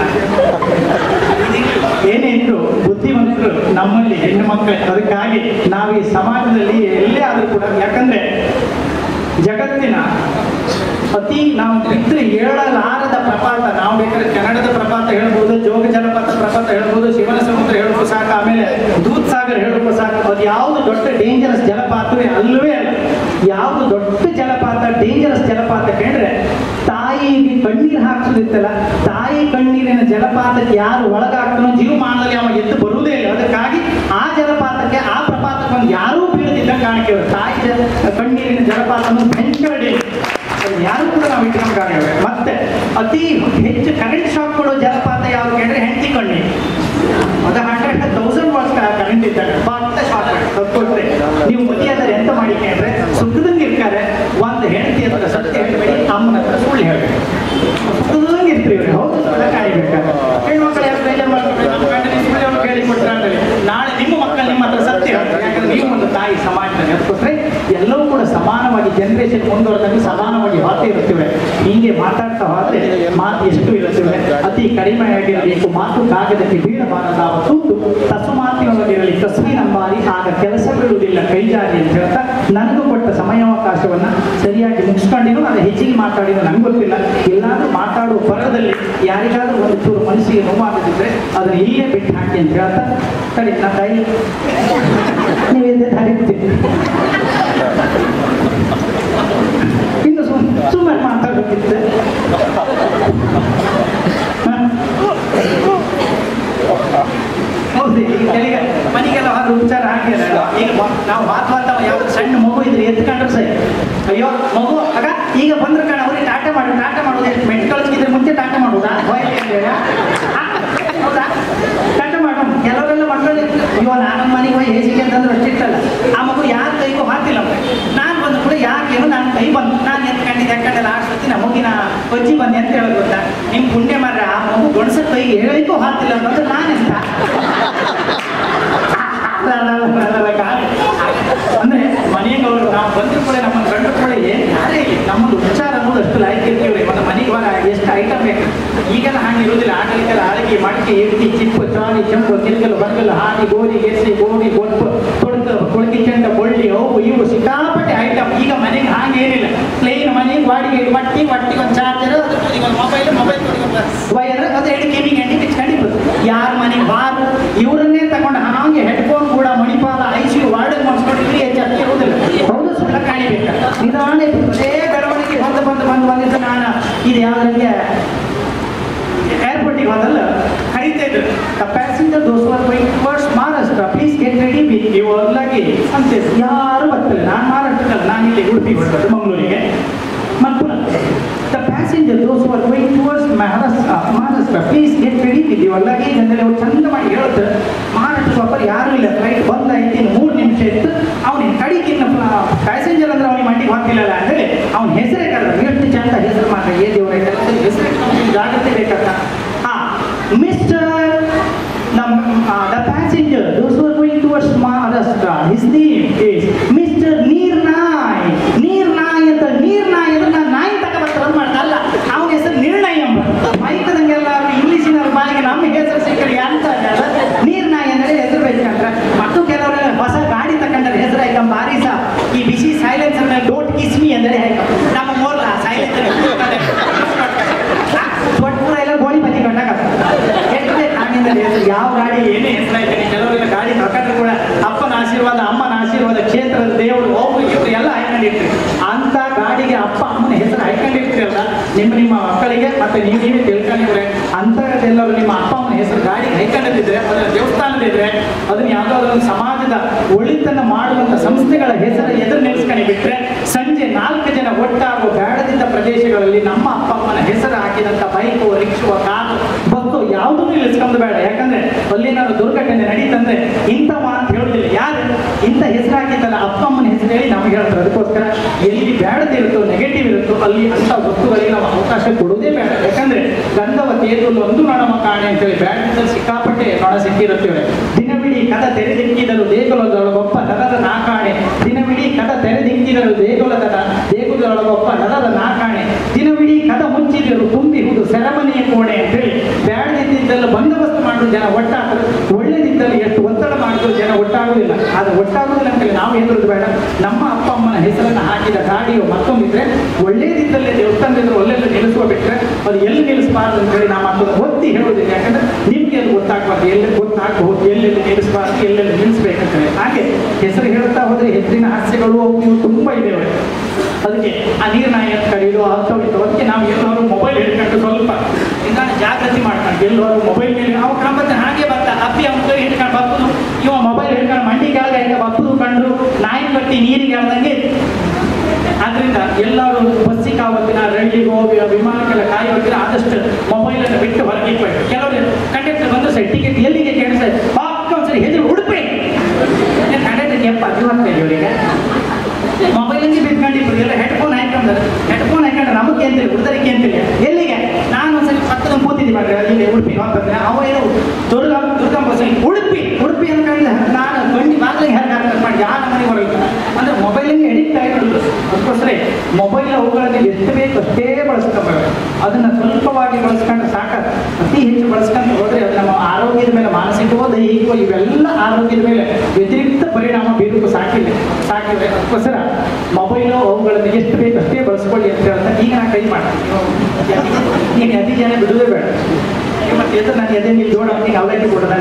ಏನೇ ಇದ್ರು ಬುದ್ಧಿವಂತರು ನಮ್ಮಲ್ಲಿ ಹೆಣ್ಣು ಮಕ್ಕಳು ಅದಕ್ಕಾಗಿ ನಾವು ಈ ಸಮಾಜದಲ್ಲಿ ಎಲ್ಲೇ ಆದ್ರೂ ಕೂಡ ಯಾಕಂದ್ರೆ ಜಗತ್ತಿನ ಅತಿ ನಾವು ಬಿಟ್ಟರೆ ಹೇಳಲಾರದ ಪ್ರಪಾತ ನಾವು ಬೇಕಾದ್ರೆ ಕನ್ನಡದ ಪ್ರಪಾತ ಹೇಳ್ಬೋದು ಜೋಗ ಜಲಪಾತ ಪ್ರಪಾತ ಹೇಳ್ಬೋದು ಶಿವನ ಸಮುದ್ರ ಹೇಳ್ಬೋದು ಸಾಕು ಆಮೇಲೆ ದೂತ್ ಸಾಗರ್ ಹೇಳ್ಬೋದು ಸಾಕು ಅದು ಯಾವುದು ದೊಡ್ಡ ಡೇಂಜರಸ್ ಜಲಪಾತವೇ ಅಲ್ಲವೇ ಅಲ್ಲ ಯಾವುದು ದೊಡ್ಡ ಜಲಪಾತ ಡೇಂಜರಸ್ ಜಲಪಾತ ಕೇಳಿದ್ರೆ ತಾಯಿಗೆ ಕಣ್ಣೀರು ಹಾಕ್ಸೋದಿತ್ತಲ್ಲ ತಾಯಿ ಕಣ್ಣೀರಿನ ಜಲಪಾತಕ್ಕೆ ಯಾರು ಒಳಗಾಗ್ತಾನೋ ಜೀವಮಾನದಲ್ಲಿ ಅವ ಎದ್ದು ಬರುವುದೇ ಇಲ್ಲ ಅದಕ್ಕಾಗಿ ಆ ಜಲಪಾತಕ್ಕೆ ಆ ಪ್ರಪಾತಕ್ಕೆ ಒಂದು ಯಾರೂ ಬೀಳದಿಲ್ಲ ಕಾಣಿಕೆ ತಾಯಿ ಜಲ ಕಣ್ಣೀರಿನ ಜಲಪಾತ ಅನ್ನೋದು ಭಯಂಕರ danger. ಅದು ಯಾರು ಕೂಡ ನಾವು ಇಟ್ಕೊಂಡಾಗ ಮತ್ತೆ ಅತಿ ಹೆಚ್ಚು ಕರೆಂಟ್ ಶಾಕ್ ಕೊಡೋ ಜಲಪಾತ ಯಾವ್ದು ಕೇಳಿದ್ರೆ ಹೆಂಡತಿ ಕಣ್ಣೀರು ಅದು ಹಂಡ್ರೆಡ್ ತೌಸಂಡ್ ವಾಟ್ಸ್ ಕರೆಂಟ್ ಇದ್ದಾಗ ಮತ್ತೆ ಶಾಕ್ ಕೊಟ್ರೆ ನೀವು ಮದುವೆಯಾದರೆ ಎಂತ ಮಾಡಿ ಕೇಳಿದ್ರೆ ಸುಖದಂಗೆ ಇರ್ತಾರೆ ಒಂದು ಹೆಂಡತಿ ಹತ್ರ ಸತ್ಯ ಹೇಳ್ಬೇಡಿ ಅಮ್ಮನ ಹತ್ರ ಸುಳ್ಳು ಹೇಳ್ಬೇಕು ಸುಖದಂಗೆ ಇರ್ತೀವಿ ಇವ್ರು ಹೌದು ಸುಳ್ಳ ಕಾಯ್ಬೇಕಾದ್ರೆ ಹೆಣ್ಮಕ್ಳು ಯಾರು ಬೇಜಾರು ಮಾಡ್ಕೊಂಡು ನಮ್ಮ ಗಂಡನ ಇಸ್ಮೇಲೆ ಅವ್ರು ಕೇಳಿ ಕೊಟ್ರೆ ಅಂತೇಳಿ ನಾಳೆ ನಿಮ್ಮ ಮಕ್ಕಳು ನಿಮ್ಮ ಹತ್ರ ಸತ್ಯ ಹೇಳ್ತಾರೆ ಯಾಕಂದ್ರೆ ನೀವು ಒಂದು ತಾಯಿ ಸಮಾಜದಲ್ಲಿ ಅದಕ್ಕೋಸ್ಕರ ಎಲ್ಲವೂ ಕೂಡ ಸಮಾನವಾಗಿ ಜನರೇಷನ್ ಮುಂದುವರೆದಂಗೆ ಸಮಾನವಾಗಿ ಹಾತೆ ಇರುತ್ತವೆ ಹೀಗೆ ಮಾತಾಡ್ತಾ ಹೋದ್ರೆ ಮಾತು ಎಷ್ಟು ಇರುತ್ತವೆ ಅತಿ ಕಡಿಮೆಯಾಗಿರಬೇಕು ಮಾತು ಕಾಗದಕ್ಕೆ ಬೀಳಬಾರದ ತೂತು ತಸುಮಾತಿನೊಳಗಿರಲಿ ತಸ್ಮೀನಂಬಾರಿ ಆಗ ಕೆಲಸ ಬೀಳುವುದಿಲ್ಲ ಕೈಜಾರಿ ಅಂತ ಹೇಳ್ತಾ ನನಗೂ ಕೊಟ್ಟ ಸಮಯಾವಕಾಶವನ್ನ ಸರಿಯಾಗಿ ಮುಗಿಸ್ಕೊಂಡಿರೋ ಅದು ಹೆಚ್ಚಿಗೆ ಮಾತಾಡಿರೋ ನಂಗೆ ಗೊತ್ತಿಲ್ಲ ಎಲ್ಲಾದ್ರೂ ಮಾತಾಡುವ ಪರದಲ್ಲಿ ಯಾರಿಗಾದ್ರೂ ಒಂದು ಚೂರು ಮನಸ್ಸಿಗೆ ನೋವಾಗದಿದ್ರೆ ಅದನ್ನ ಇಲ್ಲೇ ಬಿಟ್ಟು ಹಾಕಿ ಅಂತ ಹೇಳ್ತಾ ಸರಿ ನಾ ತಾಯಿ ನೀವೆಂದೇ ತಡೀತೀರಿ ಇನ್ನು ಸುಮ್ ಸುಮ್ಮನೆ ಮಾತಾಡಬೇಕಿತ್ತು ಹೌದು ಈಗ ಕೆಳಗೆ ಮನೆಗೆಲ್ಲ ಹೊರ ಉಪಚಾರ ಹಾಕಿಲ್ಲ ಈಗ ಮ- ನಾವು ಮಾತು ಮಾತಾವ ಯಾವ್ದು ಸಣ್ಣ ಮಗು ಇದ್ರೆ ಎತ್ಕೊಂಡ್ರೆ ಸರಿ ಅಯ್ಯೋ ಮಗು ಆಗ ಈಗ ಬಂದ್ರೆ ಕಣ ಅವ್ರಿಗೆ ಟಾಟ ಮಾಡು ಟಾಟ ಮಾಡೋದು ಎಷ್ಟು ಮೆಟ್ ಕಳ್ಸಿದ್ರೆ ಮುಂಚೆ ಟಾಟ ಮಾಡುದಾ ಹೋಯ್ತು ಅಂತ ಹೇಳಿ ಆ? ಹೌದಾ ಟಾಟ ಮಾಡು ಕೆಲವರೆಲ್ಲ ಮಕ್ಕಳು ಅಯ್ಯೋ ನಾನು ಮನೆಗೆ ಹೋಗಿ ಹೇಸಿಗೆ ಅಂತಂದ್ರೆ ಅಷ್ಟಿತ್ತಲ್ಲ ಆ ಮಗು ಯಾರ ಕೈಗೂ ಹಾಕಿಲ್ಲ ನಾನು ಬಂದ ಕೂಡ ಯಾಕೆ ನಾನು ಕೈ ಬಂದು ನಾನು ಎತ್ಕೊಂಡಿದ್ದೆ ಯಾಕಂಡೆಲ್ಲ ಆಡ್ಸತ್ತೀನಿ ಮಗುವಿನ ಅಜ್ಜಿ ಬಂದೆ ಅಂತ ಹೇಳೋದು ಗೊತ್ತಾ ನಿಮ್ ಪುಣ್ಯ ಮಾರ್ರೆ ಆ ಮಗು ಗೊಣಸ ಕೈ ಹೇಳಿಕೂ ಹಾಕಿಲ್ಲ ಅನ್ನೋದು ನಾನೆಂತ ಅಂದ್ರೆ ಮನೆಗೆ ಅವರು ನಾವು ಬಂದ್ರು ಕೂಡ ನಮ್ಮ ಗಂಡು ಕೂಡ ಏನ್ ಯಾರೇ ಇಲ್ಲ ನಮ್ಮದು ವಿಚಾರ ಅನ್ನೋದು ಅಷ್ಟು ಲಾಯ್ಕ್ ಇರ್ತೀವ್ರಿ ಮತ್ತೆ ಮನೆಗೆ ಹೊರ ಎಷ್ಟು ಐಟಮ್ ಬೇಕು ಈಗೆಲ್ಲ ಹಾಗೆ ಇರುವುದಿಲ್ಲ ಆಟಲಿಕ್ಕೆಲ್ಲ ಅಳಗಿ ಮಡಿಕೆ ಎತ್ತಿ ಚಿಪ್ಪು ಚಾಣಿ ಚೆಂಪು ಕಿಲ್ಕಲು ಬರ್ಗಲು ಹಾದಿ ಗೋಧಿ ಗೆಸಿ ಗೋಣಿ ಗೊಡ್ಪು ತೊಡಕ ಕೊಳಗಿ ಚೆಂಡ ಬಳ್ಳಿ ಅವು ಇವು ಸಿಕ್ಕಾಪಟ್ಟೆ ಐಟಮ್ ಈಗ ಮನೆಗೆ ಹಾಗೆ ಏನಿಲ್ಲ ಪ್ಲೇನ್ ಮನೆಗೆ ಬಾಡಿಗೆ ಬಟ್ಟಿ ಬಟ್ಟಿಗೆ ಒಂದು ಚಾರ್ಜರ್ ಒಂದು ಮೊಬೈಲ್ ಮೊಬೈಲ್ ವೈರ್ ಅದು ಎಡ್ ಕಿವಿಗೆ ಎಣ್ಣೆ ಬಿಚ್ಕೊಂಡಿದ್ದು ಯಾರ ಮನೆಗೆ ಬಾರು ಇವರನ್ನೇ ತಗೊಂಡು ಹಾಗೆ ಹೆಡ್ಫೋನ್ ಕೂಡ Manipal I C U ward ಮಾಡಿಸ್ಕೊಂಡು ಇಲ್ಲಿ ಹೆಚ್ಚು ಹತ್ತಿ ಇರುವುದಿಲ್ಲ ಹೌದು ಸುಳ್ಳ ಕಾಣಿಬೇಕು ನಿಧಾನ ಅದೇ ಬೆಳವಣಿಗೆ ಬಂದು ಬಂದು ಬಂದು ಬಂದಿದ್ದು ನಾನು ಇದು ಯಾವ್ದಂಗೆ ಏರ್ಪೋರ್ಟಿಗೆ ಹೋದಲ್ಲ ಕರೀತಾ ಇದ್ರು the passenger those are going towards Maharashtra please get ready with your luggage ಅಂತ ಯಾರು ಬರ್ತಿಲ್ಲ ನಾನು ಮಹಾರಾಷ್ಟ್ರದಲ್ಲ ನಾನು ಇಲ್ಲಿ ಉಡುಪಿ ಹೊರಟದ್ದು ಮಂಗಳೂರಿಗೆ ಮತ್ತು the passenger those are going towards Maharashtra Maharashtra please get ready with your luggage ಅಂತೇಳಿ ಅವ್ರು ಚಂದ ಮಾಡಿ ಹೇಳ್ತಾರೆ ಮಹಾರಾಷ್ಟ್ರ ಒಬ್ಬರು ಯಾರು ಇಲ್ಲ ಫ್ಲೈಟ್ ಬಂದಾಯ್ತು ಇನ್ನು ಮೂರು ನಿಮಿಷ ಇತ್ತು ಅವನಿಗೆ ಕಡಿಕಿನ್ನ ಪ್ಯಾಸೆಂಜರ್ ಅಂದ್ರೆ ಅವನಿಗೆ ಮಂಡಿಗೆ ಹಾಕಿಲ್ಲಲ್ಲ ಅಂತೇಳಿ ಅವ್ನ ಹೆಸರೇ ಕರೆದ ಎಷ್ಟು ಚಂದ ಹೆಸರು ಮಾತ್ರ ಏ ದೇವರ ಹೆಸರು ಜಾಗ್ರತೆ ಬೇಕಂತ ಹಾ ಮಿಸ್ಟರ್ ನಮ್ಮ the passenger those are going towards Maharashtra his name is mister ನೀರ್ನಾಯ್ ನೀರ್ನಾಯ್ ಅಂತ ನೀರ್ನಾಯ್ ಅಂದ್ರೆ ನಾನು ನಾಯಿ ತಗೊಬರ್ತಾರೆ ಅಂತ ಮಾಡ್ತಾ ಅಲ್ಲ ಅವನ ಹೆಸರು ನಿರ್ಣಯ ಎಂಬ ಮೈಕದಂಗೆಲ್ಲ ಇಂಗ್ಲೀಷಿನ ಬಾಯಿಗೆ ನಮ್ಮ ಹೆಸರು ಸಿಕ್ಕರೆ ಅಂತ ನೀರ್ನಾಯ್ ಅಂದರೆ ಹೆಸರು ಬೇಕಂದ್ರೆ ಮತ್ತು ಕೆಲವರೆಲ್ಲ ಹೊಸ ಗಾಡಿ ತಗೊಂಡ್ರೆ ಹೆಸರು ಆಯ್ತು ಭಾರಿ ಸಹ ಈ ಬಿಸಿ ಸೈಲೆನ್ಸರ್ ಮೇಲೆ ಡೋಂಟ್ ಕಿಸ್ಮಿ ಅಂದರೆ ಆಯ್ತು ನಮ್ಮ ಮೋರ್ಲ ಸೈಲೆನ್ಸರ್ ಒಟ್ಟು ಎಲ್ಲ ಗೋಳಿ ಬಜ್ಜಿ ಕಂಡಾಗ ಎಷ್ಟೇ ಆಗಿಂದ ಹೆಸರು ಯಾವ ಗಾಡಿ ಏನೇ ಹೆಸರಾಯ್ತು ಕೆಲವರೆಲ್ಲ ಗಾಡಿ ತಗೊಂಡ್ರು ಕೂಡ ಅಪ್ಪನ ಆಶೀರ್ವಾದ ಅಮ್ಮನ ಆಶೀರ್ವಾದ ಕ್ಷೇತ್ರದ ದೇವರು ಹೋಗು ಇವ್ರು ಎಲ್ಲ ಹಾಕೊಂಡಿರ್ತೀವಿ ಅಂತ ಗಾಡಿಗೆ ಅಪ್ಪ ಅಮ್ಮನ ಹೆಸರು ನಿಮ್ಮ ನಿಮ್ಮ ಮಕ್ಕಳಿಗೆ ಮತ್ತೆ ನೀವು ನೀವೇ ತಿಳ್ಕೊಂಡಿದ್ರೆ ಅಂತಹದೆಲ್ಲರೂ ನಿಮ್ಮ ಅಪ್ಪ ಅಮ್ಮನ ಹೆಸರು ಗಾಡಿ ಹೈಕಂಡದಿದ್ರೆ ಅದರ ದೇವಸ್ಥಾನದಿದ್ರೆ ಅದನ್ನ ಯಾವುದಾದ್ರೂ ಒಂದು ಸಮಾಜದ ಒಳಿತನ್ನು ಮಾಡುವಂತ ಸಂಸ್ಥೆಗಳ ಹೆಸರು ಎದುರು ನಿಲ್ಲಿಸ್ಕೊಂಡು ಬಿಟ್ರೆ ಸಂಜೆ ನಾಲ್ಕು ಜನ ಒಟ್ಟಾಗುವ ಬೇಡದಿದ್ದ ಪ್ರದೇಶಗಳಲ್ಲಿ ನಮ್ಮ ಅಪ್ಪ ಅಮ್ಮನ ಹೆಸರು ಹಾಕಿದಂತ ಬೈಕು ರಿಕ್ಷೋ ಕಾರು ಬಸ್ಸು ಯಾವುದೂ ನಿಲ್ಲಿಸ್ಕೊಂಡು ಬೇಡ ಯಾಕಂದ್ರೆ ಅಲ್ಲಿ ನಾನು ದುರ್ಘಟನೆ ನಡೀತಂದ್ರೆ ಇಂಥವ ಅಂತ ಹೇಳುದಿಲ್ಲ ಯಾರು ಇಂಥ ಹೆಸರು ಹಾಕಿದ್ದಲ್ಲ ಅಪ್ಪ ಅಮ್ಮನ ಹೆಸರು ಹೇಳಿ ನಮ್ಗೆ ಹೇಳ್ತಾರೆ ಅದಕ್ಕೋಸ್ಕರ ಎಲ್ಲಿ ಬೇಡದಿರುತ್ತೋ ನೆಗೆಟಿವ್ ಇರುತ್ತೋ ಅಲ್ಲಿ ಅಂತ ವಸ್ತುಗಳಿಗೆ ನಾವು ಅವಕಾಶ ಕೊಡುವುದೇ ಬೇಡ ಯಾಕಂದ್ರೆ ಗಂಧವ ತೇಜುಲು ಒಂದು ನೊಣಮ ಕಾಣೆ ಅಂತೇಳಿ ಬ್ಯಾಡ್ಮಿಂಟನ್ ಸಿಕ್ಕಾಪಟ್ಟೆ ನೊಣ ಸಿಕ್ಕಿರುತ್ತೇವೆ ದಿನವಿಡೀ ಕದ ತೆರೆದಿಕ್ಕಿದರು ದೇಗುಲದೊಳಗೊಬ್ಬ ನರದ ನಾಕಾಣೆ ದಿನವಿಡೀ ಕದ ತೆರೆದಿಕ್ಕಿದರು ದೇಗುಲದ ದೇಗುಲದೊಳಗೊಬ್ಬ ನರದ ನಾಕಾಣೆ ದಿನವಿಡೀ ಕದ ಮುಚ್ಚಿದರು ತುಂಬಿಹುದು ಸೆರೆಮನೆಯ ಕೋಣೆ ಅಂತೇಳಿ ಬ್ಯಾಡದಿದ್ದೆಲ್ಲ ಬಂದೋಬಸ್ತ್ ಮಾಡುವ ಜನ ಒಟ್ಟಾಗ್ತಾರೆ ಒಳ್ಳೆದಿದ್ದಲ್ಲಿ ಎಷ್ಟು ಒತ್ತಡ ಮಾಡಿದ್ರು ಜನ ಒಟ್ಟಾಗುವುದಿಲ್ಲ ಅದು ಒಟ್ಟಾಗುವುದಿಲ್ಲ ಅಂತೇಳಿ ನಾವು ಹೆದರುದು ಬೇಡ ನಮ್ಮ ಅಪ್ಪ ಅಮ್ಮನ ಹೆಸರನ್ನು ಹಾಕಿದ ಗಾಡಿಯು ಮತ್ತೊಂದಿದ್ರೆ ಒಳ್ಳೇದಿದ್ದಲ್ಲೇ ದೇವಸ್ಥಾನದಿದ್ರು ಒಳ್ಳೆಲ್ಲ ನಿಲ್ಲಿಸುವ ಬಿಟ್ಟರೆ ಅದು ಎಲ್ಲಿ ನಿಲ್ಲಿಸಬಾರ್ದು ಅಂತೇಳಿ ನಾವು ಅದನ್ನು ಒತ್ತಿ ಹೇಳುವುದಿಲ್ಲ ಯಾಕಂದ್ರೆ ನಿಮ್ಗೆ ಅದು ಗೊತ್ತಾಗಬಾರ್ದು ಎಲ್ಲಿ ಗೊತ್ತಾಗಬಹುದು ಎಲ್ಲೆಲ್ಲಿ ನಿಲ್ಲಿಸಬಾರ್ದು ಎಲ್ಲೆಲ್ಲಿ ನಿಲ್ಲಿಸ್ಬೇಕಂತೇಳಿ ಹಾಗೆ ಹೆಸರು ಹೇಳ್ತಾ ಹೋದ್ರೆ ಹೆಸರಿನ ಹಾಸ್ಯಗಳು ಅವು ಇವು ತುಂಬಾ ಇದ್ದೇವೆ ಅದಕ್ಕೆ ಆ ನೀರ್ನಾಯಿ ಅಂತ ಕರೆಯೋದು ಅಂತವಿತ್ತು ಅದಕ್ಕೆ ನಾವು ಎಲ್ಲರೂ ಮೊಬೈಲ್ ಹಿಡ್ಕೊಂಡು ಸ್ವಲ್ಪ ನಿಧಾನ ಜಾಗೃತಿ ಮಾಡ್ಕೊಂಡು ಎಲ್ಲರೂ ಮೊಬೈಲ್ ಮೇಲೆ ಅವ ಕಾಂಬತ್ತೆ ಹಾಗೆ ಬರ್ತಾ ಅಪ್ಪಿ ಅವ್ನ ಕೈ ಹಿಡ್ಕೊಂಡು ಬಪ್ಪುದು ಇವ ಮೊಬೈಲ್ ಹಿಡ್ಕೊಂಡು ಮಂಡಿ ಕೆಳಗೆ ಹಿಂಗೆ ಬಪ್ಪುದು ಕಂಡು ನಾಯಿ ಕಟ್ಟಿ ನೀರಿಗೆ ಎಳ್ದಂಗೆ ಆದ್ರಿಂದ ಎಲ್ಲರೂ ಬಸ್ಸಿಗೆ ಆವತ್ತಿನ ರೈಲಿಗೆ ಹೋಗಿ ವಿಮಾನಕ್ಕೆಲ್ಲ ಕಾಯುವತ್ತಿನ ಆದಷ್ಟು ಮೊಬೈಲ್ ಅನ್ನು ಬಿಟ್ಟು ಹೊರಗೆ ಇಟ್ಬೇಕು ಕೆಲವರು ಕಂಡಕ್ಟರ್ ಬಂದು ಸರ್ ಟಿಕೆಟ್ ಎಲ್ಲಿಗೆ ಕೇಳಿಸ್ತಾರೆ ಪಾಕ ಒಂದ್ಸರಿ ಹೆದರು ಉಡುಪಿ ಕಂಡಕ್ಟರ್ ಎಪ್ಪ ಹದಿವತ್ತು ಇವರಿಗೆ ಮೊಬೈಲಿಗೆ ಬಿಟ್ಕೊಂಡಿದ್ರು ಎಲ್ಲ ಹೆಡ್ಫೋನ್ ಹಾಕೊಂಡ್ರೆ ಹೆಡ್ಫೋನ್ ಹಾಕೊಂಡ್ರೆ ನಮಗೆ ಅಂತಿಲ್ಲ ಉಳಿದರಿಗೆ ಅಂತಿಲ್ಲ ಎಲ್ಲಿಗೆ ನಾನು ಒಂದ್ಸರಿ ಪಕ್ಕದ ಕೂತಿದ್ದೆ ಮಾಡ್ರಿ ಅಲ್ಲಿ ಉಡುಪಿ ಅಂತಂದ್ರೆ ಅವ ಏನು ದುರ್ಗ ದುರ್ಗಮ್ಮ ಬಸ್ ಉಡುಪಿ ಉಡುಪಿ ಅನ್ಕೊಂಡ್ರೆ ನಾನು ಬಂಡಿ ಬಾಗಿಲಿಗೆ ಹೆರಗ ಮಾಡಿ ಯಾರ ಮನೆಗೆ ಹೊರಗೆ ಅಂದ್ರೆ ಮೊಬೈಲಿಗೆ ಎಡಿಕ್ಟ್ ಆಗಿಬಿಡುದು ಅದಕ್ಕೋಸ್ಕರ ಮೊಬೈಲ್ ಅವುಗಳನ್ನು ಎಷ್ಟು ಬೇಕು ಅಷ್ಟೇ ಬಳಸ್ಕೋಬೇಕು ಅದನ್ನ ಸ್ವಲ್ಪವಾಗಿ ಬಳಸ್ಕೊಂಡ್ರೆ ಸಾಕಾಗ ಅತಿ ಹೆಚ್ಚು ಬಳಸ್ಕೊಂಡು ಹೋದ್ರೆ ಅದು ನಮ್ಮ ಆರೋಗ್ಯದ ಮೇಲೆ ಮಾನಸಿಕವೋ ದೈಹಿಕವೋ ಇವೆಲ್ಲ ಆರೋಗ್ಯದ ಮೇಲೆ ವ್ಯತಿರಿಕ್ತ ಪರಿಣಾಮ ಬೀರುವುದು ಸಾಕಿಲ್ಲ ಸಾಕಿದೆ ಅದಕ್ಕೋಸ್ಕರ ಮೊಬೈಲು ಅವುಗಳನ್ನು ಎಷ್ಟು ಬೇಕು ಅಷ್ಟೇ ಬಳಸ್ಕೊಳ್ಳಿ ಅಂತ ಹೇಳ್ತಾ ಈಗ ನಾನು ಕೈ ಮಾಡ್ತೀನಿ ನೀನು ಅತಿ ಜನ ಬಿಡುವುದೇ ಬೇಡ ಈಗ ಮತ್ತೆ ಎದ್ದು ನಾನು ಎದೆ ನೀವು ಜೋಡ ಈಗ ಅವಲಕ್ಕಿ ಕೊಡದಂಗ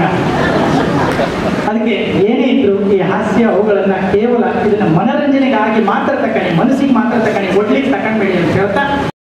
ಅದಕ್ಕೆ ಏನೇ ಇದ್ರು ಈ ಹಾಸ್ಯ ಅವುಗಳನ್ನ ಕೇವಲ ಇದನ್ನ ಮನರಂಜನೆಗಾಗಿ ಮಾತ್ರ ತಕ್ಕಣಿ ಮನಸ್ಸಿಗೆ ಮಾತ್ರ ತಕ್ಕಣಿ ಒಡ್ಲಿಕ್ಕೆ ತಕೊಂಡ್ಬೇಡಿ ಅಂತ ಹೇಳ್ತಾ